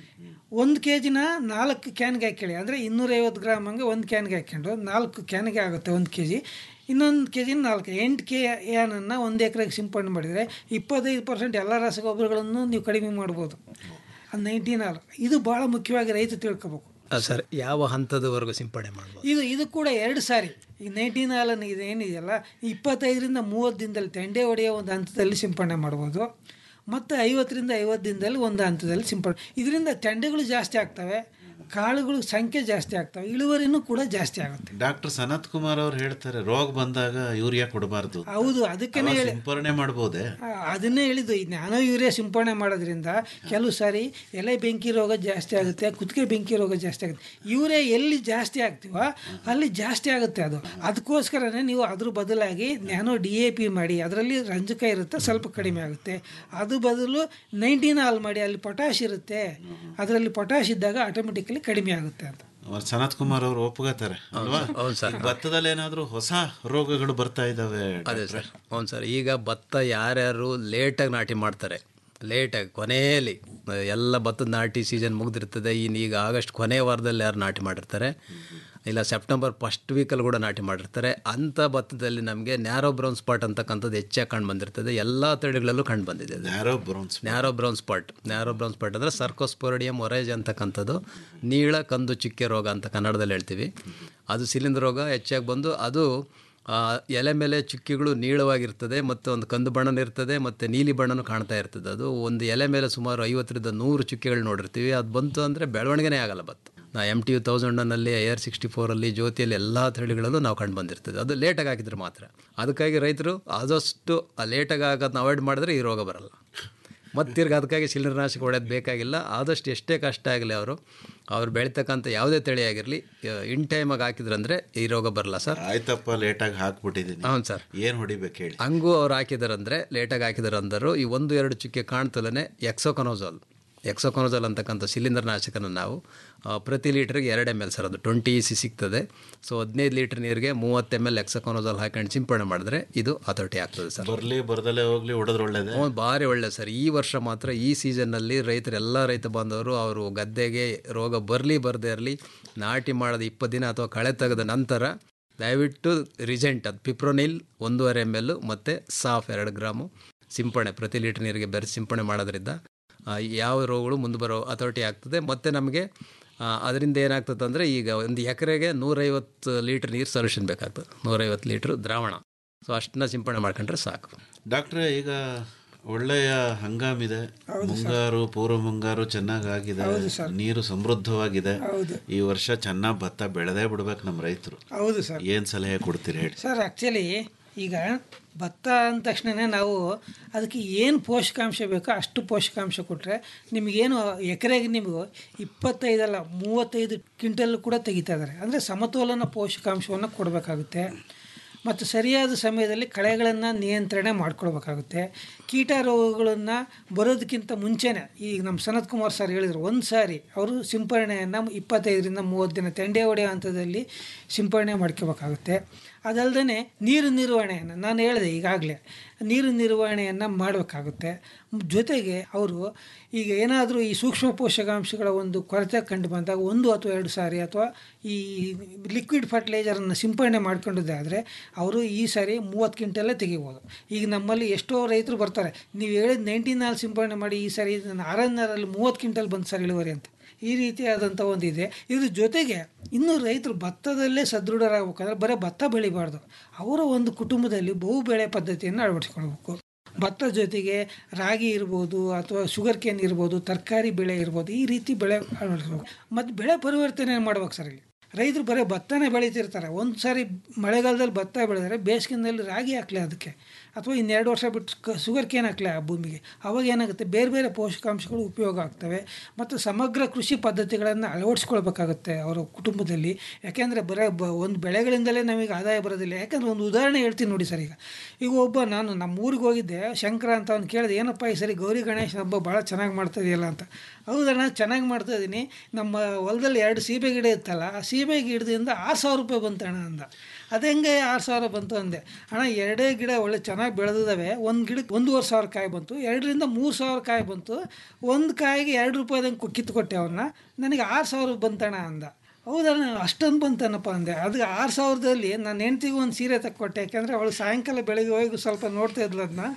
S9: ಒಂದು ಕೆ ಜಿನ ನಾಲ್ಕು ಕ್ಯಾನ್ಗೆ ಹಾಕೇಳಿ ಅಂದರೆ ಇನ್ನೂರೈವತ್ತು ಗ್ರಾಮ್ ಹಂಗೆ ಒಂದು ಕ್ಯಾನ್ಗೆ ಹಾಕ್ಕೊಂಡು ನಾಲ್ಕು ಕ್ಯಾನ್ಗೆ ಆಗುತ್ತೆ ಒಂದು ಕೆ ಜಿ ಇನ್ನೊಂದು ಕೆ ಜಿನ ನಾಲ್ಕು ಎಂಟು ಕೆ ಏನನ್ನು ಒಂದು ಎಕರೆಗೆ ಸಿಂಪಡಣೆ ಮಾಡಿದರೆ ಇಪ್ಪತ್ತೈದು ಪರ್ಸೆಂಟ್ ಎಲ್ಲ ರಸಗೊಬ್ಬರಗಳನ್ನು ನೀವು ಕಡಿಮೆ ಮಾಡ್ಬೋದು ಅದು ನೈನ್ಟೀನ್ ಆಲ್ ಇದು ಭಾಳ ಮುಖ್ಯವಾಗಿ ರೈತ ತಿಳ್ಕೊಬೇಕು
S10: ಆ, ಸರ್ ಯಾವ ಹಂತದವರೆಗೂ ಸಿಂಪಡಣೆ ಮಾಡ್ಬೋದು
S9: ಇದು ಇದು ಕೂಡ ಎರಡು ಸಾರಿ ಈ ನೈನ್ಟೀನ್ ಹಾಲನ್ನು ಇದು ಏನಿದೆಯಲ್ಲ ಇಪ್ಪತ್ತೈದರಿಂದ ಮೂವತ್ತು ದಿನದಲ್ಲಿ ತೆಂಡೆ ಹೊಡೆಯೋ ಒಂದು ಹಂತದಲ್ಲಿ ಸಿಂಪಡಣೆ ಮಾಡ್ಬೋದು ಮತ್ತು ಐವತ್ತರಿಂದ ಐವತ್ತು ದಿನದಲ್ಲಿ ಒಂದು ಹಂತದಲ್ಲಿ ಸಿಂಪಡಣೆ ಇದರಿಂದ ತೆಂಡೆಗಳು ಜಾಸ್ತಿ ಆಗ್ತವೆ ಕಾಳುಗಳ ಸಂಖ್ಯೆ ಜಾಸ್ತಿ ಆಗ್ತವೆ ಇಳುವರಿನೂ ಕೂಡ ಜಾಸ್ತಿ ಆಗುತ್ತೆ
S8: ಡಾಕ್ಟರ್ ಸನತ್ ಕುಮಾರ್ ಅವ್ರು ಹೇಳ್ತಾರೆ ರೋಗ ಬಂದಾಗ ಯೂರಿಯಾ ಕೊಡಬಾರ್ದು
S9: ಹೌದು ಅದಕ್ಕೇ ಹೇಳಿ
S8: ಸಿಂಪರಣೆ ಮಾಡ್ಬೋದೇ
S9: ಆ, ಅದನ್ನೇ ಹೇಳಿದ್ದು ಈ ನ್ಯಾನೋ ಯೂರಿಯಾ ಸಿಂಪಡಣೆ ಮಾಡೋದ್ರಿಂದ ಕೆಲವು ಸಾರಿ ಎಲೆ ಬೆಂಕಿ ರೋಗ ಜಾಸ್ತಿ ಆಗುತ್ತೆ ಕುತ್ತಿಗೆ ಬೆಂಕಿ ರೋಗ ಜಾಸ್ತಿ ಆಗುತ್ತೆ ಯೂರಿಯಾ ಎಲ್ಲಿ ಜಾಸ್ತಿ ಆಗ್ತೀವೋ ಅಲ್ಲಿ ಜಾಸ್ತಿ ಆಗುತ್ತೆ ಅದು ಅದಕ್ಕೋಸ್ಕರನೇ ನೀವು ಅದ್ರ ಬದಲಾಗಿ ನ್ಯಾನೋ ಡಿ ಎ ಪಿ ಮಾಡಿ ಅದರಲ್ಲಿ ರಂಜಕ ಇರುತ್ತೆ ಸ್ವಲ್ಪ ಕಡಿಮೆ ಆಗುತ್ತೆ ಅದು ಬದಲು ನೈನ್ಟೀನ್ ಹಾಲ್ ಮಾಡಿ ಅಲ್ಲಿ ಪೊಟ್ಯಾಶ್ ಇರುತ್ತೆ ಅದರಲ್ಲಿ ಪೊಟ್ಯಾಶ್ ಇದ್ದಾಗ ಆಟೋಮೆಟಿಕಲಿ ಕಡಿಮೆ ಆಗುತ್ತೆ ಅಂತ
S8: ಅವ್ರು ಸನತ್ ಕುಮಾರ್ ಅವರು ಒಪ್ಕೋತಾರೆ ಅಲ್ವಾ
S10: ಹೌದು ಸರ್.
S8: ಈಗ ಭತ್ತದಲ್ಲಿ ಏನಾದ್ರೂ ಹೊಸ ರೋಗಗಳು ಬರ್ತಾ ಇದಾವೆ
S10: ಅದೇ ಸರ್ ಹೌದು ಸರ್ ಈಗ ಭತ್ತ ಯಾರ್ಯಾರು ಲೇಟಾಗಿ ನಾಟಿ ಮಾಡ್ತಾರೆ ಲೇಟಾಗಿ ಕೊನೆಯಲ್ಲಿ ಎಲ್ಲ ಭತ್ತದ ನಾಟಿ ಸೀಸನ್ ಮುಗ್ದಿರ್ತದೆ ಇನ್ನು ಈಗ ಆಗಸ್ಟ್ ಕೊನೆ ವಾರದಲ್ಲಿ ಯಾರು ನಾಟಿ ಮಾಡಿರ್ತಾರೆ ಇಲ್ಲ ಸೆಪ್ಟೆಂಬರ್ ಫಸ್ಟ್ ವೀಕಲ್ಲಿ ಕೂಡ ನಾಟಿ ಮಾಡಿರ್ತಾರೆ ಅಂಥ ಭತ್ತದಲ್ಲಿ ನಮಗೆ ನ್ಯಾರೋ ಬ್ರೌನ್ ಸ್ಪಾಟ್ ಅಂತಕ್ಕಂಥದ್ದು ಹೆಚ್ಚಾಗಿ ಕಂಡು ಬಂದಿರ್ತದೆ ಎಲ್ಲ ತಳಿಗಳಲ್ಲೂ ಕಂಡು ಬಂದಿದೆ ಅದು.
S8: Narrow browns
S10: narrow brown spot narrow brown spot ಅಂದರೆ ಸರ್ಕೋಸ್ಪೋರಿಡಿಯಂ ಒರೇಜ್ ಅಂತಕ್ಕಂಥದ್ದು ನೀಳ ಕಂದು ಚುಕ್ಕೆ ರೋಗ ಅಂತ ಕನ್ನಡದಲ್ಲಿ ಹೇಳ್ತೀವಿ ಅದು ಸಿಲಿಂದ್ರ ರೋಗ ಹೆಚ್ಚಾಗಿ ಬಂದು ಅದು ಆ, ಎಲೆ ಮೇಲೆ ಚುಕ್ಕಿಗಳು ನೀಳವಾಗಿರ್ತದೆ ಮತ್ತು ಒಂದು ಕಂದು ಬಣ್ಣನ ಇರ್ತದೆ ಮತ್ತು ನೀಲಿ ಬಣ್ಣನೂ ಕಾಣ್ತಾ ಇರ್ತದೆ ಅದು ಒಂದು ಎಲೆ ಮೇಲೆ ಸುಮಾರು ಐವತ್ತರಿಂದ ನೂರು ಚುಕ್ಕಿಗಳು ನೋಡಿರ್ತೀವಿ ಅದು ಬಂತು ಅಂದರೆ ಬೆಳವಣಿಗೆನೇ ಆಗಲ್ಲ ಭತ್ತ ನಾ ಎಮ್ ಟಿ ಯು ತೌಸಂಡನಲ್ಲಿ ಏರ್ ಸಿಕ್ಸ್ಟಿ ಫೋರಲ್ಲಿ ಜ್ಯೋತಿಯಲ್ಲಿ ಎಲ್ಲ ತಳಿಗಳಲ್ಲೂ ನಾವು ಕಂಡು ಬಂದಿರ್ತದೆ ಅದು ಲೇಟಾಗಿ ಹಾಕಿದ್ರೆ ಮಾತ್ರ ಅದಕ್ಕಾಗಿ ರೈತರು ಆದಷ್ಟು ಆ ಲೇಟಾಗಿ ಆಗೋದನ್ನ ಅವಾಯ್ಡ್ ಮಾಡಿದ್ರೆ ಈ ರೋಗ ಬರಲ್ಲ ಮತ್ತು ತಿರ್ಗಿ ಅದಕ್ಕಾಗಿ ಶಿಲೀಂಧ್ರನಾಶಕ ಹೊಡೆಯೋದು ಬೇಕಾಗಿಲ್ಲ ಆದಷ್ಟು ಎಷ್ಟೇ ಕಷ್ಟ ಆಗಲಿ ಅವರು ಅವ್ರು ಬೆಳೀತಕ್ಕಂಥ ಯಾವುದೇ ತಳಿ ಆಗಿರಲಿ ಇನ್ ಟೈಮಾಗಿ ಹಾಕಿದ್ರಂದ್ರೆ ಈ ರೋಗ ಬರಲ್ಲ ಸರ್
S8: ಆಯ್ತಪ್ಪ ಲೇಟಾಗಿ ಹಾಕ್ಬಿಟ್ಟಿದ್ದೀನಿ
S10: ಹೌದು ಸರ್
S8: ಏನ್ ಹೊಡಿಬೇಕು ಹೇಳಿ
S10: ಹಂಗೂ ಅವ್ರು ಹಾಕಿದಾರಂದ್ರೆ ಲೇಟಾಗಿ ಹಾಕಿದಾರಂದರು ಈ ಒಂದು ಎರಡು ಚುಕ್ಕೆ ಕಾಣ್ತಲೇ ಎಕ್ಸೋಕನೋಜಾಲ್ ಎಕ್ಸೋಕೊನೋಜಲ್ ಅಂತಕ್ಕಂಥ ಶಿಲೀಂಧ್ರ ನಾಶಕನ ನಾವು ಆ, ಪ್ರತಿ ಲೀಟ್ರಿಗೆ ಎರಡು ಎಮ್ ಎಲ್ ಸರ್ ಅದು ಟ್ವೆಂಟಿ ಇ ಸಿ ಸಿಗ್ತದೆ ಸೊ ಹದಿನೈದು ಲೀಟ್ರ್ ನೀರಿಗೆ ಮೂವತ್ತು ಎಮ್ ಎಲ್ ಎಕ್ಸೋಕೊನೋಜಲ್ ಹಾಕೊಂಡು ಸಿಂಪಡಣೆ ಮಾಡಿದ್ರೆ ಇದು ಹತೋಟಿ ಆಗ್ತದೆ ಸರ್
S8: ಬರ್ಲಿ ಬರ್ದಲ್ಲೇ ಹೋಗ್ಲಿ ಹೊಡೆದ್ರೆ ಒಳ್ಳೇದೇ
S10: ಹ್ಞೂ ಭಾರಿ ಒಳ್ಳೆ ಸರ್ ಈ ವರ್ಷ ಮಾತ್ರ ಈ ಸೀಸನ್ನಲ್ಲಿ ರೈತರು ಎಲ್ಲ ರೈತ ಬಾಂಧವರು ಅವರು ಗದ್ದೆಗೆ ರೋಗ ಬರಲಿ ಬರದೇ ಇರಲಿ ನಾಟಿ ಮಾಡೋದು ಇಪ್ಪತ್ತು ದಿನ ಅಥವಾ ಕಳೆ ತೆಗೆದ ನಂತರ ದಯವಿಟ್ಟು ರಿಜೆಂಟ್ ಅದು ಪಿಪ್ರೋನಿಲ್ ಒಂದೂವರೆ ಎಮ್ ಎಲ್ ಮತ್ತು ಸಾಫ್ ಎರಡು ಗ್ರಾಮು ಸಿಂಪಡಣೆ ಪ್ರತಿ ಲೀಟರ್ ನೀರಿಗೆ ಬೆರೆಸಿ ಸಿಂಪಡಣೆ ಮಾಡೋದ್ರಿಂದ ಆ, ಯಾವ ರೋಗಗಳು ಮುಂದೆ ಬರೋ ಹತೋಟಿ ಆಗ್ತದೆ ಮತ್ತು ನಮಗೆ ಆ, ಅದರಿಂದ ಏನಾಗ್ತದೆ ಅಂದರೆ ಈಗ ಒಂದು ಎಕರೆಗೆ ನೂರೈವತ್ತು ಲೀಟ್ರ್ ನೀರು ಸೊಲ್ಯೂಷನ್ ಬೇಕಾಗ್ತದೆ ನೂರೈವತ್ತು ಲೀಟ್ರ್ ದ್ರಾವಣ ಸೊ ಅಷ್ಟನ್ನ ಸಿಂಪಡಣೆ ಮಾಡ್ಕೊಂಡ್ರೆ ಸಾಕು
S8: ಡಾಕ್ಟ್ರೆ ಈಗ ಒಳ್ಳೆಯ ಹಂಗಾಮಿದೆ ಮುಂಗಾರು ಪೂರ್ವ ಮುಂಗಾರು ಚೆನ್ನಾಗಿ ಆಗಿದೆ ನೀರು ಸಮೃದ್ಧವಾಗಿದೆ ಈ ವರ್ಷ ಚೆನ್ನಾಗಿ ಭತ್ತ ಬೆಳೆದೇ ಬಿಡ್ಬೇಕು ನಮ್ಮ ರೈತರು
S9: ಹೌದು ಸರ್
S8: ಏನ್ ಸಲಹೆ ಕೊಡ್ತೀರಿ ಹೇಳಿ
S9: ಸರ್ ಆ್ಯಕ್ಚುಲಿ ಈಗ ಭತ್ತ ಅಂದ ತಕ್ಷಣ ನಾವು ಅದಕ್ಕೆ ಏನು ಪೋಷಕಾಂಶ ಬೇಕೋ ಅಷ್ಟು ಪೋಷಕಾಂಶ ಕೊಟ್ಟರೆ ನಿಮಗೇನು ಎಕರೆಗೆ ನಿಮಗೂ ಇಪ್ಪತ್ತೈದಲ್ಲ ಮೂವತ್ತೈದು ಕ್ವಿಂಟಲ್ ಕೂಡ ತೆಗಿತಾ ಇದ್ದಾರೆ ಅಂದರೆ ಸಮತೋಲನ ಪೋಷಕಾಂಶವನ್ನು ಕೊಡಬೇಕಾಗುತ್ತೆ ಮತ್ತು ಸರಿಯಾದ ಸಮಯದಲ್ಲಿ ಕಳೆಗಳನ್ನು ನಿಯಂತ್ರಣೆ ಮಾಡ್ಕೊಳ್ಬೇಕಾಗುತ್ತೆ ಕೀಟ ರೋಗಗಳನ್ನು ಬರೋದಕ್ಕಿಂತ ಮುಂಚೆನೇ ಈಗ ನಮ್ಮ ಸನತ್ ಕುಮಾರ್ ಸರ್ ಹೇಳಿದರು ಒಂದು ಸಾರಿ ಅವರು ಸಿಂಪರಣೆಯನ್ನು ಇಪ್ಪತ್ತೈದರಿಂದ ಮೂವತ್ತು ದಿನ ತೆಂಡೆ ಹೊಡೆಯೋ ಹಂತದಲ್ಲಿ ಸಿಂಪರಣೆ ಮಾಡ್ಕೋಬೇಕಾಗುತ್ತೆ ಅದಲ್ಲದೆ ನೀರು ನಿರ್ವಹಣೆಯನ್ನು ನಾನು ಹೇಳಿದೆ ಈಗಾಗಲೇ ನೀರು ನಿರ್ವಹಣೆಯನ್ನು ಮಾಡಬೇಕಾಗುತ್ತೆ ಜೊತೆಗೆ ಅವರು ಈಗ ಏನಾದರೂ ಈ ಸೂಕ್ಷ್ಮ ಪೋಷಕಾಂಶಗಳ ಒಂದು ಕೊರತೆ ಕಂಡು ಬಂದಾಗ ಒಂದು ಅಥವಾ ಎರಡು ಸಾರಿ ಅಥವಾ ಈ ಲಿಕ್ವಿಡ್ ಫರ್ಟಿಲೈಸರನ್ನು ಸಿಂಪರಣೆ ಮಾಡ್ಕೊಂಡಿದ್ದಾದರೆ ಅವರು ಈ ಸಾರಿ ಮೂವತ್ತು ಕ್ವಿಂಟಲ್ಲೇ ತೆಗಿಬೋದು ಈಗ ನಮ್ಮಲ್ಲಿ ಎಷ್ಟೋ ರೈತರು ಬರ್ತಾರೆ ನೀವು ಹೇಳಿದ ನೈನ್ಟೀನ್ ನಾಲ್ ಸಿಂಪರಣೆ ಮಾಡಿ ಈ ಸಾರಿ ಆರನ್ನರಲ್ಲಿ ಮೂವತ್ತು ಕ್ವಿಂಟಲ್ ಬಂದು ಸರ್ ಇಳುವರಿ ಅಂತ ಈ ರೀತಿಯಾದಂಥ ಒಂದಿದೆ ಇದ್ರ ಜೊತೆಗೆ ಇನ್ನೂ ರೈತರು ಭತ್ತದಲ್ಲೇ ಸದೃಢರಾಗಬೇಕಂದ್ರೆ ಬರೀ ಭತ್ತ ಬೆಳಿಬಾರ್ದು ಅವರ ಒಂದು ಕುಟುಂಬದಲ್ಲಿ ಬಹು ಬೆಳೆ ಪದ್ಧತಿಯನ್ನು ಅಳವಡಿಸ್ಕೊಳ್ಬೇಕು ಭತ್ತ ಜೊತೆಗೆ ರಾಗಿ ಇರ್ಬೋದು ಅಥವಾ ಶುಗರ್ ಕೇನ್ ಇರ್ಬೋದು ತರಕಾರಿ ಬೆಳೆ ಇರ್ಬೋದು ಈ ರೀತಿ ಬೆಳೆ ಅಳವಡಿಸ್ಬೇಕು ಮತ್ತು ಬೆಳೆ ಪರಿವರ್ತನೆ ಮಾಡ್ಬೇಕು ಸರ್ ಇಲ್ಲಿ ರೈತರು ಬರೀ ಭತ್ತನೇ ಬೆಳೀತಿರ್ತಾರೆ ಒಂದು ಸಾರಿ ಮಳೆಗಾಲದಲ್ಲಿ ಭತ್ತ ಬೆಳೆದರೆ ಬೇಸಿಗೆನಲ್ಲಿ ರಾಗಿ ಹಾಕ್ಲಿ ಅದಕ್ಕೆ ಅಥವಾ ಇನ್ನೆರಡು ವರ್ಷ ಬಿಟ್ಟು ಕ ಶುಗರ್ ಕೇನ್ ಹಾಕ್ಲಿ ಆ ಭೂಮಿಗೆ ಅವಾಗ ಏನಾಗುತ್ತೆ ಬೇರೆ ಬೇರೆ ಪೋಷಕಾಂಶಗಳು ಉಪಯೋಗ ಆಗ್ತವೆ ಮತ್ತು ಸಮಗ್ರ ಕೃಷಿ ಪದ್ಧತಿಗಳನ್ನು ಅಳವಡಿಸ್ಕೊಳ್ಬೇಕಾಗುತ್ತೆ ಅವರ ಕುಟುಂಬದಲ್ಲಿ ಯಾಕೆಂದರೆ ಬರೀ ಬ ಒಂದು ಬೆಳೆಗಳಿಂದಲೇ ನಮಗೆ ಆದಾಯ ಬರೋದಿಲ್ಲ ಯಾಕೆಂದರೆ ಒಂದು ಉದಾಹರಣೆ ಹೇಳ್ತೀನಿ ನೋಡಿ ಸರ್ ಈಗ ಈಗ ಒಬ್ಬ ನಾನು ನಮ್ಮ ಊರಿಗೆ ಹೋಗಿದ್ದೆ ಶಂಕರ ಅಂತ ಅವ್ನು ಕೇಳಿದೆ ಏನಪ್ಪ ಈ ಸರಿ ಗೌರಿ ಗಣೇಶ ಹಬ್ಬ ಭಾಳ ಚೆನ್ನಾಗಿ ಮಾಡ್ತಾ ಇದೆಯಲ್ಲ ಅಂತ ಹೌದಣ್ಣ ಚೆನ್ನಾಗಿ ಮಾಡ್ತಾ ಇದ್ದೀನಿ ನಮ್ಮ ಹೊಲದಲ್ಲಿ ಎರಡು ಸೀಬೆ ಗಿಡ ಇತ್ತಲ್ಲ ಆ ಸೀಬೆ ಗಿಡದಿಂದ ಆರು ಸಾವಿರ ರೂಪಾಯಿ ಬಂತಣ್ಣ ಅಂದ ಅದು ಹೆಂಗೆ ಆರು ಸಾವಿರ ಬಂತು ಅಂದೆ ಅಣ್ಣ ಎರಡೇ ಗಿಡ ಒಳ್ಳೆ ಚೆನ್ನಾಗಿ ಬೆಳೆದಿದ್ದಾವೆ ಒಂದು ಗಿಡಕ್ಕೆ ಒಂದೂವರೆ ಸಾವಿರ ಕಾಯಿ ಬಂತು ಎರಡರಿಂದ ಮೂರು ಸಾವಿರ ಕಾಯಿ ಬಂತು ಒಂದು ಕಾಯಿಗೆ ಎರಡು ರೂಪಾಯಿದಂಗೆ ಕಿತ್ತುಕೊಟ್ಟೆ ಅವನ್ನ ನನಗೆ ಆರು ಸಾವಿರ ಬಂತಣ್ಣ ಅಂದ ಹೌದಣ್ಣ ಅಷ್ಟೊಂದು ಬಂತನಪ್ಪ ಅಂದೆ ಅದು ಆರು ಸಾವಿರದಲ್ಲಿ ನಾನು ಹೆಂಡ್ತಿಗೆ ಒಂದು ಸೀರೆ ತಕ್ಕೊಟ್ಟೆ ಯಾಕೆಂದರೆ ಅವಳು ಸಾಯಂಕಾಲ ಬೆಳಗ್ಗೆ ಹೋಗಿ ಸ್ವಲ್ಪ ನೋಡ್ತಾ ಇದ್ಲು ಅದನ್ನ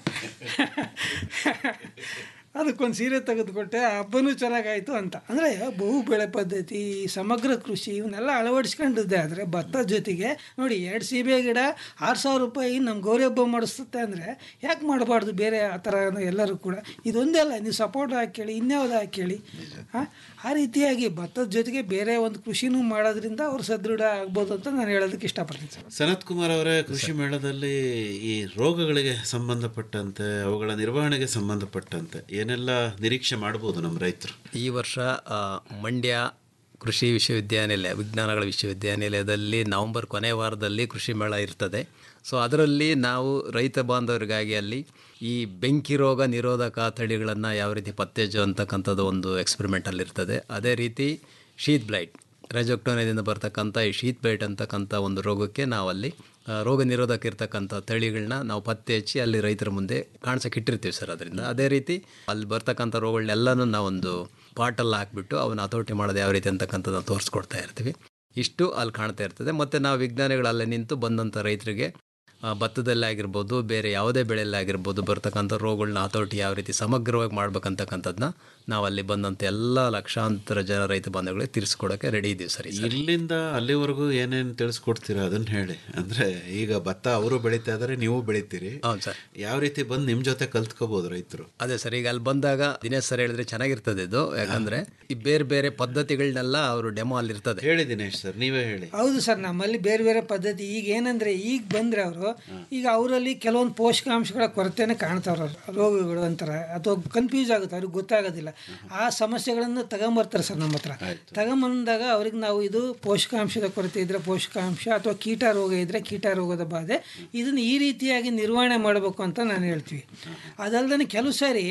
S9: ಅದಕ್ಕೊಂದು ಸೀರೆ ತೆಗೆದುಕೊಟ್ಟೆ ಆ ಹಬ್ಬನೂ ಚೆನ್ನಾಗಾಯಿತು ಅಂತ ಅಂದರೆ ಬಹು ಬೆಳೆ ಪದ್ಧತಿ ಸಮಗ್ರ ಕೃಷಿ ಇವನ್ನೆಲ್ಲ ಅಳವಡಿಸ್ಕೊಂಡಿದ್ದೆ ಆದರೆ ಭತ್ತ ಜೊತೆಗೆ ನೋಡಿ ಎರಡು ಸೀಬೆ ಗಿಡ ಆರು ಸಾವಿರ ರೂಪಾಯಿ ನಮ್ಮ ಗೌರಿ ಹಬ್ಬ ಮಾಡಿಸುತ್ತೆ ಅಂದರೆ ಯಾಕೆ ಮಾಡಬಾರ್ದು ಬೇರೆ ಆ ಥರ ಎಲ್ಲರೂ ಕೂಡ ಇದೊಂದೇ ಅಲ್ಲ ನೀವು ಸಪೋರ್ಟ್ ಹಾಕೇಳಿ ಇನ್ಯಾವುದು ಹಾಕೇಳಿ ಹಾಂ ಆ ರೀತಿಯಾಗಿ ಭತ್ತದ ಜೊತೆಗೆ ಬೇರೆ ಒಂದು ಕೃಷಿನೂ ಮಾಡೋದ್ರಿಂದ ಅವ್ರು ಸದೃಢ ಆಗ್ಬೋದು ಅಂತ ನಾನು ಹೇಳೋದಕ್ಕೆ ಇಷ್ಟಪಡ್ತೀನಿ ಸರ್
S8: ಸನತ್ ಕುಮಾರ್ ಅವರೇ ಕೃಷಿ ಮೇಳದಲ್ಲಿ ಈ ರೋಗಗಳಿಗೆ ಸಂಬಂಧಪಟ್ಟಂತೆ ಅವುಗಳ ನಿರ್ವಹಣೆಗೆ ಸಂಬಂಧಪಟ್ಟಂತೆ ಏನೆಲ್ಲ ನಿರೀಕ್ಷೆ ಮಾಡ್ಬೋದು ನಮ್ಮ ರೈತರು
S10: ಈ ವರ್ಷ ಆ, ಮಂಡ್ಯ ಕೃಷಿ ವಿಶ್ವವಿದ್ಯಾನಿಲಯ ವಿಜ್ಞಾನಗಳ ವಿಶ್ವವಿದ್ಯಾನಿಲಯದಲ್ಲಿ ನವೆಂಬರ್ ಕೊನೆ ವಾರದಲ್ಲಿ ಕೃಷಿ ಮೇಳ ಇರ್ತದೆ ಸೊ ಅದರಲ್ಲಿ ನಾವು ರೈತ ಬಾಂಧವರಿಗಾಗಿ ಅಲ್ಲಿ ಈ ಬೆಂಕಿ ರೋಗ ನಿರೋಧಕ ತಳಿಗಳನ್ನು ಯಾವ ರೀತಿ ಪತ್ತೆಹಚ್ಚು ಅಂತಕ್ಕಂಥದ್ದು ಒಂದು ಎಕ್ಸ್ಪೆರಿಮೆಂಟಲ್ಲಿ ಇರ್ತದೆ ಅದೇ ರೀತಿ ಶೀತ್ ಬ್ಲೈಟ್ ರೆಜೊಕ್ಟೋನಿಯಿಂದ ಬರ್ತಕ್ಕಂಥ ಈ ಶೀತ್ ಬ್ಲೈಟ್ ಅಂತಕ್ಕಂಥ ಒಂದು ರೋಗಕ್ಕೆ ನಾವಲ್ಲಿ ಆ, ರೋಗ ನಿರೋಧಕ ಇರ್ತಕ್ಕಂಥ ತಳಿಗಳನ್ನ ನಾವು ಪತ್ತೆ ಹಚ್ಚಿ ಅಲ್ಲಿ ರೈತರ ಮುಂದೆ ಕಾಣಿಸೋಕೆ ಇಟ್ಟಿರ್ತೀವಿ ಸರ್ ಅದರಿಂದ ಅದೇ ರೀತಿ ಅಲ್ಲಿ ಬರ್ತಕ್ಕಂಥ ರೋಗಗಳನ್ನೆಲ್ಲನೂ ನಾವೊಂದು ಪಾಟಲ್ಲಿ ಹಾಕ್ಬಿಟ್ಟು ಅವನ್ನ ಹತೋಟಿ ಮಾಡೋದು ಯಾವ ರೀತಿ ಅಂತಕ್ಕಂಥದ್ದನ್ನ ತೋರಿಸ್ಕೊಡ್ತಾ ಇರ್ತೀವಿ ಇಷ್ಟು ಅಲ್ಲಿ ಕಾಣ್ತಾ ಇರ್ತದೆ ಮತ್ತು ನಾವು ವಿಜ್ಞಾನಿಗಳಲ್ಲೇ ನಿಂತು ಬಂದಂಥ ರೈತರಿಗೆ ಆ, ಭತ್ತದಲ್ಲಿ ಆಗಿರ್ಬೋದು ಬೇರೆ ಯಾವುದೇ ಬೆಳೆಯಲ್ಲಿ ಆಗಿರ್ಬೋದು ಬರ್ತಕ್ಕಂಥ ರೋಗಗಳನ್ನ ಹತೋಟಿ ಯಾವ ರೀತಿ ಸಮಗ್ರವಾಗಿ ಮಾಡ್ಬೇಕಂತಕ್ಕಂಥದ್ದನ್ನ ನಾವು ಅಲ್ಲಿ ಬಂದಂಥ ಎಲ್ಲ ಲಕ್ಷಾಂತರ ಜನ ರೈತ ಬಾಂಧವಗಳಿಗೆ ತಿಳಿಸ್ಕೊಡೋಕೆ ರೆಡಿ ಇದ್ದೀವಿ ಸರ್ ಈ ಸರಿ.
S8: ಇಲ್ಲಿಂದ ಅಲ್ಲಿವರೆಗೂ ಏನೇನು ತಿಳಿಸ್ಕೊಡ್ತೀರಾ ಅದನ್ನ ಹೇಳಿ ಅಂದ್ರೆ ಈಗ ಭತ್ತ ಅವರು ಬೆಳೀತಾ ಇದಾರೆ ನೀವು ಬೆಳಿತೀರಿ
S10: ಹೌದು ಸರ್
S8: ಯಾವ ರೀತಿ ಬಂದು ನಿಮ್ಮ ಜೊತೆ ಕಲ್ತ್ಕೋಬಹುದು ರೈತರು
S10: ಅದೇ ಸರ್ ಈಗ ಅಲ್ಲಿ ಬಂದಾಗ ದಿನೇಶ್ ಸರ್ ಹೇಳಿದ್ರೆ ಚೆನ್ನಾಗಿರ್ತದೆ ಇದು ಯಾಕಂದ್ರೆ ಈ ಬೇರೆ ಬೇರೆ ಪದ್ಧತಿಗಳನ್ನೆಲ್ಲ ಅವರು ಡೆಮೋ ಅಲ್ಲಿ ಇರ್ತದೆ
S8: ಹೇಳಿ ದಿನೇಶ್ ಸರ್ ನೀವೇ ಹೇಳಿ
S9: ಹೌದು ಸರ್ ನಮ್ಮಲ್ಲಿ ಬೇರೆ ಬೇರೆ ಪದ್ಧತಿ ಈಗ ಏನಂದ್ರೆ ಈಗ ಬಂದ್ರೆ ಅವರು ಈಗ ಅವರಲ್ಲಿ ಕೆಲವೊಂದು ಪೋಷಕಾಂಶಗಳ ಕೊರತೆನೇ ಕಾಣ್ತಾವ್ರ ರೋಗಗಳು ಅಂತಾರೆ ಅಥವಾ ಕನ್ಫ್ಯೂಸ್ ಆಗುತ್ತೆ ಅವ್ರಿಗೆ ಗೊತ್ತಾಗೋದಿಲ್ಲ ಆ ಸಮಸ್ಯೆಗಳನ್ನು ತಗೊಂಬರ್ತಾರೆ ಸರ್ ನಮ್ಮ ಹತ್ರ ತಗೊಂಬಂದಾಗ ಅವ್ರಿಗೆ ನಾವು ಇದು ಪೋಷಕಾಂಶದ ಕೊರತೆ ಇದ್ರೆ ಪೋಷಕಾಂಶ ಅಥವಾ ಕೀಟ ರೋಗ ಇದ್ರೆ ಕೀಟ ರೋಗದ ಬಾಧೆ ಇದನ್ನು ಈ ರೀತಿಯಾಗಿ ನಿರ್ವಹಣೆ ಮಾಡಬೇಕು ಅಂತ ನಾನು ಹೇಳ್ತೀವಿ ಅದಲ್ಲದೆ ಕೆಲವು ಸಾರಿ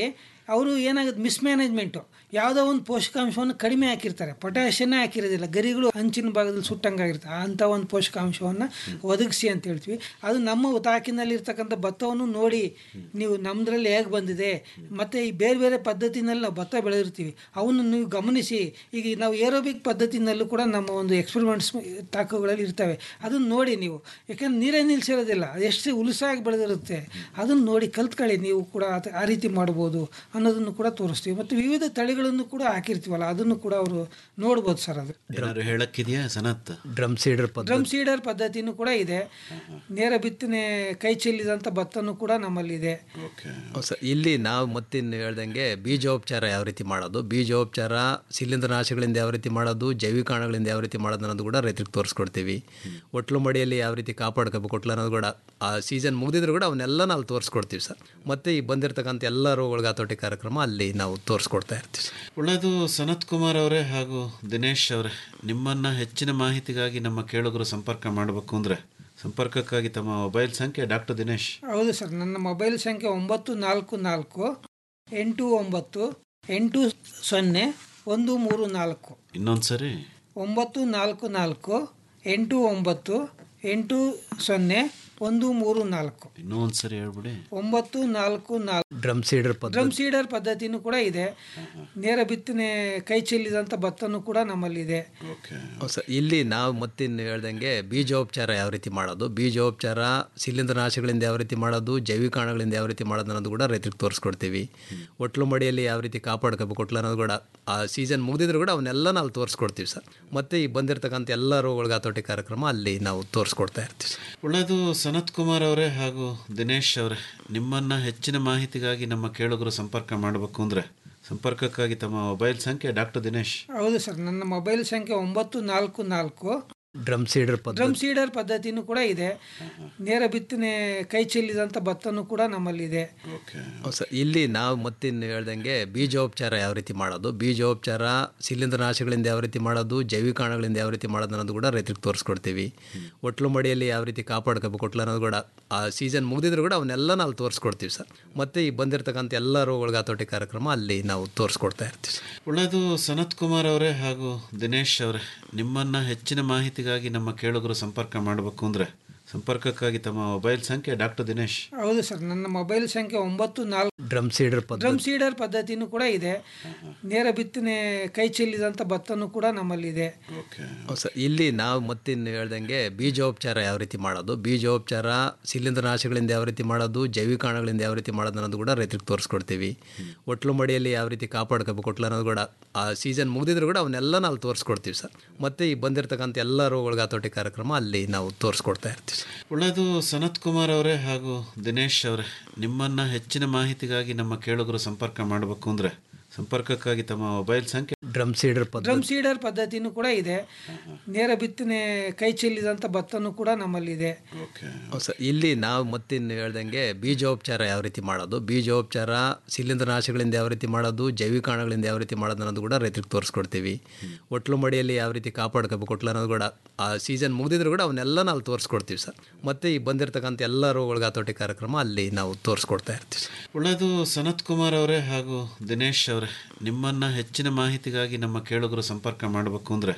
S9: ಅವರು ಏನಾಗುತ್ತೆ ಮಿಸ್ಮ್ಯಾನೇಜ್ಮೆಂಟು ಯಾವುದೋ ಒಂದು ಪೋಷಕಾಂಶವನ್ನು ಕಡಿಮೆ ಹಾಕಿರ್ತಾರೆ ಪೊಟ್ಯಾಷಿಯನ್ನೇ ಹಾಕಿರೋದಿಲ್ಲ ಗರಿಗಳು ಅಂಚಿನ ಭಾಗದಲ್ಲಿ ಸುಟ್ಟಂಗಾಗಿರುತ್ತೆ ಅಂಥ ಒಂದು ಪೋಷಕಾಂಶವನ್ನು ಒದಗಿಸಿ ಅಂತ ಹೇಳ್ತೀವಿ ಅದು ನಮ್ಮ ತಾಕಿನಲ್ಲಿರ್ತಕ್ಕಂಥ ಭತ್ತವನ್ನು ನೋಡಿ ನೀವು ನಮ್ಮದ್ರಲ್ಲಿ ಹೇಗೆ ಬಂದಿದೆ ಮತ್ತು ಈ ಬೇರೆ ಬೇರೆ ಪದ್ಧತಿನಲ್ಲಿ ನಾವು ಭತ್ತ ಬೆಳೆದಿರ್ತೀವಿ ಅವನ್ನು ನೀವು ಗಮನಿಸಿ ಈಗ ನಾವು ಏರೋಬಿಕ್ ಪದ್ಧತಿನಲ್ಲೂ ಕೂಡ ನಮ್ಮ ಒಂದು ಎಕ್ಸ್ಪೆರಿಮೆಂಟ್ಸ್ ತಾಕುಗಳಲ್ಲಿ ಇರ್ತವೆ ಅದನ್ನು ನೋಡಿ ನೀವು ಯಾಕೆಂದ್ರೆ ನೀರೇ ನಿಲ್ಲಿಸಿರೋದಿಲ್ಲ ಎಷ್ಟು ಉಲುಸಾಗಿ ಬೆಳೆದಿರುತ್ತೆ ಅದನ್ನು ನೋಡಿ ಕಲ್ತ್ಕೊಳ್ಳಿ ನೀವು ಕೂಡ ಅದ್- ಆ ರೀತಿ ಮಾಡ್ಬೋದು ಅನ್ನೋದನ್ನು ಕೂಡ ತೋರಿಸ್ತೀವಿ ಮತ್ತು ವಿವಿಧ ತಳಿಗಳನ್ನು ಕೂಡ ಹಾಕಿರ್ತೀವಲ್ಲ ಅದನ್ನು ಕೂಡ ಅವರು ನೋಡ್ಬೋದು ಸರ್ ಅದು
S8: ಏನಾದ್ರು ಹೇಳಕ್ಕಿದೆಯಾ ಸನತ್
S10: ಡ್ರಮ್ ಸೀಡರ್ ಪದ್ಧತಿ
S9: ಡ್ರಮ್ ಸೀಡರ್ ಪದ್ಧತಿನೂ ಕೂಡ ಇದೆ ನೇರ ಬಿತ್ತನೆ ಕೈ ಚೆಲ್ಲಿದಂಥ ಭತ್ತನೂ ಕೂಡ ನಮ್ಮಲ್ಲಿದೆ
S10: ಹೌದು ಸರ್ ಇಲ್ಲಿ ನಾವು ಮತ್ತಿನ್ನು ಹೇಳ್ದಂಗೆ ಬೀಜೋಪಚಾರ ಯಾವ ರೀತಿ ಮಾಡೋದು ಬೀಜೋಪಚಾರ ಶಿಲೀಂಧ್ರನಾಶಗಳಿಂದ ಯಾವ ರೀತಿ ಮಾಡೋದು ಜೈವಿಕಾಣಗಳಿಂದ ಯಾವ ರೀತಿ ಮಾಡೋದು ಅನ್ನೋದು ಕೂಡ ರೈತರಿಗೆ ತೋರಿಸ್ಕೊಡ್ತೀವಿ ಒಟ್ಲು ಮಡಿಯಲ್ಲಿ ಯಾವ ರೀತಿ ಕಾಪಾಡ್ಕೋಬೇಕು ಒಟ್ಲು ಅನ್ನೋದು ಕೂಡ ಆ ಸೀಸನ್ ಮುಗಿದಿದ್ರು ಕೂಡ ಅವನ್ನೆಲ್ಲ ನಾವು ತೋರಿಸ್ಕೊಡ್ತೀವಿ ಸರ್ ಮತ್ತು ಈಗ ಬಂದಿರತಕ್ಕಂಥ ಎಲ್ಲ ರೋಗಗಳಿಗೆ ಹತೋಟಿ ಕಾರ್ಯಕ್ರಮ ಅಲ್ಲಿ ನಾವು ತೋರಿಸ್ಕೊಡ್ತಾ ಇರ್ತೀವಿ ಸರ್
S8: ಒಳ್ಳೆಯದು ಸನತ್ ಕುಮಾರ್ ಅವರೇ ಹಾಗೂ ದಿನೇಶ್ ಅವರೇ ನಿಮ್ಮನ್ನು ಹೆಚ್ಚಿನ ಮಾಹಿತಿಗಾಗಿ ನಮ್ಮ ಕೇಳುಗರು ಸಂಪರ್ಕ ಮಾಡಬೇಕು ಅಂದರೆ ಸಂಪರ್ಕಕ್ಕಾಗಿ ತಮ್ಮ ಮೊಬೈಲ್ ಸಂಖ್ಯೆ ಡಾಕ್ಟರ್ ದಿನೇಶ್
S9: ಹೌದು ಸರ್ ನನ್ನ ಮೊಬೈಲ್ ಸಂಖ್ಯೆ ಒಂಬತ್ತು ನಾಲ್ಕು ನಾಲ್ಕು ಎಂಟು ಒಂಬತ್ತು ಎಂಟು ಸೊನ್ನೆ ಒಂದು ಮೂರು ನಾಲ್ಕು
S8: ಇನ್ನೊಂದು ಸರಿ
S9: ಒಂಬತ್ತು ನಾಲ್ಕು ನಾಲ್ಕು ಎಂಟು ಒಂಬತ್ತು ಎಂಟು ಸೊನ್ನೆ ಒಂದು ಮೂರು ನಾಲ್ಕು
S8: ಇನ್ನೂ ಒಂದು ಸರಿ ಹೇಳ್ಬಿಡಿ
S9: ಒಂಬತ್ತು ನಾಲ್ಕು ನಾಲ್ಕು
S10: ಡ್ರಮ್ ಸೀಡರ್ ಪದ್ಧತಿ
S9: ಡ್ರಮ್ ಸೀಡರ್ ಪದ್ಧತಿನೂ ಕೂಡ ಇದೆ ನೇರ ಬಿತ್ತನೆ ಕೈ ಚೆಲ್ಲಿದಂಥ ಭತ್ತನೂ ಕೂಡ ನಮ್ಮಲ್ಲಿದೆ
S10: ಹೌದು ಸರ್ ಇಲ್ಲಿ ನಾವು ಮತ್ತಿನ್ನು ಹೇಳ್ದಂಗೆ ಬೀಜೋಪಚಾರ ಯಾವ ರೀತಿ ಮಾಡೋದು ಬೀಜೋಪಚಾರ ಶಿಲೀಂಧ್ರನಾಶಗಳಿಂದ ಯಾವ ರೀತಿ ಮಾಡೋದು ಜೈವಿಕಾಣಗಳಿಂದ ಯಾವ ರೀತಿ ಮಾಡೋದು ಅನ್ನೋದು ಕೂಡ ರೈತರಿಗೆ ತೋರಿಸ್ಕೊಡ್ತೀವಿ ಒಟ್ಲು ಮಡಿಯಲ್ಲಿ ಯಾವ ರೀತಿ ಕಾಪಾಡ್ಕೋಬೇಕು ಒಟ್ಲು ಅನ್ನೋದು ಕೂಡ ಆ ಸೀಸನ್ ಮುಗಿದಿದ್ರು ಕೂಡ ಅವನ್ನೆಲ್ಲ ನಾವು ತೋರಿಸ್ಕೊಡ್ತೀವಿ ಸರ್ ಮತ್ತು ಈಗ ಬಂದಿರತಕ್ಕಂಥ ಎಲ್ಲ ರೋಗಗಳಿಗೆ ಹತೋಟಿ ಕಾರ್ಯಕ್ರಮ ಅಲ್ಲಿ ನಾವು ತೋರಿಸ್ಕೊಡ್ತಾ ಇರ್ತೀವಿ ಸರ್
S8: ಒಳ್ಳೆಯದು ಸನತ್ ಕುಮಾರ್ ಅವರೇ ಹಾಗೂ ದಿನೇಶ್ ಅವರೇ ನಿಮ್ಮನ್ನು ಹೆಚ್ಚಿನ ಮಾಹಿತಿಗಾಗಿ ನಮ್ಮ ಕೇಳುಗರು ಸಂಪರ್ಕ ಮಾಡಬೇಕು ಅಂದರೆ ಸಂಪರ್ಕಕ್ಕಾಗಿ ತಮ್ಮ ಮೊಬೈಲ್ ಸಂಖ್ಯೆ ಡಾಕ್ಟರ್ ದಿನೇಶ್
S9: ಹೌದು ಸರ್ ನನ್ನ ಮೊಬೈಲ್ ಸಂಖ್ಯೆ ಒಂಬತ್ತು ನಾಲ್ಕು ನಾಲ್ಕು
S10: ಡ್ರಮ್ ಸೀಡರ್ ಪದ್ಧತಿ
S9: ಡ್ರಮ್ ಸೀಡರ್ ಪದ್ಧತಿನೂ ಕೂಡ ಇದೆ ನೇರ ಬಿತ್ತನೆ ಕೈ ಚೆಲ್ಲಿದಂಥ ಭತ್ತನೂ ಕೂಡ ನಮ್ಮಲ್ಲಿದೆ
S10: ಹೌದು ಸರ್ ಇಲ್ಲಿ ನಾವು ಮತ್ತಿನ್ನು ಹೇಳ್ದಂಗೆ ಬೀಜೋಪಚಾರ ಯಾವ ರೀತಿ ಮಾಡೋದು ಬೀಜೋಪಚಾರ ಶಿಲೀಂಧ್ರನಾಶಗಳಿಂದ ಯಾವ ರೀತಿ ಮಾಡೋದು ಜೈವಿಕಾಣಗಳಿಂದ ಯಾವ ರೀತಿ ಮಾಡೋದು ಅನ್ನೋದು ಕೂಡ ರೈತರಿಗೆ ತೋರಿಸ್ಕೊಡ್ತೀವಿ ಒಟ್ಲು ಮಡಿಯಲ್ಲಿ ಯಾವ ರೀತಿ ಕಾಪಾಡ್ಕೋಬೇಕು ಒಟ್ಲು ಅನ್ನೋದು ಕೂಡ ಆ ಸೀಸನ್ ಮುಗಿದಿದ್ರು ಕೂಡ ಅವನ್ನೆಲ್ಲ ನಾವು ತೋರಿಸ್ಕೊಡ್ತೀವಿ ಸರ್ ಮತ್ತು ಈಗ ಬಂದಿರತಕ್ಕಂಥ ಎಲ್ಲ ರೋಗಗಳಿಗೆ ಹತೋಟಿ ಕಾರ್ಯಕ್ರಮ ಅಲ್ಲಿ ನಾವು ತೋರಿಸ್ಕೊಡ್ತಾ ಇರ್ತೀವಿ ಸರ್
S8: ಒಳ್ಳೆಯದು ಸನತ್ ಕುಮಾರ್ ಅವರೇ ಹಾಗೂ ದಿನೇಶ್ ಅವರೇ ನಿಮ್ಮನ್ನು ಹೆಚ್ಚಿನ ಮಾಹಿತಿಗಾಗಿ ನಮ್ಮ ಕೇಳುಗರು ಸಂಪರ್ಕ ಮಾಡಬೇಕು ಅಂದರೆ ಸಂಪರ್ಕಕ್ಕಾಗಿ ತಮ್ಮ ಮೊಬೈಲ್ ಸಂಖ್ಯೆ ಡಾಕ್ಟರ್ ದಿನೇಶ್
S9: ಹೌದು ಸರ್ ನನ್ನ ಮೊಬೈಲ್ ಸಂಖ್ಯೆ ಒಂಬತ್ತು ನಾಲ್ಕು
S10: ಡ್ರಮ್ ಸೀಡರ್ ಪದ್ಧತಿ
S9: ಡ್ರಮ್ ಸೀಡರ್ ಪದ್ಧತಿನೂ ಕೂಡ ಇದೆ ನೇರ ಬಿತ್ತನೆ ಕೈ ಚೆಲ್ಲಿದಂಥ ಭತ್ತನೂ ಕೂಡ ನಮ್ಮಲ್ಲಿದೆ
S10: ಹೌದು ಸರ್ ಇಲ್ಲಿ ನಾವು ಮತ್ತಿನ್ನು ಹೇಳ್ದಂಗೆ ಬೀಜೋಪಚಾರ ಯಾವ ರೀತಿ ಮಾಡೋದು ಬೀಜೋಪಚಾರ ಶಿಲೀಂಧ್ರನಾಶಗಳಿಂದ ಯಾವ ರೀತಿ ಮಾಡೋದು ಜೈವಿಕಾಣಗಳಿಂದ ಯಾವ ರೀತಿ ಮಾಡೋದು ಅನ್ನೋದು ಕೂಡ ರೈತರಿಗೆ ತೋರಿಸ್ಕೊಡ್ತೀವಿ ಒಟ್ಲು ಮಡಿಯಲ್ಲಿ ಯಾವ ರೀತಿ ಕಾಪಾಡ್ಕೋಬೇಕು ಒಟ್ಲು ಅನ್ನೋದು ಕೂಡ ಆ ಸೀಸನ್ ಮುಗಿದಿದ್ರು ಕೂಡ ಅವನ್ನೆಲ್ಲ ನಾವು ತೋರಿಸ್ಕೊಡ್ತೀವಿ ಸರ್ ಮತ್ತು ಈಗ ಬಂದಿರತಕ್ಕಂಥ ಎಲ್ಲ ರೋಗಗಳಿಗೆ ಹತೋಟಿ ಕಾರ್ಯಕ್ರಮ ಅಲ್ಲಿ ನಾವು ತೋರಿಸ್ಕೊಡ್ತಾ ಇರ್ತೀವಿ ಸರ್
S8: ಒಳ್ಳೆಯದು ಸನತ್ ಕುಮಾರ್ ಅವರೇ ಹಾಗೂ ದಿನೇಶ್ ಅವರೇ ನಿಮ್ಮನ್ನು ಹೆಚ್ಚಿನ ಮಾಹಿತಿಗಾಗಿ ನಮ್ಮ ಕೇಳುಗರು ಸಂಪರ್ಕ ಮಾಡಬೇಕು ಅಂದರೆ ಸಂಪರ್ಕಕ್ಕಾಗಿ ತಮ್ಮ ಮೊಬೈಲ್ ಸಂಖ್ಯೆ
S10: ಡ್ರಮ್ ಸೀಡರ್ ಪದ್ಧತಿ
S9: ಡ್ರಮ್ ಸೀಡರ್ ಪದ್ಧತಿನೂ ಕೂಡ ಇದೆ ನೇರ ಬಿತ್ತನೆ ಕೈ ಚೆಲ್ಲಿದಂಥ ಭತ್ತನೂ ಕೂಡ ನಮ್ಮಲ್ಲಿದೆ
S10: ಹೌದು ಸರ್ ಇಲ್ಲಿ ನಾವು ಮತ್ತಿನ್ನು ಹೇಳ್ದಂಗೆ ಬೀಜೋಪಚಾರ ಯಾವ ರೀತಿ ಮಾಡೋದು ಬೀಜೋಪಚಾರ ಶಿಲೀಂಧ್ರನಾಶಗಳಿಂದ ಯಾವ ರೀತಿ ಮಾಡೋದು ಜೈವಿಕಾಣಗಳಿಂದ ಯಾವ ರೀತಿ ಮಾಡೋದು ಅನ್ನೋದು ಕೂಡ ರೈತರಿಗೆ ತೋರಿಸ್ಕೊಡ್ತೀವಿ ಒಟ್ಲು ಮಡಿಯಲ್ಲಿ ಯಾವ ರೀತಿ ಕಾಪಾಡ್ಕೋಬೇಕು ಒಟ್ಲು ಅನ್ನೋದು ಕೂಡ ಆ ಸೀಸನ್ ಮುಗಿದಿದ್ರು ಕೂಡ ಅವನ್ನೆಲ್ಲ ನಾವು ತೋರಿಸ್ಕೊಡ್ತೀವಿ ಸರ್ ಮತ್ತು ಈಗ ಬಂದಿರತಕ್ಕಂಥ ಎಲ್ಲ ರೋಗಗಳಿಗೆ ಹತೋಟಿ ಕಾರ್ಯಕ್ರಮ ಅಲ್ಲಿ ನಾವು ತೋರಿಸ್ಕೊಡ್ತಾ ಇರ್ತೀವಿ ಸರ್
S8: ಒಳ್ಳೆಯದು ಸನತ್ ಕುಮಾರ್ ಅವರೇ ಹಾಗೂ ದಿನೇಶ್ ಅವರೇ ನಿಮ್ಮನ್ನು ಹೆಚ್ಚಿನ ಮಾಹಿತಿಗಾಗಿ ನಮ್ಮ ಕೇಳುಗರು ಸಂಪರ್ಕ ಮಾಡಬೇಕು ಅಂದರೆ